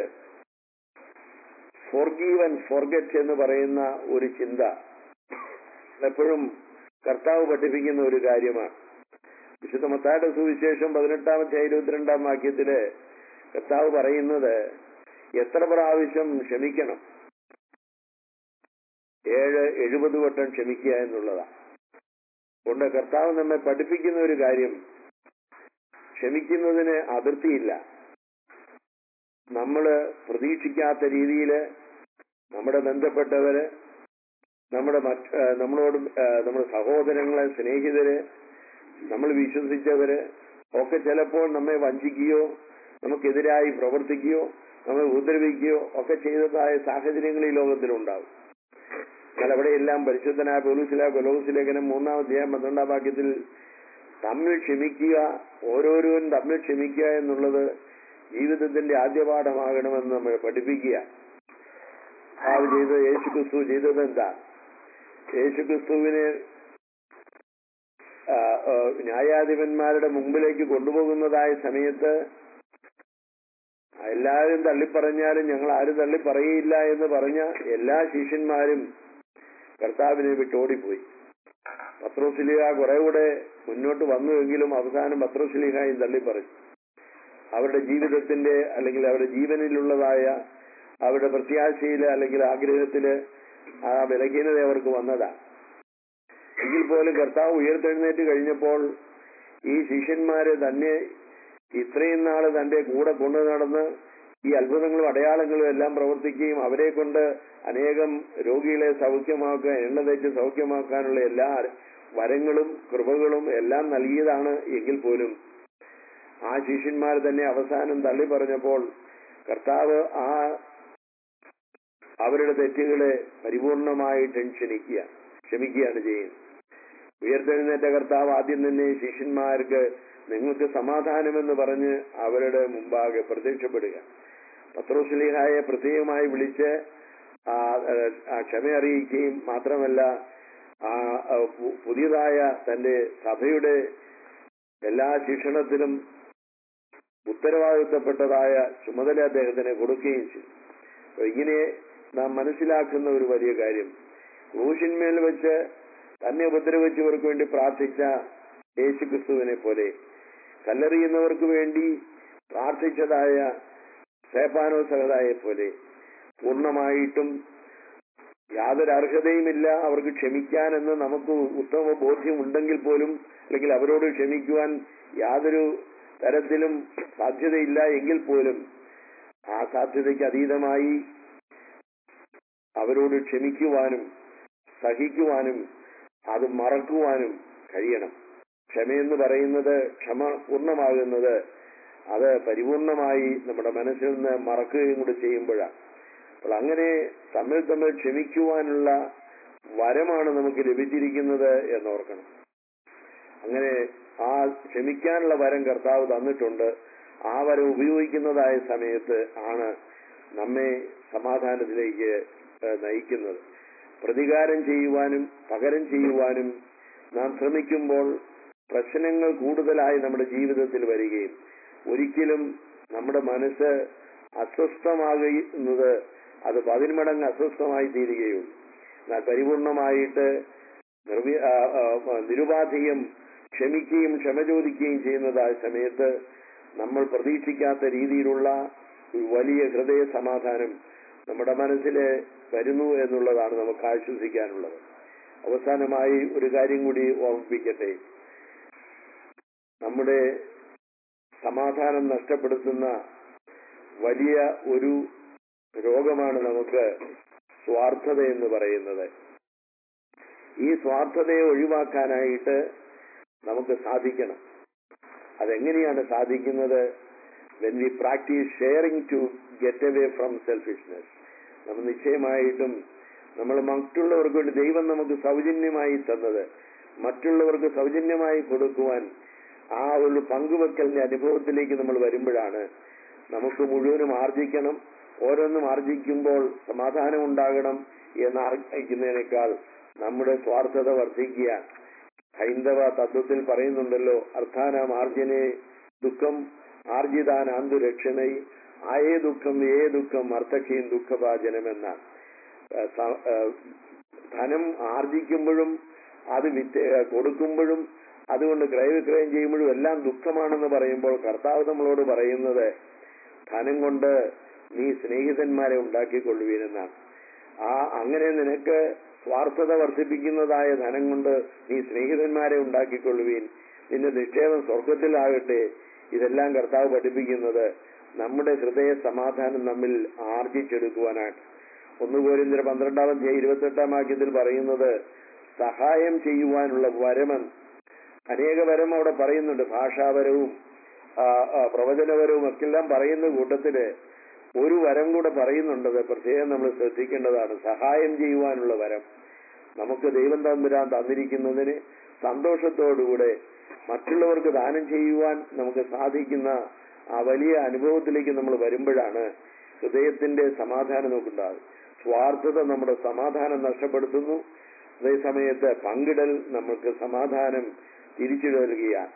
ഫോർഗീവ് ആൻഡ് ഫോർഗറ്റ് എന്ന് പറയുന്ന ഒരു ചിന്ത എപ്പോഴും കർത്താവ് പഠിപ്പിക്കുന്ന ഒരു കാര്യമാണ് വിശുദ്ധ മത്തായുടെ സുവിശേഷം പതിനെട്ടാമത്തെ ഇരുപത്തിരണ്ടാം വാക്യത്തില് കർത്താവ് പറയുന്നത് എത്ര പ്രാവശ്യം ക്ഷമിക്കണം ഏഴ് എഴുപത് വട്ടം ക്ഷമിക്കുക എന്നുള്ളതാണ് കൊണ്ട് കർത്താവ് നമ്മെ പഠിപ്പിക്കുന്ന ഒരു കാര്യം ക്ഷമിക്കുന്നതിന് അതിർത്തിയില്ല നമ്മള് പ്രതീക്ഷിക്കാത്ത രീതിയിൽ നമ്മുടെ ബന്ധപ്പെട്ടവര് നമ്മുടെ മറ്റ് ആ, നമ്മളോട് ആ, നമ്മുടെ സഹോദരങ്ങളെ സ്നേഹിതര് നമ്മൾ വിശ്വസിച്ചവര് ഒക്കെ ചിലപ്പോൾ നമ്മെ വഞ്ചിക്കുകയോ നമുക്കെതിരായി പ്രവർത്തിക്കുകയോ നമ്മെ ഉപദ്രവിക്കുകയോ ഒക്കെ ചെയ്തതായ സാഹചര്യങ്ങൾ ഈ ലോകത്തിലുണ്ടാവും എന്നാൽ അവിടെയെല്ലാം പരിശുദ്ധനായ പോലീസിലെ കൊലോസ് ലേഖനം മൂന്നാം അധ്യായം പന്ത്രണ്ടാം വാക്യത്തിൽ തമ്മിൽ ക്ഷമിക്കുക ഓരോരുവരും തമ്മിൽ ക്ഷമിക്കുക എന്നുള്ളത് ജീവിതത്തിന്റെ ആദ്യ പാഠമാകണമെന്ന് നമ്മൾ പഠിപ്പിക്കുക ആ ചെയ്ത് യേശു ക്രിസ്തു ചെയ്തത് എന്താ യേശു ക്രിസ്തുവിനെ ആ, ആ, ന്യായാധിപന്മാരുടെ മുമ്പിലേക്ക് കൊണ്ടുപോകുന്നതായ സമയത്ത് എല്ലാവരും തള്ളിപ്പറഞ്ഞാലും ഞങ്ങൾ ആരും തള്ളിപ്പറയില്ല എന്ന് പറഞ്ഞ എല്ലാ ശിഷ്യന്മാരും കർത്താവിനെ വിട്ടോടിപ്പോയി പത്രോസിലിഹ കുറെ കൂടെ മുന്നോട്ട് വന്നുവെങ്കിലും അവസാനം പത്രോസിലിഹായും തള്ളിപ്പറഞ്ഞു അവരുടെ ജീവിതത്തിന്റെ അല്ലെങ്കിൽ അവരുടെ ജീവനിലുള്ളതായ അവരുടെ പ്രത്യാശയില് അല്ലെങ്കിൽ ആഗ്രഹത്തില് ആ ബലഹീനത അവർക്ക് വന്നതാ എങ്കിൽ പോലും കർത്താവ് ഉയർത്തെഴുന്നേറ്റ് കഴിഞ്ഞപ്പോൾ ഈ ശിഷ്യന്മാര് തന്നെ ഇത്രയും നാള് തന്റെ കൂടെ കൊണ്ടു നടന്ന് ഈ അത്ഭുതങ്ങളും അടയാളങ്ങളും എല്ലാം പ്രവർത്തിക്കുകയും അവരെ കൊണ്ട് അനേകം രോഗികളെ സൗഖ്യമാക്കാൻ എണ്ണ തേച്ച് സൗഖ്യമാക്കാനുള്ള എല്ലാ വരങ്ങളും കൃപകളും എല്ലാം നൽകിയതാണ് എങ്കിൽ പോലും ആ ശിഷ്യന്മാർ തന്നെ അവസാനം തള്ളി പറഞ്ഞപ്പോൾ കർത്താവ് ആ അവരുടെ തെറ്റുകളെ പരിപൂർണമായിട്ട് ക്ഷണിക്കുക ക്ഷമിക്കുകയാണ് ചെയ്യുന്നത് ഉയർത്തെഴുന്നേറ്റ കർത്താവ് ആദ്യം തന്നെ ശിഷ്യന്മാർക്ക് നിങ്ങൾക്ക് സമാധാനമെന്ന് പറഞ്ഞ് അവരുടെ മുമ്പാകെ പ്രത്യക്ഷപ്പെടുക പത്രോസ്ലിഹായെ പ്രത്യേകമായി വിളിച്ച് ആ, ആ ക്ഷമ അറിയിക്കുകയും മാത്രമല്ല ആ ആ, പു- പുതിയതായ തന്റെ സഭയുടെ എല്ലാ ശിക്ഷണത്തിലും ഉത്തരവാദിത്തപ്പെട്ടതായ ചുമതല അദ്ദേഹത്തിന് കൊടുക്കുകയും ചെയ്തു അപ്പൊ ഇങ്ങനെ നാം മനസ്സിലാക്കുന്ന ഒരു വലിയ കാര്യം ക്രൂശിന്മേൽ വെച്ച് തന്നെ ഉപദ്രവിച്ചവർക്ക് വേണ്ടി പ്രാർത്ഥിച്ച യേശു ക്രിസ്തുവിനെ പോലെ കല്ലെറിയുന്നവർക്ക് വേണ്ടി പ്രാർത്ഥിച്ചതായ സേപ്പാനോ സഹതായെ പോലെ പൂർണ്ണമായിട്ടും യാതൊരു അർഹതയുമില്ല അവർക്ക് ക്ഷമിക്കാനെന്ന് നമുക്ക് ഉത്തമ ബോധ്യമുണ്ടെങ്കിൽ പോലും അല്ലെങ്കിൽ അവരോട് ക്ഷമിക്കുവാൻ യാതൊരു തരത്തിലും സാധ്യതയില്ല എങ്കിൽ പോലും ആ സാധ്യതയ്ക്ക് അതീതമായി അവരോട് ക്ഷമിക്കുവാനും സഹിക്കുവാനും അത് മറക്കുവാനും കഴിയണം ക്ഷമയെന്ന് പറയുന്നത് ക്ഷമ പൂർണ്ണമാകുന്നത് അത് പരിപൂർണമായി നമ്മുടെ മനസ്സിൽ നിന്ന് മറക്കുകയും കൂടി ചെയ്യുമ്പോഴാണ് അപ്പോൾ അങ്ങനെ തമ്മിൽ തമ്മിൽ ക്ഷമിക്കുവാനുള്ള വരമാണ് നമുക്ക് ലഭിച്ചിരിക്കുന്നത് എന്നോർക്കണം അങ്ങനെ ആ ക്ഷമിക്കാനുള്ള വരം കർത്താവ് തന്നിട്ടുണ്ട് ആ വരം ഉപയോഗിക്കുന്നതായ സമയത്ത് ആണ് നമ്മെ സമാധാനത്തിലേക്ക് ഏഹ്, നയിക്കുന്നത് പ്രതികാരം ചെയ്യുവാനും പകരം ചെയ്യുവാനും നാം ശ്രമിക്കുമ്പോൾ പ്രശ്നങ്ങൾ കൂടുതലായി നമ്മുടെ ജീവിതത്തിൽ വരികയും ഒരിക്കലും നമ്മുടെ മനസ്സ് അസ്വസ്ഥമാകുന്നത് അത് പതിന്മടങ്ങ് അസ്വസ്ഥമായി തീരുകയുള്ളൂ എന്നാൽ പരിപൂർണമായിട്ട് നിർവി ആ, ആ, നിരുപാധികം ക്ഷമിക്കുകയും ക്ഷമ ചോദിക്കുകയും ചെയ്യുന്നതായ സമയത്ത് നമ്മൾ പ്രതീക്ഷിക്കാത്ത രീതിയിലുള്ള ഒരു വലിയ ഹൃദയ സമാധാനം നമ്മുടെ മനസ്സിൽ വരുന്നു എന്നുള്ളതാണ് നമുക്ക് ആശ്വസിക്കാനുള്ളത് അവസാനമായി ഒരു കാര്യം കൂടി ഓർമ്മിപ്പിക്കട്ടെ നമ്മുടെ സമാധാനം നഷ്ടപ്പെടുത്തുന്ന വലിയ ഒരു രോഗമാണ് നമുക്ക് സ്വാർത്ഥത എന്ന് പറയുന്നത് ഈ സ്വാർത്ഥതയെ ഒഴിവാക്കാനായിട്ട് നമുക്ക് സാധിക്കണം അതെങ്ങനെയാണ് സാധിക്കുന്നത് when we practice sharing to get away from selfishness നമ്മൾ നിശ്ചയമായിട്ടും നമ്മൾ മറ്റുള്ളവർക്ക് വേണ്ടി ദൈവം നമുക്ക് സൗജന്യമായി തന്നത് മറ്റുള്ളവർക്ക് സൗജന്യമായി കൊടുക്കുവാൻ ആ ഒരു പങ്കുവെക്കലിന്റെ അനുഭവത്തിലേക്ക് നമ്മൾ വരുമ്പോഴാണ് നമുക്ക് മുഴുവനും ആർജിക്കണം ഓരോന്നും ആർജിക്കുമ്പോൾ സമാധാനം ഉണ്ടാകണം എന്ന് ആർജിക്കുന്നതിനേക്കാൾ നമ്മുടെ സ്വാർത്ഥത വർദ്ധിക്കുക ഹൈന്ദവ തത്വത്തിൽ പറയുന്നുണ്ടല്ലോ അർത്ഥാനാം ആർജനെ ദുഃഖം ആർജിതാനാന്തു രക്ഷണൈ ആയേ ദുഃഖം ഏ ദുഃഖം അർത്ഥക്ഷീൻ ദുഃഖഭാജനമെന്നാണ് ഏഹ് സ- ഏഹ് ധനം ആർജിക്കുമ്പോഴും അത് വിറ്റ് ഏഹ് കൊടുക്കുമ്പോഴും അതുകൊണ്ട് ക്രയവിക്രയം ചെയ്യുമ്പോഴും എല്ലാം ദുഃഖമാണെന്ന് പറയുമ്പോൾ കർത്താവ് നമ്മളോട് പറയുന്നത് ധനം കൊണ്ട് നീ സ്നേഹിതന്മാരെ ഉണ്ടാക്കിക്കൊള്ളുവീനെന്നാണ് ആ അങ്ങനെ നിനക്ക് സ്വാർത്ഥത വർദ്ധിപ്പിക്കുന്നതായ ധനം കൊണ്ട് നീ സ്നേഹിതന്മാരെ ഉണ്ടാക്കിക്കൊള്ളുവീൻ നിന്റെ നിക്ഷേപം സ്വർഗത്തിലാകട്ടെ ഇതെല്ലാം കർത്താവ് പഠിപ്പിക്കുന്നത് നമ്മുടെ ഹൃദയ സമാധാനം നമ്മിൽ ആർജിച്ചെടുക്കുവാനായിട്ട് ഒന്നുപോലിന്ദ്ര പന്ത്രണ്ടാം അധ്യായം ഇരുപത്തെട്ടാം വാക്യത്തിൽ പറയുന്നത് സഹായം ചെയ്യുവാനുള്ള വരമൻ അനേക വരം അവിടെ പറയുന്നുണ്ട് ഭാഷാപരവും ആ, ആ, പ്രവചനപരവും ഒക്കെ എല്ലാം പറയുന്ന കൂട്ടത്തില് ഒരു വരം കൂടെ പറയുന്നുണ്ടത് പ്രത്യേകം നമ്മൾ ശ്രദ്ധിക്കേണ്ടതാണ് സഹായം ചെയ്യുവാനുള്ള വരം നമുക്ക് ദൈവം തമ്പുരാൻ തന്നിരിക്കുന്നതിന് സന്തോഷത്തോടുകൂടെ മറ്റുള്ളവർക്ക് ദാനം ചെയ്യുവാൻ നമുക്ക് സാധിക്കുന്ന ആ വലിയ അനുഭവത്തിലേക്ക് നമ്മൾ വരുമ്പോഴാണ് ഹൃദയത്തിന്റെ സമാധാനം നമുക്കുണ്ടാകും സ്വാർത്ഥത നമ്മുടെ സമാധാനം നഷ്ടപ്പെടുത്തുന്നു അതേസമയത്ത് പങ്കിടൽ നമുക്ക് സമാധാനം തിരിച്ചു നൽകുകയാണ്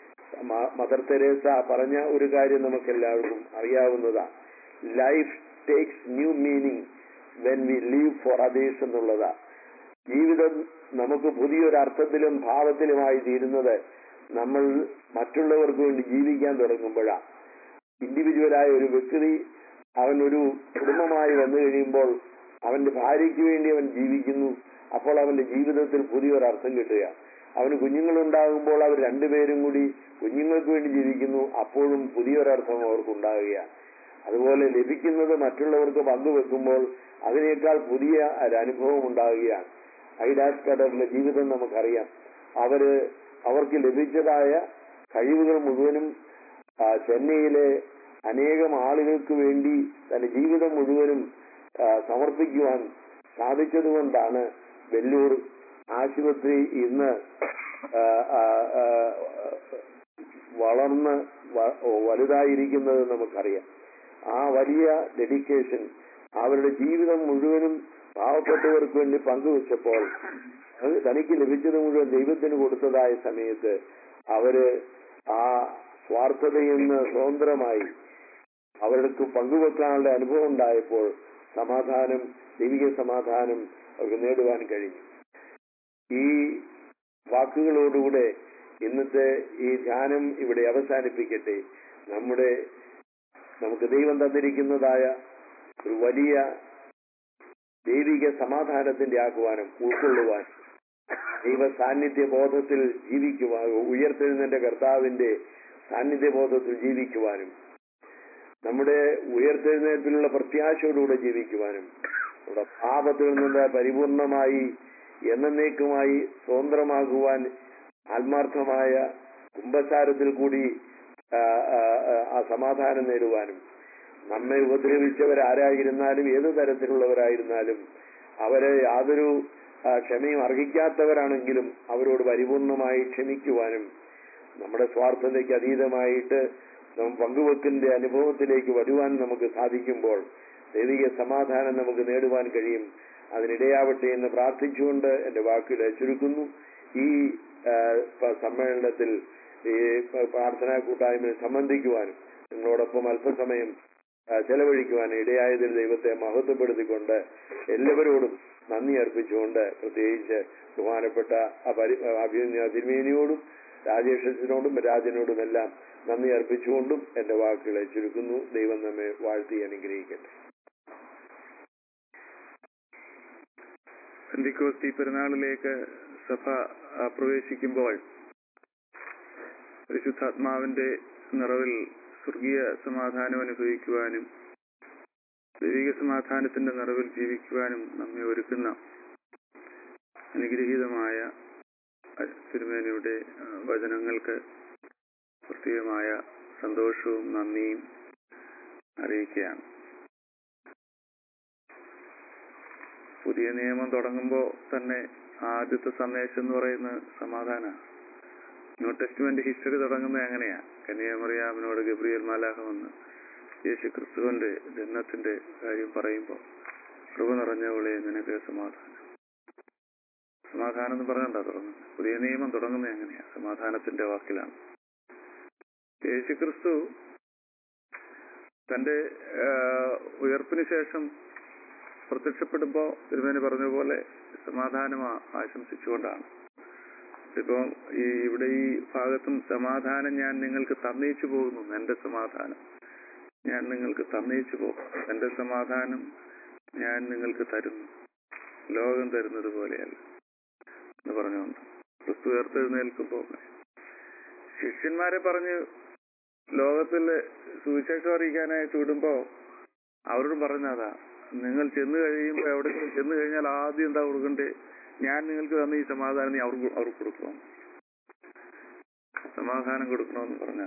മ- മദർ തെരേസ പറഞ്ഞ ഒരു കാര്യം നമുക്ക് എല്ലാവർക്കും അറിയാവുന്നതാണ് life takes new meaning when we live for others എന്നുള്ളതാ ജീവിതം നമുക്ക് പുതിയൊരു അർത്ഥത്തിലും ഭാവത്തിലുമായി തീരുന്നത് നമ്മൾ മറ്റുള്ളവർക്ക് വേണ്ടി ജീവിക്കാൻ തുടങ്ങുമ്പോഴാണ് ഇൻഡിവിജ്വലായ ഒരു വ്യക്തി അവൻ ഒരു കുടുംബമായി വന്നു കഴിയുമ്പോൾ അവന്റെ ഭാര്യയ്ക്ക് വേണ്ടി അവൻ ജീവിക്കുന്നു അപ്പോൾ അവന്റെ ജീവിതത്തിൽ പുതിയൊരു അർത്ഥം കിട്ടുക അവന് കുഞ്ഞുങ്ങളുണ്ടാകുമ്പോൾ അവർ രണ്ടുപേരും കൂടി കുഞ്ഞുങ്ങൾക്ക് വേണ്ടി ജീവിക്കുന്നു അപ്പോഴും പുതിയൊരർത്ഥം അവർക്ക് ഉണ്ടാകുകയാണ് അതുപോലെ ലഭിക്കുന്നത് മറ്റുള്ളവർക്ക് പങ്കുവെക്കുമ്പോൾ അതിനേക്കാൾ പുതിയ ഒരു അനുഭവം ഉണ്ടാകുകയാണ് ഐഡാസ് കടറിലെ ജീവിതം നമുക്കറിയാം അവര് അവർക്ക് ലഭിച്ചതായ കഴിവുകൾ മുഴുവനും ആ, ചെന്നൈയിലെ അനേകം ആളുകൾക്ക് വേണ്ടി തന്റെ ജീവിതം മുഴുവനും ആ, സമർപ്പിക്കുവാൻ സാധിച്ചതുകൊണ്ടാണ് വെല്ലൂർ ആശുപത്രി ഇന്ന് ആ, ആ, ആ, വളർന്ന് വ- വലുതായിരിക്കുന്നത് നമുക്കറിയാം ആ വലിയ ഡെഡിക്കേഷൻ അവരുടെ ജീവിതം മുഴുവനും പാവപ്പെട്ടവർക്ക് വേണ്ടി പങ്കുവെച്ചപ്പോൾ അത് തനിക്ക് ലഭിച്ചത് മുഴുവൻ ദൈവത്തിന് കൊടുത്തതായ സമയത്ത് അവര് ആ സ്വാർത്ഥതയിൽ നിന്ന് സ്വതന്ത്രമായി അവർക്ക് പങ്കുവെക്കാനുള്ള അനുഭവം ഉണ്ടായപ്പോൾ സമാധാനം ദൈവിക സമാധാനം അവർക്ക് നേടുവാൻ കഴിഞ്ഞു ഈ വാക്കുകളോടുകൂടെ ഇന്നത്തെ ഈ ധ്യാനം ഇവിടെ അവസാനിപ്പിക്കട്ടെ നമ്മുടെ നമുക്ക് ദൈവം തന്നിരിക്കുന്നതായ ഒരു വലിയ ദൈവിക സമാധാനത്തിന്റെ ആഹ്വാനം ഉൾക്കൊള്ളുവാൻ ദൈവ സാന്നിധ്യ ബോധത്തിൽ ജീവിക്കുവാൻ ഉയർത്തെഴുന്നേന്റെ കർത്താവിന്റെ സാന്നിധ്യ ബോധത്തിൽ ജീവിക്കുവാനും നമ്മുടെ ഉയർത്തെഴുന്നേൽപ്പിലുള്ള പ്രത്യാശയോടുകൂടെ ജീവിക്കുവാനും നമ്മുടെ പാപത്തിൽ നിന്ന് പരിപൂർണമായി എന്നേക്കുമായി സ്വതന്ത്രമാകുവാൻ ആത്മാർത്ഥമായ കുംഭസാരത്തിൽ കൂടി ആ, ആ, ആ, ആ സമാധാനം നേടുവാനും നമ്മെ ഉപദ്രവിച്ചവരാരായിരുന്നാലും ഏത് തരത്തിലുള്ളവരായിരുന്നാലും അവരെ യാതൊരു ആ, ക്ഷമയും അർഹിക്കാത്തവരാണെങ്കിലും അവരോട് പരിപൂർണമായി ക്ഷമിക്കുവാനും നമ്മുടെ സ്വാർത്ഥതയ്ക്ക് അതീതമായിട്ട് നാം പങ്കുവെക്കിന്റെ അനുഭവത്തിലേക്ക് വരുവാൻ നമുക്ക് സാധിക്കുമ്പോൾ ദൈവിക സമാധാനം നമുക്ക് നേടുവാൻ കഴിയും അതിനിടയാവട്ടെ എന്ന് പ്രാർത്ഥിച്ചുകൊണ്ട് എന്റെ വാക്കുകളെ ചുരുക്കുന്നു ഈ ആ, പ- സമ്മേളനത്തിൽ ഈ പ- പ്രാർത്ഥനാ കൂട്ടായ്മയിൽ സംബന്ധിക്കുവാനും നിങ്ങളോടൊപ്പം അല്പസമയം ആ, ചെലവഴിക്കുവാൻ ഇടയായതിൽ ദൈവത്തെ മഹത്വപ്പെടുത്തിക്കൊണ്ട് എല്ലാവരോടും നന്ദി അർപ്പിച്ചുകൊണ്ട് പ്രത്യേകിച്ച് ബഹുമാനപ്പെട്ട ആ പരി- അഭിനന്ദ തിരുമേനിയോടും രാജേഷത്തിനോടും രാജനോടും എല്ലാം നന്ദി അർപ്പിച്ചുകൊണ്ടും എന്റെ വാക്കുകളെ ചുരുക്കുന്നു ദൈവം നമ്മെ വാഴ്ത്തി അനുഗ്രഹിക്കട്ടെ പെന്തിക്കോസ്തി പെരുന്നാളിലേക്ക് സഭ ആ, പ്രവേശിക്കുമ്പോൾ പരിശുദ്ധാത്മാവിന്റെ നിറവിൽ സ്വർഗീയ സമാധാനം അനുഭവിക്കുവാനും ദൈവിക സമാധാനത്തിന്റെ നിറവിൽ ജീവിക്കുവാനും നമ്മെ ഒരുക്കുന്ന അനുഗ്രഹീതമായ തിരുമേനയുടെ ആ, വചനങ്ങൾക്ക് പ്രത്യേകമായ സന്തോഷവും നന്ദിയും അറിയിക്കുകയാണ് പുതിയ നിയമം തുടങ്ങുമ്പോൾ തന്നെ ആദ്യത്തെ സന്ദേശം എന്ന് പറയുന്നത് സമാധാനമാണ് ന്യൂ ടെസ്റ്റ്മെന്റ് ഹിസ്റ്ററി തുടങ്ങുന്നത് എങ്ങനെയാ കന്യാമറിയാമിനോട് ഗബ്രിയൽ മാലാഹ വന്ന് യേശു ക്രിസ്തുവിന്റെ ജന്മത്തിന്റെ കാര്യം പറയുമ്പോൾ കൃപ നിറഞ്ഞവളെ നിനക്ക് സമാധാനം സമാധാനം എന്ന് പറഞ്ഞാ തുടങ്ങുന്നത് പുതിയ നിയമം തുടങ്ങുന്നത് എങ്ങനെയാ സമാധാനത്തിന്റെ വാക്കിലാണ് യേശു ക്രിസ്തു തന്റെ ആ, ഉയർപ്പിന് ശേഷം പ്രത്യക്ഷപ്പെടുമ്പോ തിരുമേനി പറഞ്ഞ പോലെ സമാധാനം ആ- ആശംസിച്ചുകൊണ്ടാണ് ഇപ്പൊ ഈ ഇവിടെ ഈ ഭാഗത്തും സമാധാനം ഞാൻ നിങ്ങൾക്ക് തന്നയിച്ചു പോകുന്നു എന്റെ സമാധാനം ഞാൻ നിങ്ങൾക്ക് തന്നയിച്ചു പോകും എന്റെ സമാധാനം ഞാൻ നിങ്ങൾക്ക് തരുന്നു ലോകം തരുന്നത് പോലെയല്ല എന്ന് പറഞ്ഞുകൊണ്ട് ക്രിസ്തു ഉയർത്തെഴുന്നേൽക്കുമ്പോൾ ശിഷ്യന്മാരെ പറഞ്ഞ് ലോകത്തില് സുവിശേഷം അറിയിക്കാനായിട്ട് വിടുമ്പോ അവരോട് പറഞ്ഞതാ നിങ്ങൾ ചെന്ന് കഴിയുമ്പോ എവിടെ ചെന്ന് കഴിഞ്ഞാൽ ആദ്യം എന്താ കൊടുക്കണ്ടേ ഞാൻ നിങ്ങൾക്ക് തന്ന ഈ സമാധാനം നീ അവർക്ക് അവർക്ക് കൊടുക്കണം സമാധാനം കൊടുക്കണമെന്ന് പറഞ്ഞ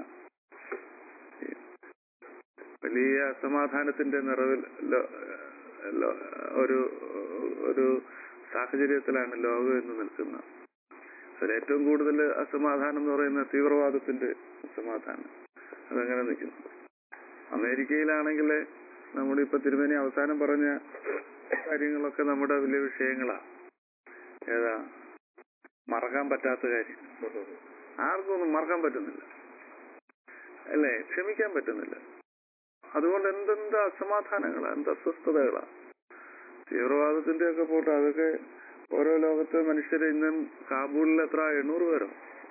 വലിയ അസമാധാനത്തിന്റെ നിറവിൽ ലോ- ലോ- ഒരു ഒരു സാഹചര്യത്തിലാണ് ലോകം എന്ന് നിൽക്കുന്നത് അതിൽ ഏറ്റവും കൂടുതൽ അസമാധാനം എന്ന് പറയുന്ന തീവ്രവാദത്തിന്റെ അസമാധാനം അതങ്ങനെ നിൽക്കുന്നു അമേരിക്കയിലാണെങ്കിൽ നമ്മുടെ ഇപ്പൊ തിരുമേനി അവസാനം പറഞ്ഞ കാര്യങ്ങളൊക്കെ നമ്മുടെ വലിയ വിഷയങ്ങളാ ഏതാ മറക്കാൻ പറ്റാത്ത കാര്യം ആർക്കും ഒന്നും മറക്കാൻ പറ്റുന്നില്ല അല്ലേ ക്ഷമിക്കാൻ പറ്റുന്നില്ല അതുകൊണ്ട് എന്തെന്ത് അസമാധാനങ്ങളാ എന്ത് അസ്വസ്ഥതകളാ തീവ്രവാദത്തിന്റെ ഒക്കെ പോട്ടെ അതൊക്കെ ഓരോ ലോകത്തെ മനുഷ്യരെ ഇന്നും കാബൂളിൽ എത്ര എണ്ണൂറ് പേരോ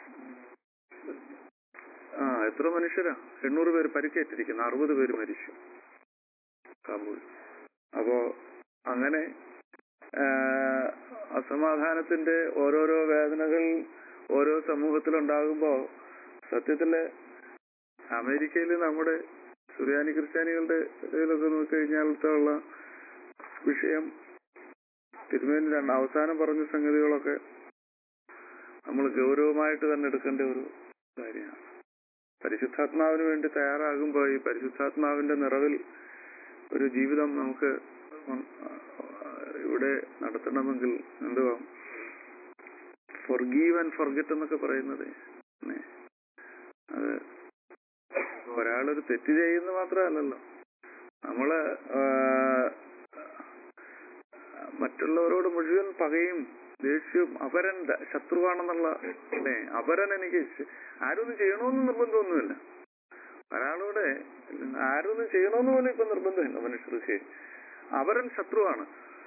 ആ എത്ര മനുഷ്യരാ എണ്ണൂറ് പേര് പരിക്കേറ്റിരിക്കുന്നു അറുപത് പേര് മരിച്ചു കാബൂൾ അപ്പോ അങ്ങനെ ആ, അസമാധാനത്തിന്റെ ഓരോരോ വേദനകൾ ഓരോ സമൂഹത്തിലുണ്ടാകുമ്പോ സത്യത്തില് അമേരിക്കയിൽ നമ്മുടെ സുറിയാനി ക്രിസ്ത്യാനികളുടെ ഇതിലൊക്കെ നോക്കിക്കഴിഞ്ഞാലത്തുള്ള വിഷയം തിരുമേനി രണ്ട് അവസാനം പറഞ്ഞ സംഗതികളൊക്കെ നമ്മൾ ഗൗരവമായിട്ട് തന്നെ എടുക്കേണ്ട ഒരു കാര്യമാണ് പരിശുദ്ധാത്മാവിന് വേണ്ടി തയ്യാറാകുമ്പോൾ ഈ പരിശുദ്ധാത്മാവിന്റെ നിറവിൽ ഒരു ജീവിതം നമുക്ക് ഉം, ഇവിടെ നടത്തണമെങ്കിൽ എന്തുവാ ഫൊർഗീവ് ആൻഡ് ഫൊർഗെറ്റ് എന്നൊക്കെ പറയുന്നത് ന്നെ. അത് ഒരാളൊരു തെറ്റ് ചെയ്യുന്ന മാത്രമല്ലല്ലോ നമ്മള് ആ, മറ്റുള്ളവരോട് മുഴുവൻ പകയും ദേഷ്യവും അവരൻ ദ- ശത്രുവാണെന്നുള്ള അല്ലേ അവരൻ എനിക്ക് ശ- ആരൊന്നും ചെയ്യണമെന്ന് നിർബന്ധമൊന്നുമില്ല ഒരാളോട് ആരൊന്നും ചെയ്യണമെന്ന് പോലും ഇപ്പൊ നിർബന്ധമില്ല മനുഷ്യർക്ക് അവരൻ ശത്രുവാണ്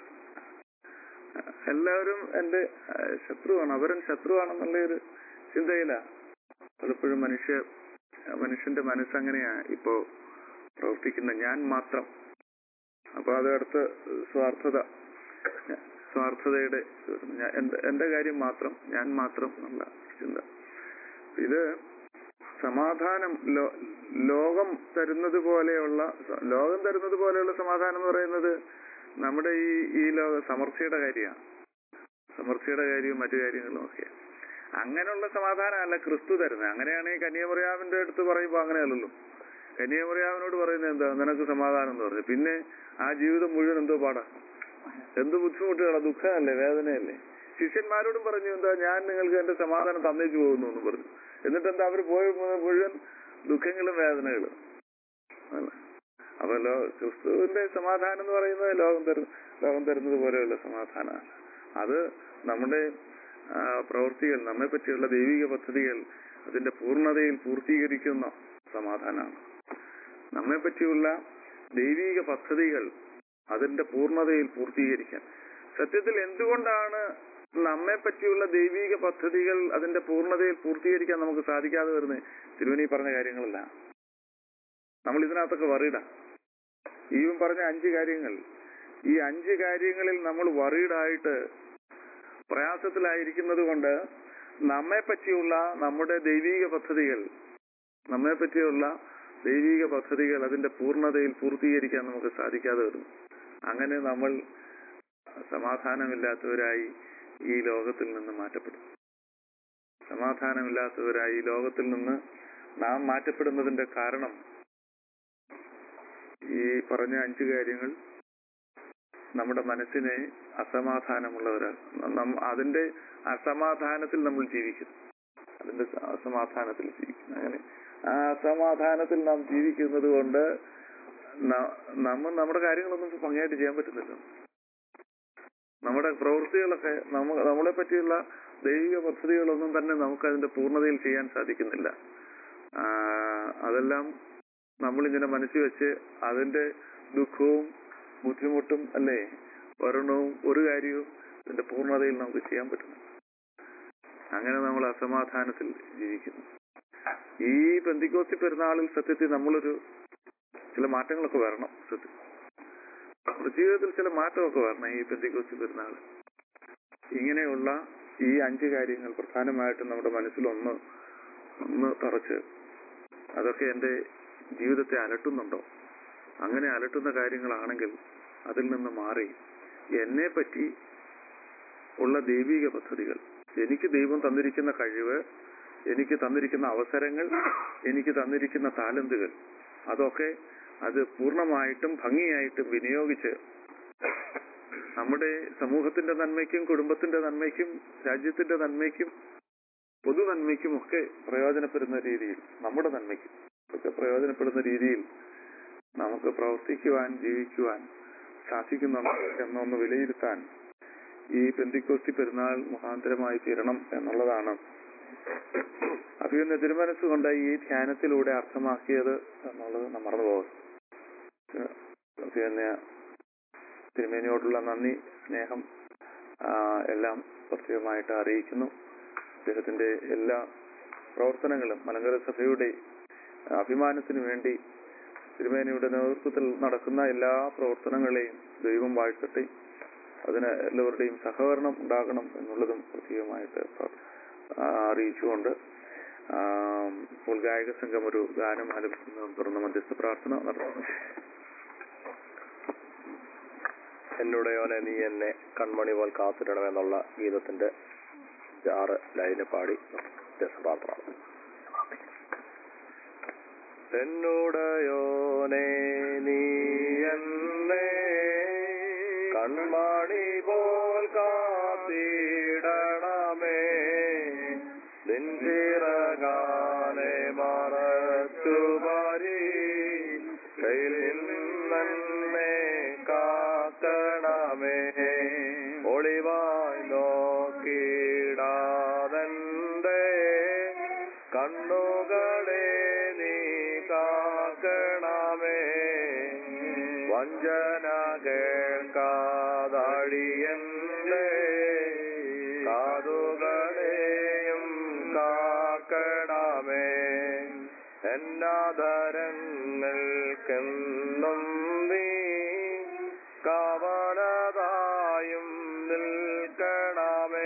എല്ലാവരും എന്റെ ആ, ശത്രുവാണ് അവരൻ ശത്രുവാണെന്നുള്ള ഒരു ചിന്തയില പലപ്പോഴും മനുഷ്യ മനുഷ്യന്റെ മനസ്സങ്ങനെയാ ഇപ്പോ പ്രവർത്തിക്കുന്ന ഞാൻ മാത്രം അപ്പൊ അത് അടുത്ത സ്വാർത്ഥത സ്വാർത്ഥതയുടെ ഞാൻ- എന്റെ എന്റെ കാര്യം മാത്രം ഞാൻ മാത്രം എന്നുള്ള ചിന്ത ഇത് സമാധാനം ലോ- ലോകം തരുന്നത് പോലെയുള്ള ലോകം തരുന്നത് പോലെയുള്ള സമാധാനം എന്ന് പറയുന്നത് നമ്മുടെ ഈ ഈ ലോക സമൃദ്ധിയുടെ കാര്യമാണ് സമൃദ്ധിയുടെ കാര്യവും മറ്റു കാര്യങ്ങളും ഒക്കെ അങ്ങനെയുള്ള സമാധാനമല്ല ക്രിസ്തു തരുന്നത് അങ്ങനെയാണെങ്കിൽ കന്യാമറിയാവിന്റെ അടുത്ത് പറയുമ്പോൾ അങ്ങനെയല്ലല്ലോ കന്യാമറിയാവിനോട് പറയുന്നത് എന്താ നിനക്ക് സമാധാനം എന്ന് പറഞ്ഞു പിന്നെ ആ ജീവിതം മുഴുവൻ എന്തോ പാടാ എന്ത് ബുദ്ധിമുട്ടുകളാ ദുഃഖമല്ലേ വേദനയല്ലേ ശിഷ്യന്മാരോടും പറഞ്ഞു എന്താ ഞാൻ നിങ്ങൾക്ക് എന്റെ സമാധാനം തന്നേച്ചു പോകുന്നു എന്ന് പറഞ്ഞു എന്നിട്ട് എന്താ അവർ പോയ മുഴുവൻ ദുഃഖങ്ങളും വേദനകളും അല്ല അപ്പൊ ലോ ക്രിസ്തുവിന്റെ സമാധാനം എന്ന് പറയുന്നത് ലോകം തരുന്ന ലോകം തരുന്നത് പോലെയുള്ള സമാധാനമാണ് അത് നമ്മുടെ ആ, പ്രവൃത്തികൾ നമ്മെ പറ്റിയുള്ള ദൈവിക പദ്ധതികൾ അതിന്റെ പൂർണ്ണതയിൽ പൂർത്തീകരിക്കുന്ന സമാധാനമാണ് നമ്മെ പറ്റിയുള്ള ദൈവിക പദ്ധതികൾ അതിന്റെ പൂർണ്ണതയിൽ പൂർത്തീകരിക്കാൻ സത്യത്തിൽ എന്തുകൊണ്ടാണ് നമ്മെ പറ്റിയുള്ള ദൈവിക പദ്ധതികൾ അതിന്റെ പൂർണ്ണതയിൽ പൂർത്തീകരിക്കാൻ നമുക്ക് സാധിക്കാതെ വരുന്നത് തിരുവനി പറഞ്ഞ കാര്യങ്ങളല്ല നമ്മൾ ഇതിനകത്തൊക്കെ വറീഡാ ഈവൻ പറഞ്ഞ അഞ്ച് കാര്യങ്ങൾ ഈ അഞ്ച് കാര്യങ്ങളിൽ നമ്മൾ വറീഡായിട്ട് പ്രയാസത്തിലായിരിക്കുന്നത് കൊണ്ട് നമ്മെ പറ്റിയുള്ള നമ്മുടെ ദൈവീക പദ്ധതികൾ നമ്മെ പറ്റിയുള്ള ദൈവിക പദ്ധതികൾ അതിന്റെ പൂർണ്ണതയിൽ പൂർത്തീകരിക്കാൻ നമുക്ക് സാധിക്കാതെ വരുന്നു അങ്ങനെ നമ്മൾ സമാധാനമില്ലാത്തവരായി ഈ ലോകത്തിൽ നിന്ന് മാറ്റപ്പെടും സമാധാനമില്ലാത്തവരായി ഈ ലോകത്തിൽ നിന്ന് നാം മാറ്റപ്പെടുന്നതിന്റെ കാരണം ഈ പറഞ്ഞ അഞ്ചു കാര്യങ്ങൾ നമ്മുടെ മനസ്സിനെ അസമാധാനമുള്ളവരാ നം- അതിന്റെ അസമാധാനത്തിൽ നമ്മൾ ജീവിക്കുന്നു അതിന്റെ സ- അസമാധാനത്തിൽ ജീവിക്കുന്നു അങ്ങനെ ആ അസമാധാനത്തിൽ നാം ജീവിക്കുന്നത് കൊണ്ട് ന- നമ്മൾ നമ്മുടെ കാര്യങ്ങളൊന്നും ഭംഗിയായിട്ട് ചെയ്യാൻ പറ്റുന്നില്ല നമ്മുടെ പ്രവൃത്തികളൊക്കെ നമ്മ നമ്മളെ പറ്റിയുള്ള ദൈവിക പദ്ധതികളൊന്നും തന്നെ നമുക്ക് അതിന്റെ പൂർണ്ണതയിൽ ചെയ്യാൻ സാധിക്കുന്നില്ല ആ, അതെല്ലാം നമ്മളിങ്ങനെ മനസ്സിൽ വെച്ച് അതിന്റെ ദുഃഖവും ബുദ്ധിമുട്ടും അല്ലേ ഒരെണ്ണവും ഒരു കാര്യവും ഇതിന്റെ പൂർണ്ണതയിൽ നമുക്ക് ചെയ്യാൻ പറ്റുന്നു അങ്ങനെ നമ്മൾ അസമാധാനത്തിൽ ജീവിക്കുന്നു ഈ പെന്തിക്കോസ്തി പെരുന്നാളിൽ സത്യത്തിൽ നമ്മളൊരു ചില മാറ്റങ്ങളൊക്കെ വരണം സത്യം നമ്മുടെ ജീവിതത്തിൽ ചില മാറ്റമൊക്കെ വരണം ഈ പെന്തിക്കോസ്തി പെരുന്നാൾ ഇങ്ങനെയുള്ള ഈ അഞ്ച് കാര്യങ്ങൾ പ്രധാനമായിട്ടും നമ്മുടെ മനസ്സിൽ ഒന്ന് ഒന്ന് തറച്ച് അതൊക്കെ എന്റെ ജീവിതത്തെ അലട്ടുന്നുണ്ടോ അങ്ങനെ അലട്ടുന്ന കാര്യങ്ങളാണെങ്കിൽ അതിൽ നിന്ന് മാറി എന്നെ പറ്റി ഉള്ള ദൈവിക പദ്ധതികൾ എനിക്ക് ദൈവം തന്നിരിക്കുന്ന കഴിവ് എനിക്ക് തന്നിരിക്കുന്ന അവസരങ്ങൾ എനിക്ക് തന്നിരിക്കുന്ന താലന്തുകൾ അതൊക്കെ അത് പൂർണ്ണമായിട്ടും ഭംഗിയായിട്ടും വിനിയോഗിച്ച് നമ്മുടെ സമൂഹത്തിന്റെ നന്മയ്ക്കും കുടുംബത്തിന്റെ നന്മയ്ക്കും രാജ്യത്തിന്റെ നന്മയ്ക്കും പൊതു നന്മയ്ക്കും ഒക്കെ പ്രയോജനപ്പെടുന്ന രീതിയിൽ നമ്മുടെ നന്മയ്ക്കും ഒക്കെ പ്രയോജനപ്പെടുന്ന രീതിയിൽ നമുക്ക് പ്രവർത്തിക്കുവാൻ ജീവിക്കുവാൻ സാധിക്കുന്നുണ്ട് എന്നൊന്ന് വിലയിരുത്താൻ ഈ പെന്തിക്കോസ്തി പെരുന്നാൾ മുഖാന്തരമായി തീരണം എന്നുള്ളതാണ് അഭിയുന്ന തിരുമനസ്സുകൊണ്ട് ഈ ധ്യാനത്തിലൂടെ അർത്ഥമാക്കിയത് എന്നുള്ളത് നാം മറന്നുപോകും പിന്നെ തിരുമേനിയോടുള്ള നന്ദി സ്നേഹം ആ, എല്ലാം പ്രത്യേകമായിട്ട് അറിയിക്കുന്നു അദ്ദേഹത്തിന്റെ എല്ലാ പ്രവർത്തനങ്ങളും മലങ്കര സഭയുടെ അഭിമാനത്തിനു വേണ്ടി തിരുമേനിയുടെ നേതൃത്വത്തിൽ നടക്കുന്ന എല്ലാ പ്രവർത്തനങ്ങളെയും ദൈവം വാഴ്ത്തട്ടെ അതിന് എല്ലാവരുടെയും സഹകരണം ഉണ്ടാകണം എന്നുള്ളതും പ്രത്യേകമായിട്ട് പ്ര- ആ, അറിയിച്ചുകൊണ്ട് ആ, ഇപ്പോൾ ഗായക സംഘം ഒരു ഗാനം ആലപിക്കുന്നതും തുറന്ന മധ്യസ്ഥ പ്രാർത്ഥന നടത്തുന്നു എന്നുടയോനെ നീ എന്നെ കൺമണി പോൽ കാത്തിടണമെന്നുള്ള ഗീതത്തിന്റെ ആറ് ലൈന് പാടി പ്രാർത്ഥന എന്നുടയോനെ നീ എന്നെ കൺമണി പോൽ കാത്തിടണമേ നിൻചിറകാനെ മറച്ചു മാറി കയ്യിൽ നിന്നെ കാക്കണമേ ഒളിവായി നോക്കിടാതെന്റെ കണ്ണുകളെ നീ കാക്കണമേ വഞ്ചന കേൾക്കാതടിയന്റെ കാതുകളെയും കാക്കണമേ എന്നാദരങ്ങൾക്കെന്നും നീ കാവലതായും നിൽക്കണമേ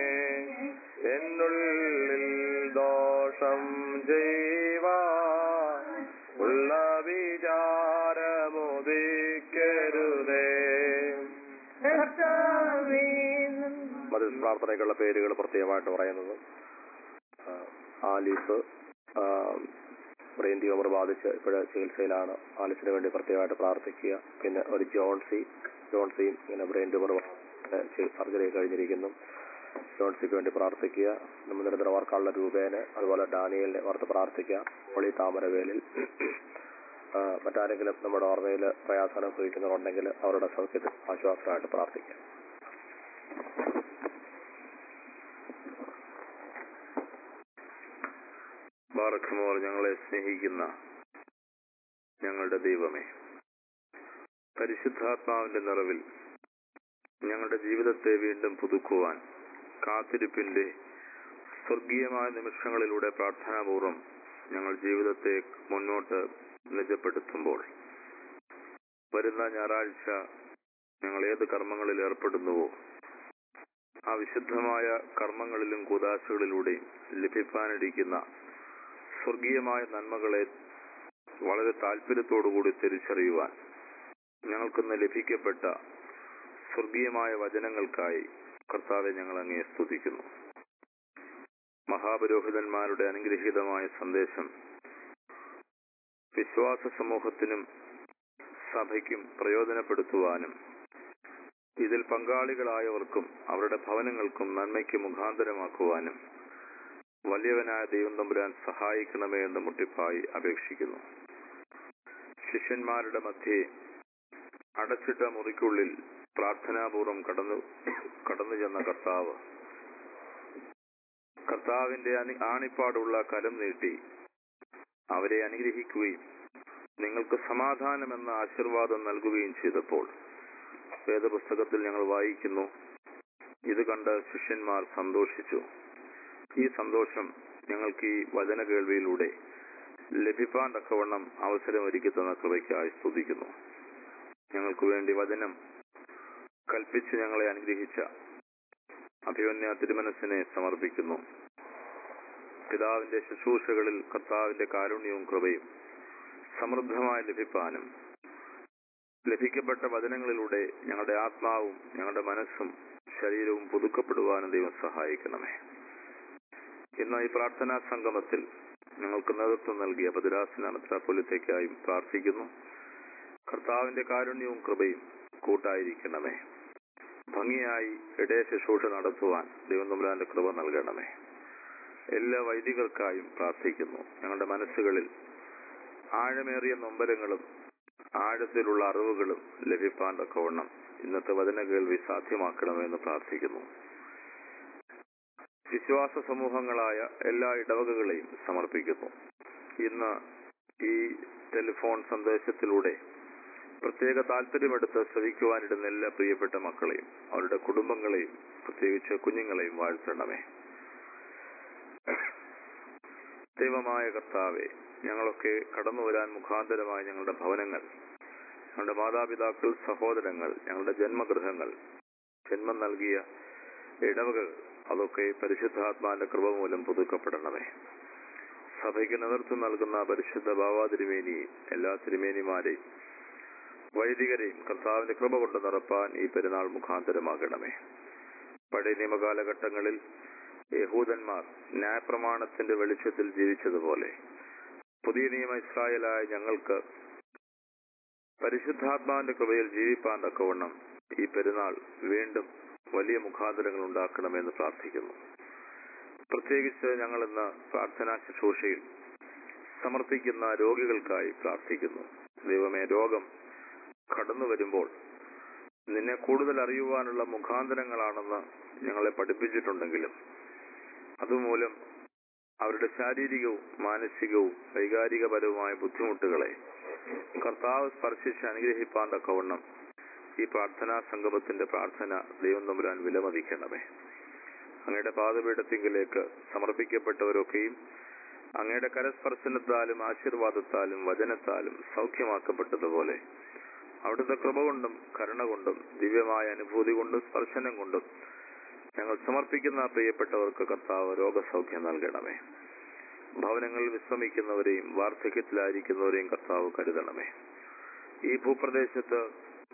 എന്നുള്ളിൽ ദോഷം ചെയ്യുവാ ഉള്ള വിചാരമുദിക്കരുതേ മതിൽ പ്രാർത്ഥനയ്ക്കുള്ള പേരുകൾ പ്രത്യേകമായിട്ട് പറയുന്നത് ആ, ആലിസ് ആ, ബ്രെയിൻ ട്യൂമർ ബാധിച്ച് ഇപ്പോഴ് ചികിത്സയിലാണ് ആലിസിന് വേണ്ടി പ്രത്യേകമായിട്ട് പ്രാർത്ഥിക്കുക പിന്നെ ഒരു ജോൺസി ജോൺസിയും ഇങ്ങനെ ബ്രെയിൻ ട്യൂമർ സർജറി കഴിഞ്ഞിരിക്കുന്നു ജോൺസിക്ക് വേണ്ടി പ്രാർത്ഥിക്കുക നമ്മൾ നിരന്തരം ഓർക്കാനുള്ള രൂപേനെ അതുപോലെ ഡാനിയലിനെ ഓർത്ത് പ്രാർത്ഥിക്കുക ഒളി താമരവേലിൽ ആ, മറ്റാരെങ്കിലും നമ്മുടെ ഓർമ്മയിൽ പ്രയാസം അനുഭവിക്കുന്നവരുണ്ടെങ്കിൽ അവരുടെ സൗഖ്യത്തിൽ ആശ്വാസമായിട്ട് പ്രാർത്ഥിക്കാം ബാറക്കുമോർ ഞങ്ങളെ സ്നേഹിക്കുന്ന ഞങ്ങളുടെ ദൈവമേ പരിശുദ്ധാത്മാവിന്റെ നിറവിൽ ഞങ്ങളുടെ ജീവിതത്തെ വീണ്ടും പുതുക്കുവാൻ കാത്തിരിപ്പിന്റെ സ്വർഗീയമായ നിമിഷങ്ങളിലൂടെ പ്രാർത്ഥനാപൂർവം ഞങ്ങൾ ജീവിതത്തെ മുന്നോട്ട് നിജപ്പെടുത്തുമ്പോൾ വരുന്ന ഞായറാഴ്ച ഞങ്ങൾ ഏത് കർമ്മങ്ങളിൽ ഏർപ്പെടുന്നുവോ ആ വിശുദ്ധമായ കർമ്മങ്ങളിലും കൂതാശകളിലൂടെയും ലഭിക്കാനിരിക്കുന്ന സ്വർഗീയമായ നന്മകളെ വളരെ താല്പര്യത്തോടുകൂടി തിരിച്ചറിയുവാൻ ഞങ്ങൾക്കിന്ന് ലഭിക്കപ്പെട്ട സ്വർഗീയമായ വചനങ്ങൾക്കായി കർത്താവെ ഞങ്ങൾ അങ്ങേ സ്തുതിക്കുന്നു മഹാപുരോഹിതന്മാരുടെ അനുഗ്രഹീതമായ സന്ദേശം വിശ്വാസ സമൂഹത്തിനും സഭയ്ക്കും പ്രയോജനപ്പെടുത്തുവാനും ഇതിൽ പങ്കാളികളായവർക്കും അവരുടെ ഭവനങ്ങൾക്കും നന്മയ്ക്ക് മുഖാന്തരമാക്കുവാനും വലിയവനായ ദൈവം തമ്പുരാൻ സഹായിക്കണമേ എന്ന് മുട്ടിപ്പായി അപേക്ഷിക്കുന്നു ശിഷ്യന്മാരുടെ മധ്യേ അടച്ചിട്ട മുറിക്കുള്ളിൽ പ്രാർത്ഥനാപൂർവം കടന്നു കടന്നു ചെന്ന കർത്താവ് കർത്താവിന്റെ അനി ആണിപ്പാടുള്ള കലം നീട്ടി അവരെ അനുഗ്രഹിക്കുകയും നിങ്ങൾക്ക് സമാധാനമെന്ന ആശീർവാദം നൽകുകയും ചെയ്തപ്പോൾ വേദപുസ്തകത്തിൽ ഞങ്ങൾ വായിക്കുന്നു ഇത് കണ്ട് ശിഷ്യന്മാർ സന്തോഷിച്ചു ഈ സന്തോഷം ഞങ്ങൾക്ക് ഈ വചന കേൾവിയിലൂടെ ലഭിപ്പാൻ തക്കവണ്ണം അവസരം ഒരുക്കി തന്ന കൃപയ്ക്കായി സ്തുതിക്കുന്നു ഞങ്ങൾക്ക് വേണ്ടി വചനം കൽപ്പിച്ച് ഞങ്ങളെ അനുഗ്രഹിച്ച അഭിമന്യ തിരുമനസ്സിനെ സമർപ്പിക്കുന്നു പിതാവിന്റെ ശുശ്രൂഷകളിൽ കർത്താവിന്റെ കാരുണ്യവും കൃപയും സമൃദ്ധമായി ലഭിപ്പാനും ലഭിക്കപ്പെട്ട വചനങ്ങളിലൂടെ ഞങ്ങളുടെ ആത്മാവും ഞങ്ങളുടെ മനസ്സും ശരീരവും പുതുക്കപ്പെടുവാനും ദൈവം സഹായിക്കണമേ ഇന്ന് ഈ പ്രാർത്ഥനാ സംഗമത്തിൽ ഞങ്ങൾക്ക് നേതൃത്വം നൽകിയ ബദുരാസന മെത്രാപ്പൊലിത്തേക്കായും പ്രാർത്ഥിക്കുന്നു കർത്താവിന്റെ കാരുണ്യവും കൃപയും കൂട്ടായിരിക്കണമേ ഭംഗിയായി ഇടയ ശുശ്രൂഷ നടത്തുവാൻ ദൈവം തമ്പുരാന്റെ കൃപ നൽകണമേ എല്ലാ വൈദികർക്കായും പ്രാർത്ഥിക്കുന്നു ഞങ്ങളുടെ മനസ്സുകളിൽ ആഴമേറിയ നൊമ്പരങ്ങളും ആഴത്തിലുള്ള അറിവുകളും ലഭിപ്പാൻ തക്കവണ്ണം ഇന്നത്തെ വചന കേൾവി സാധ്യമാക്കണമെന്ന് പ്രാർത്ഥിക്കുന്നു വിശ്വാസ സമൂഹങ്ങളായ എല്ലാ ഇടവകകളെയും സമർപ്പിക്കുന്നു ഇന്ന് ഈ ടെലിഫോൺ സന്ദേശത്തിലൂടെ പ്രത്യേക താല്പര്യമെടുത്ത് ശ്രവിക്കുവാനിടുന്ന എല്ലാ പ്രിയപ്പെട്ട മക്കളെയും അവരുടെ കുടുംബങ്ങളെയും പ്രത്യേകിച്ച് കുഞ്ഞുങ്ങളെയും വാഴ്ത്തണമേ ദൈവമായ കർത്താവെ ഞങ്ങളൊക്കെ കടന്നു വരാൻ മുഖാന്തരമായ ഞങ്ങളുടെ ഭവനങ്ങൾ ഞങ്ങളുടെ മാതാപിതാക്കൾ സഹോദരങ്ങൾ ഞങ്ങളുടെ ജന്മഗൃഹങ്ങൾ ജന്മം നൽകിയ ഇടവകൾ അതൊക്കെ പരിശുദ്ധാത്മാന്റെ കൃപ മൂലം പുതുക്കപ്പെടണമേ സഭയ്ക്ക് നേതൃത്വം നൽകുന്ന പരിശുദ്ധ ബാബാ തിരുമേനിയെയും എല്ലാ തിരുമേനിമാരെയും വൈദികരെയും കർത്താവിന്റെ കൃപ കൊണ്ട് നിറപ്പാൻ ഈ പെരുന്നാൾ മുഖാന്തരമാകണമേ പഴയ നിയമകാലഘട്ടങ്ങളിൽ യഹൂദന്മാർ ന്യായപ്രമാണത്തിന്റെ വെളിച്ചത്തിൽ ജീവിച്ചതുപോലെ പുതിയ നിയമ ഇസ്രായേലായ ഞങ്ങൾക്ക് പരിശുദ്ധാത്മാവിന്റെ കൃപയിൽ ജീവിപ്പാൻ തക്കവണ്ണം ഈ പെരുന്നാൾ വീണ്ടും വലിയ മുഖാന്തരങ്ങൾ ഉണ്ടാക്കണമെന്ന് പ്രാർത്ഥിക്കുന്നു പ്രത്യേകിച്ച് ഞങ്ങൾ ഇന്ന് പ്രാർത്ഥനാ ശുശ്രൂഷയിൽ സമർപ്പിക്കുന്ന രോഗികൾക്കായി പ്രാർത്ഥിക്കുന്നു ദൈവമേ രോഗം കടന്നു വരുമ്പോൾ നിന്നെ കൂടുതൽ അറിയുവാനുള്ള മുഖാന്തരങ്ങളാണെന്ന് ഞങ്ങളെ പഠിപ്പിച്ചിട്ടുണ്ടെങ്കിലും അതുമൂലം അവരുടെ ശാരീരികവും മാനസികവും വൈകാരികപരവുമായ ബുദ്ധിമുട്ടുകളെ കർത്താവ് സ്പർശിച്ച് അനുഗ്രഹിപ്പാൻ തക്കവണ്ണം ഈ പ്രാർത്ഥനാ സംഗമത്തിന്റെ പ്രാർത്ഥന ദൈവം തമ്പുരാൻ വിലമതിക്കണമേ അങ്ങയുടെ പാദപീഠത്തിങ്കിലേക്ക് സമർപ്പിക്കപ്പെട്ടവരൊക്കെയും അങ്ങയുടെ കരസ്പർശനത്താലും ആശീർവാദത്താലും വചനത്താലും സൗഖ്യമാക്കപ്പെട്ടതുപോലെ അവിടുത്തെ കൃപ കൊണ്ടും കരുണ കൊണ്ടും ദിവ്യമായ അനുഭൂതി കൊണ്ടും സ്പർശനം കൊണ്ടും ഞങ്ങൾ സമർപ്പിക്കുന്ന പ്രിയപ്പെട്ടവർക്ക് കർത്താവ് രോഗസൗഖ്യം നൽകണമേ ഭവനങ്ങളിൽ വിശ്രമിക്കുന്നവരെയും വാർദ്ധക്യത്തിലായിരിക്കുന്നവരെയും കർത്താവ് കരുതണമേ ഈ ഭൂപ്രദേശത്ത്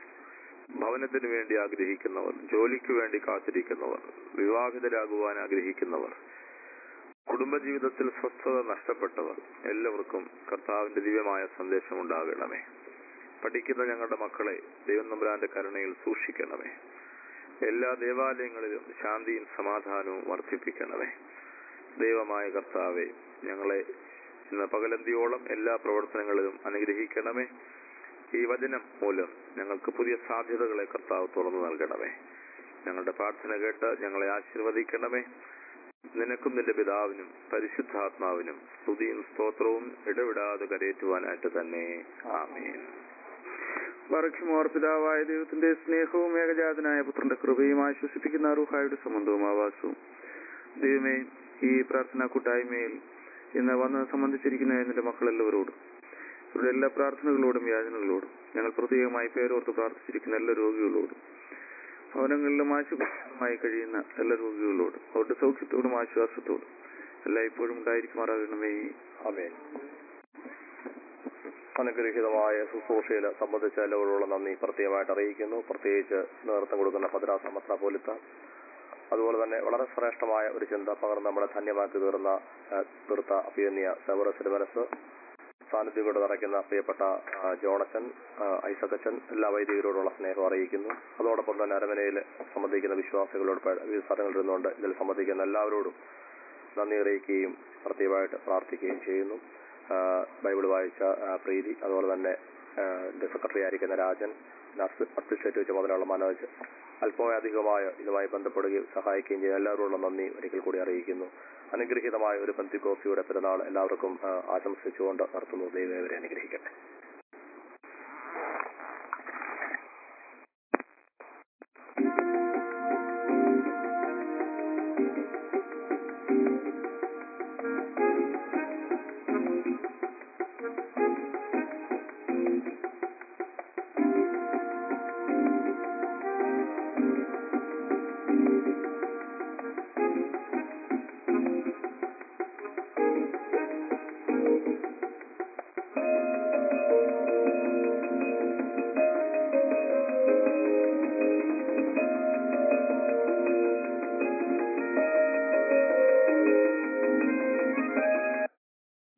ഭവനത്തിന് വേണ്ടി ആഗ്രഹിക്കുന്നവർ ജോലിക്ക് വേണ്ടി കാത്തിരിക്കുന്നവർ വിവാഹിതരാകുവാൻ ആഗ്രഹിക്കുന്നവർ കുടുംബജീവിതത്തിൽ സ്വസ്ഥത നഷ്ടപ്പെട്ടവർ എല്ലാവർക്കും കർത്താവിന്റെ ദിവ്യമായ സന്ദേശം ഉണ്ടാകണമേ പഠിക്കുന്ന ഞങ്ങളുടെ മക്കളെ ദൈവം നമ്പുരാന്റെ കരുണയിൽ സൂക്ഷിക്കണമേ എല്ലാ ദേവാലയങ്ങളിലും ശാന്തിയും സമാധാനവും വർദ്ധിപ്പിക്കണമേ ദൈവമായ കർത്താവെ ഞങ്ങളെ ഇന്ന് പകലന്തിയോളം എല്ലാ പ്രവർത്തനങ്ങളിലും അനുഗ്രഹിക്കണമേ ഈ വചനം മൂലം ഞങ്ങൾക്ക് പുതിയ സാധ്യതകളെ കർത്താവ് തുറന്നു നൽകണമേ ഞങ്ങളുടെ പ്രാർത്ഥന കേട്ട് ഞങ്ങളെ ആശീർവദിക്കണമേ നിനക്കും നിന്റെ പിതാവിനും പരിശുദ്ധാത്മാവിനും സ്തുതിയും സ്തോത്രവും ഇടവിടാതെ കരയേറ്റുവാനായിട്ട് തന്നെ ആമേൻ ബറഖിമോർ പിതാവായ ദൈവത്തിന്റെ സ്നേഹവും ഏകജാതനായ പുത്രന്റെ കൃപയും ആശ്വസിപ്പിക്കുന്ന അറുഹായുടെ സംബന്ധവും ആവാസവും ദൈവമേ ഈ പ്രാർത്ഥനാ കൂട്ടായ്മയിൽ ഇന്ന് വന്ന് സംബന്ധിച്ചിരിക്കുന്ന എന്റെ മക്കളെല്ലാവരോടും ഇവരുടെ എല്ലാ പ്രാർത്ഥനകളോടും യാചനകളോടും ഞങ്ങൾ പ്രത്യേകമായി പേരോർത്ത് പ്രാർത്ഥിച്ചിരിക്കുന്ന എല്ലാ രോഗികളോടും ഭവനങ്ങളിലും ആശുപത്രികളുമായി കഴിയുന്ന എല്ലാ രോഗികളോടും അവരുടെ സൗഖ്യത്തോടും ആശ്വാസത്തോടും എല്ലായ്പ്പോഴും ഉണ്ടായിരിക്കുമാറാകണമേ അമേൻ അനുഗ്രഹീതമായ ശുശ്രൂഷയിൽ സംബന്ധിച്ച എല്ലാവരോടുള്ള നന്ദി പ്രത്യേകമായിട്ട് അറിയിക്കുന്നു പ്രത്യേകിച്ച് നേതൃത്വം കൊടുക്കുന്ന ഭദ്രാസന മെത്രാപോലിത്ത അതുപോലെ തന്നെ വളരെ ശ്രേഷ്ഠമായ ഒരു ചിന്ത പകർന്ന് നമ്മളെ ധന്യമാക്കി തീർന്ന ആ, തീർത്ത അഭിയന്യ സെവറസിന്റെ മനസ്സ് സാന്നിധ്യം കൊണ്ട് നിറയ്ക്കുന്ന പ്രിയപ്പെട്ട ആ, ജോണച്ചൻ ആ, ഐസക്കച്ചൻ എല്ലാ വൈദികരോടുള്ള സ്നേഹം അറിയിക്കുന്നു അതോടൊപ്പം തന്നെ അരമനയിൽ സംബന്ധിക്കുന്ന വിശ്വാസികളോട് പ- വിവിധ സ്ഥലങ്ങളിൽ നിന്നുകൊണ്ട് ഇതിൽ സംബന്ധിക്കുന്ന എല്ലാവരോടും നന്ദി അറിയിക്കുകയും പ്രത്യേകമായിട്ട് പ്രാർത്ഥിക്കുകയും ചെയ്യുന്നു ആ, ബൈബിൾ വായിച്ച ആ, പ്രീതി അതുപോലെ തന്നെ ആ, എന്റെ സെക്രട്ടറി ആയിരിക്കുന്ന രാജൻ അഡ്മിനിസ്ട്രേറ്റീവ് ചുമതലയുള്ള മനോജ് അല്പമധികമായ ഇതുമായി ബന്ധപ്പെടുകയും സഹായിക്കുകയും ചെയ്യുന്ന എല്ലാവരോടുള്ള നന്ദി ഒരിക്കൽ കൂടി അറിയിക്കുന്നു അനുഗ്രഹീതമായ ഒരു പെന്തിക്കോസിയുടെ പെരുന്നാൾ എല്ലാവർക്കും ആ, ആശംസിച്ചുകൊണ്ട് നടത്തുന്നു ദൈവം ഇവരെ അനുഗ്രഹിക്കട്ടെ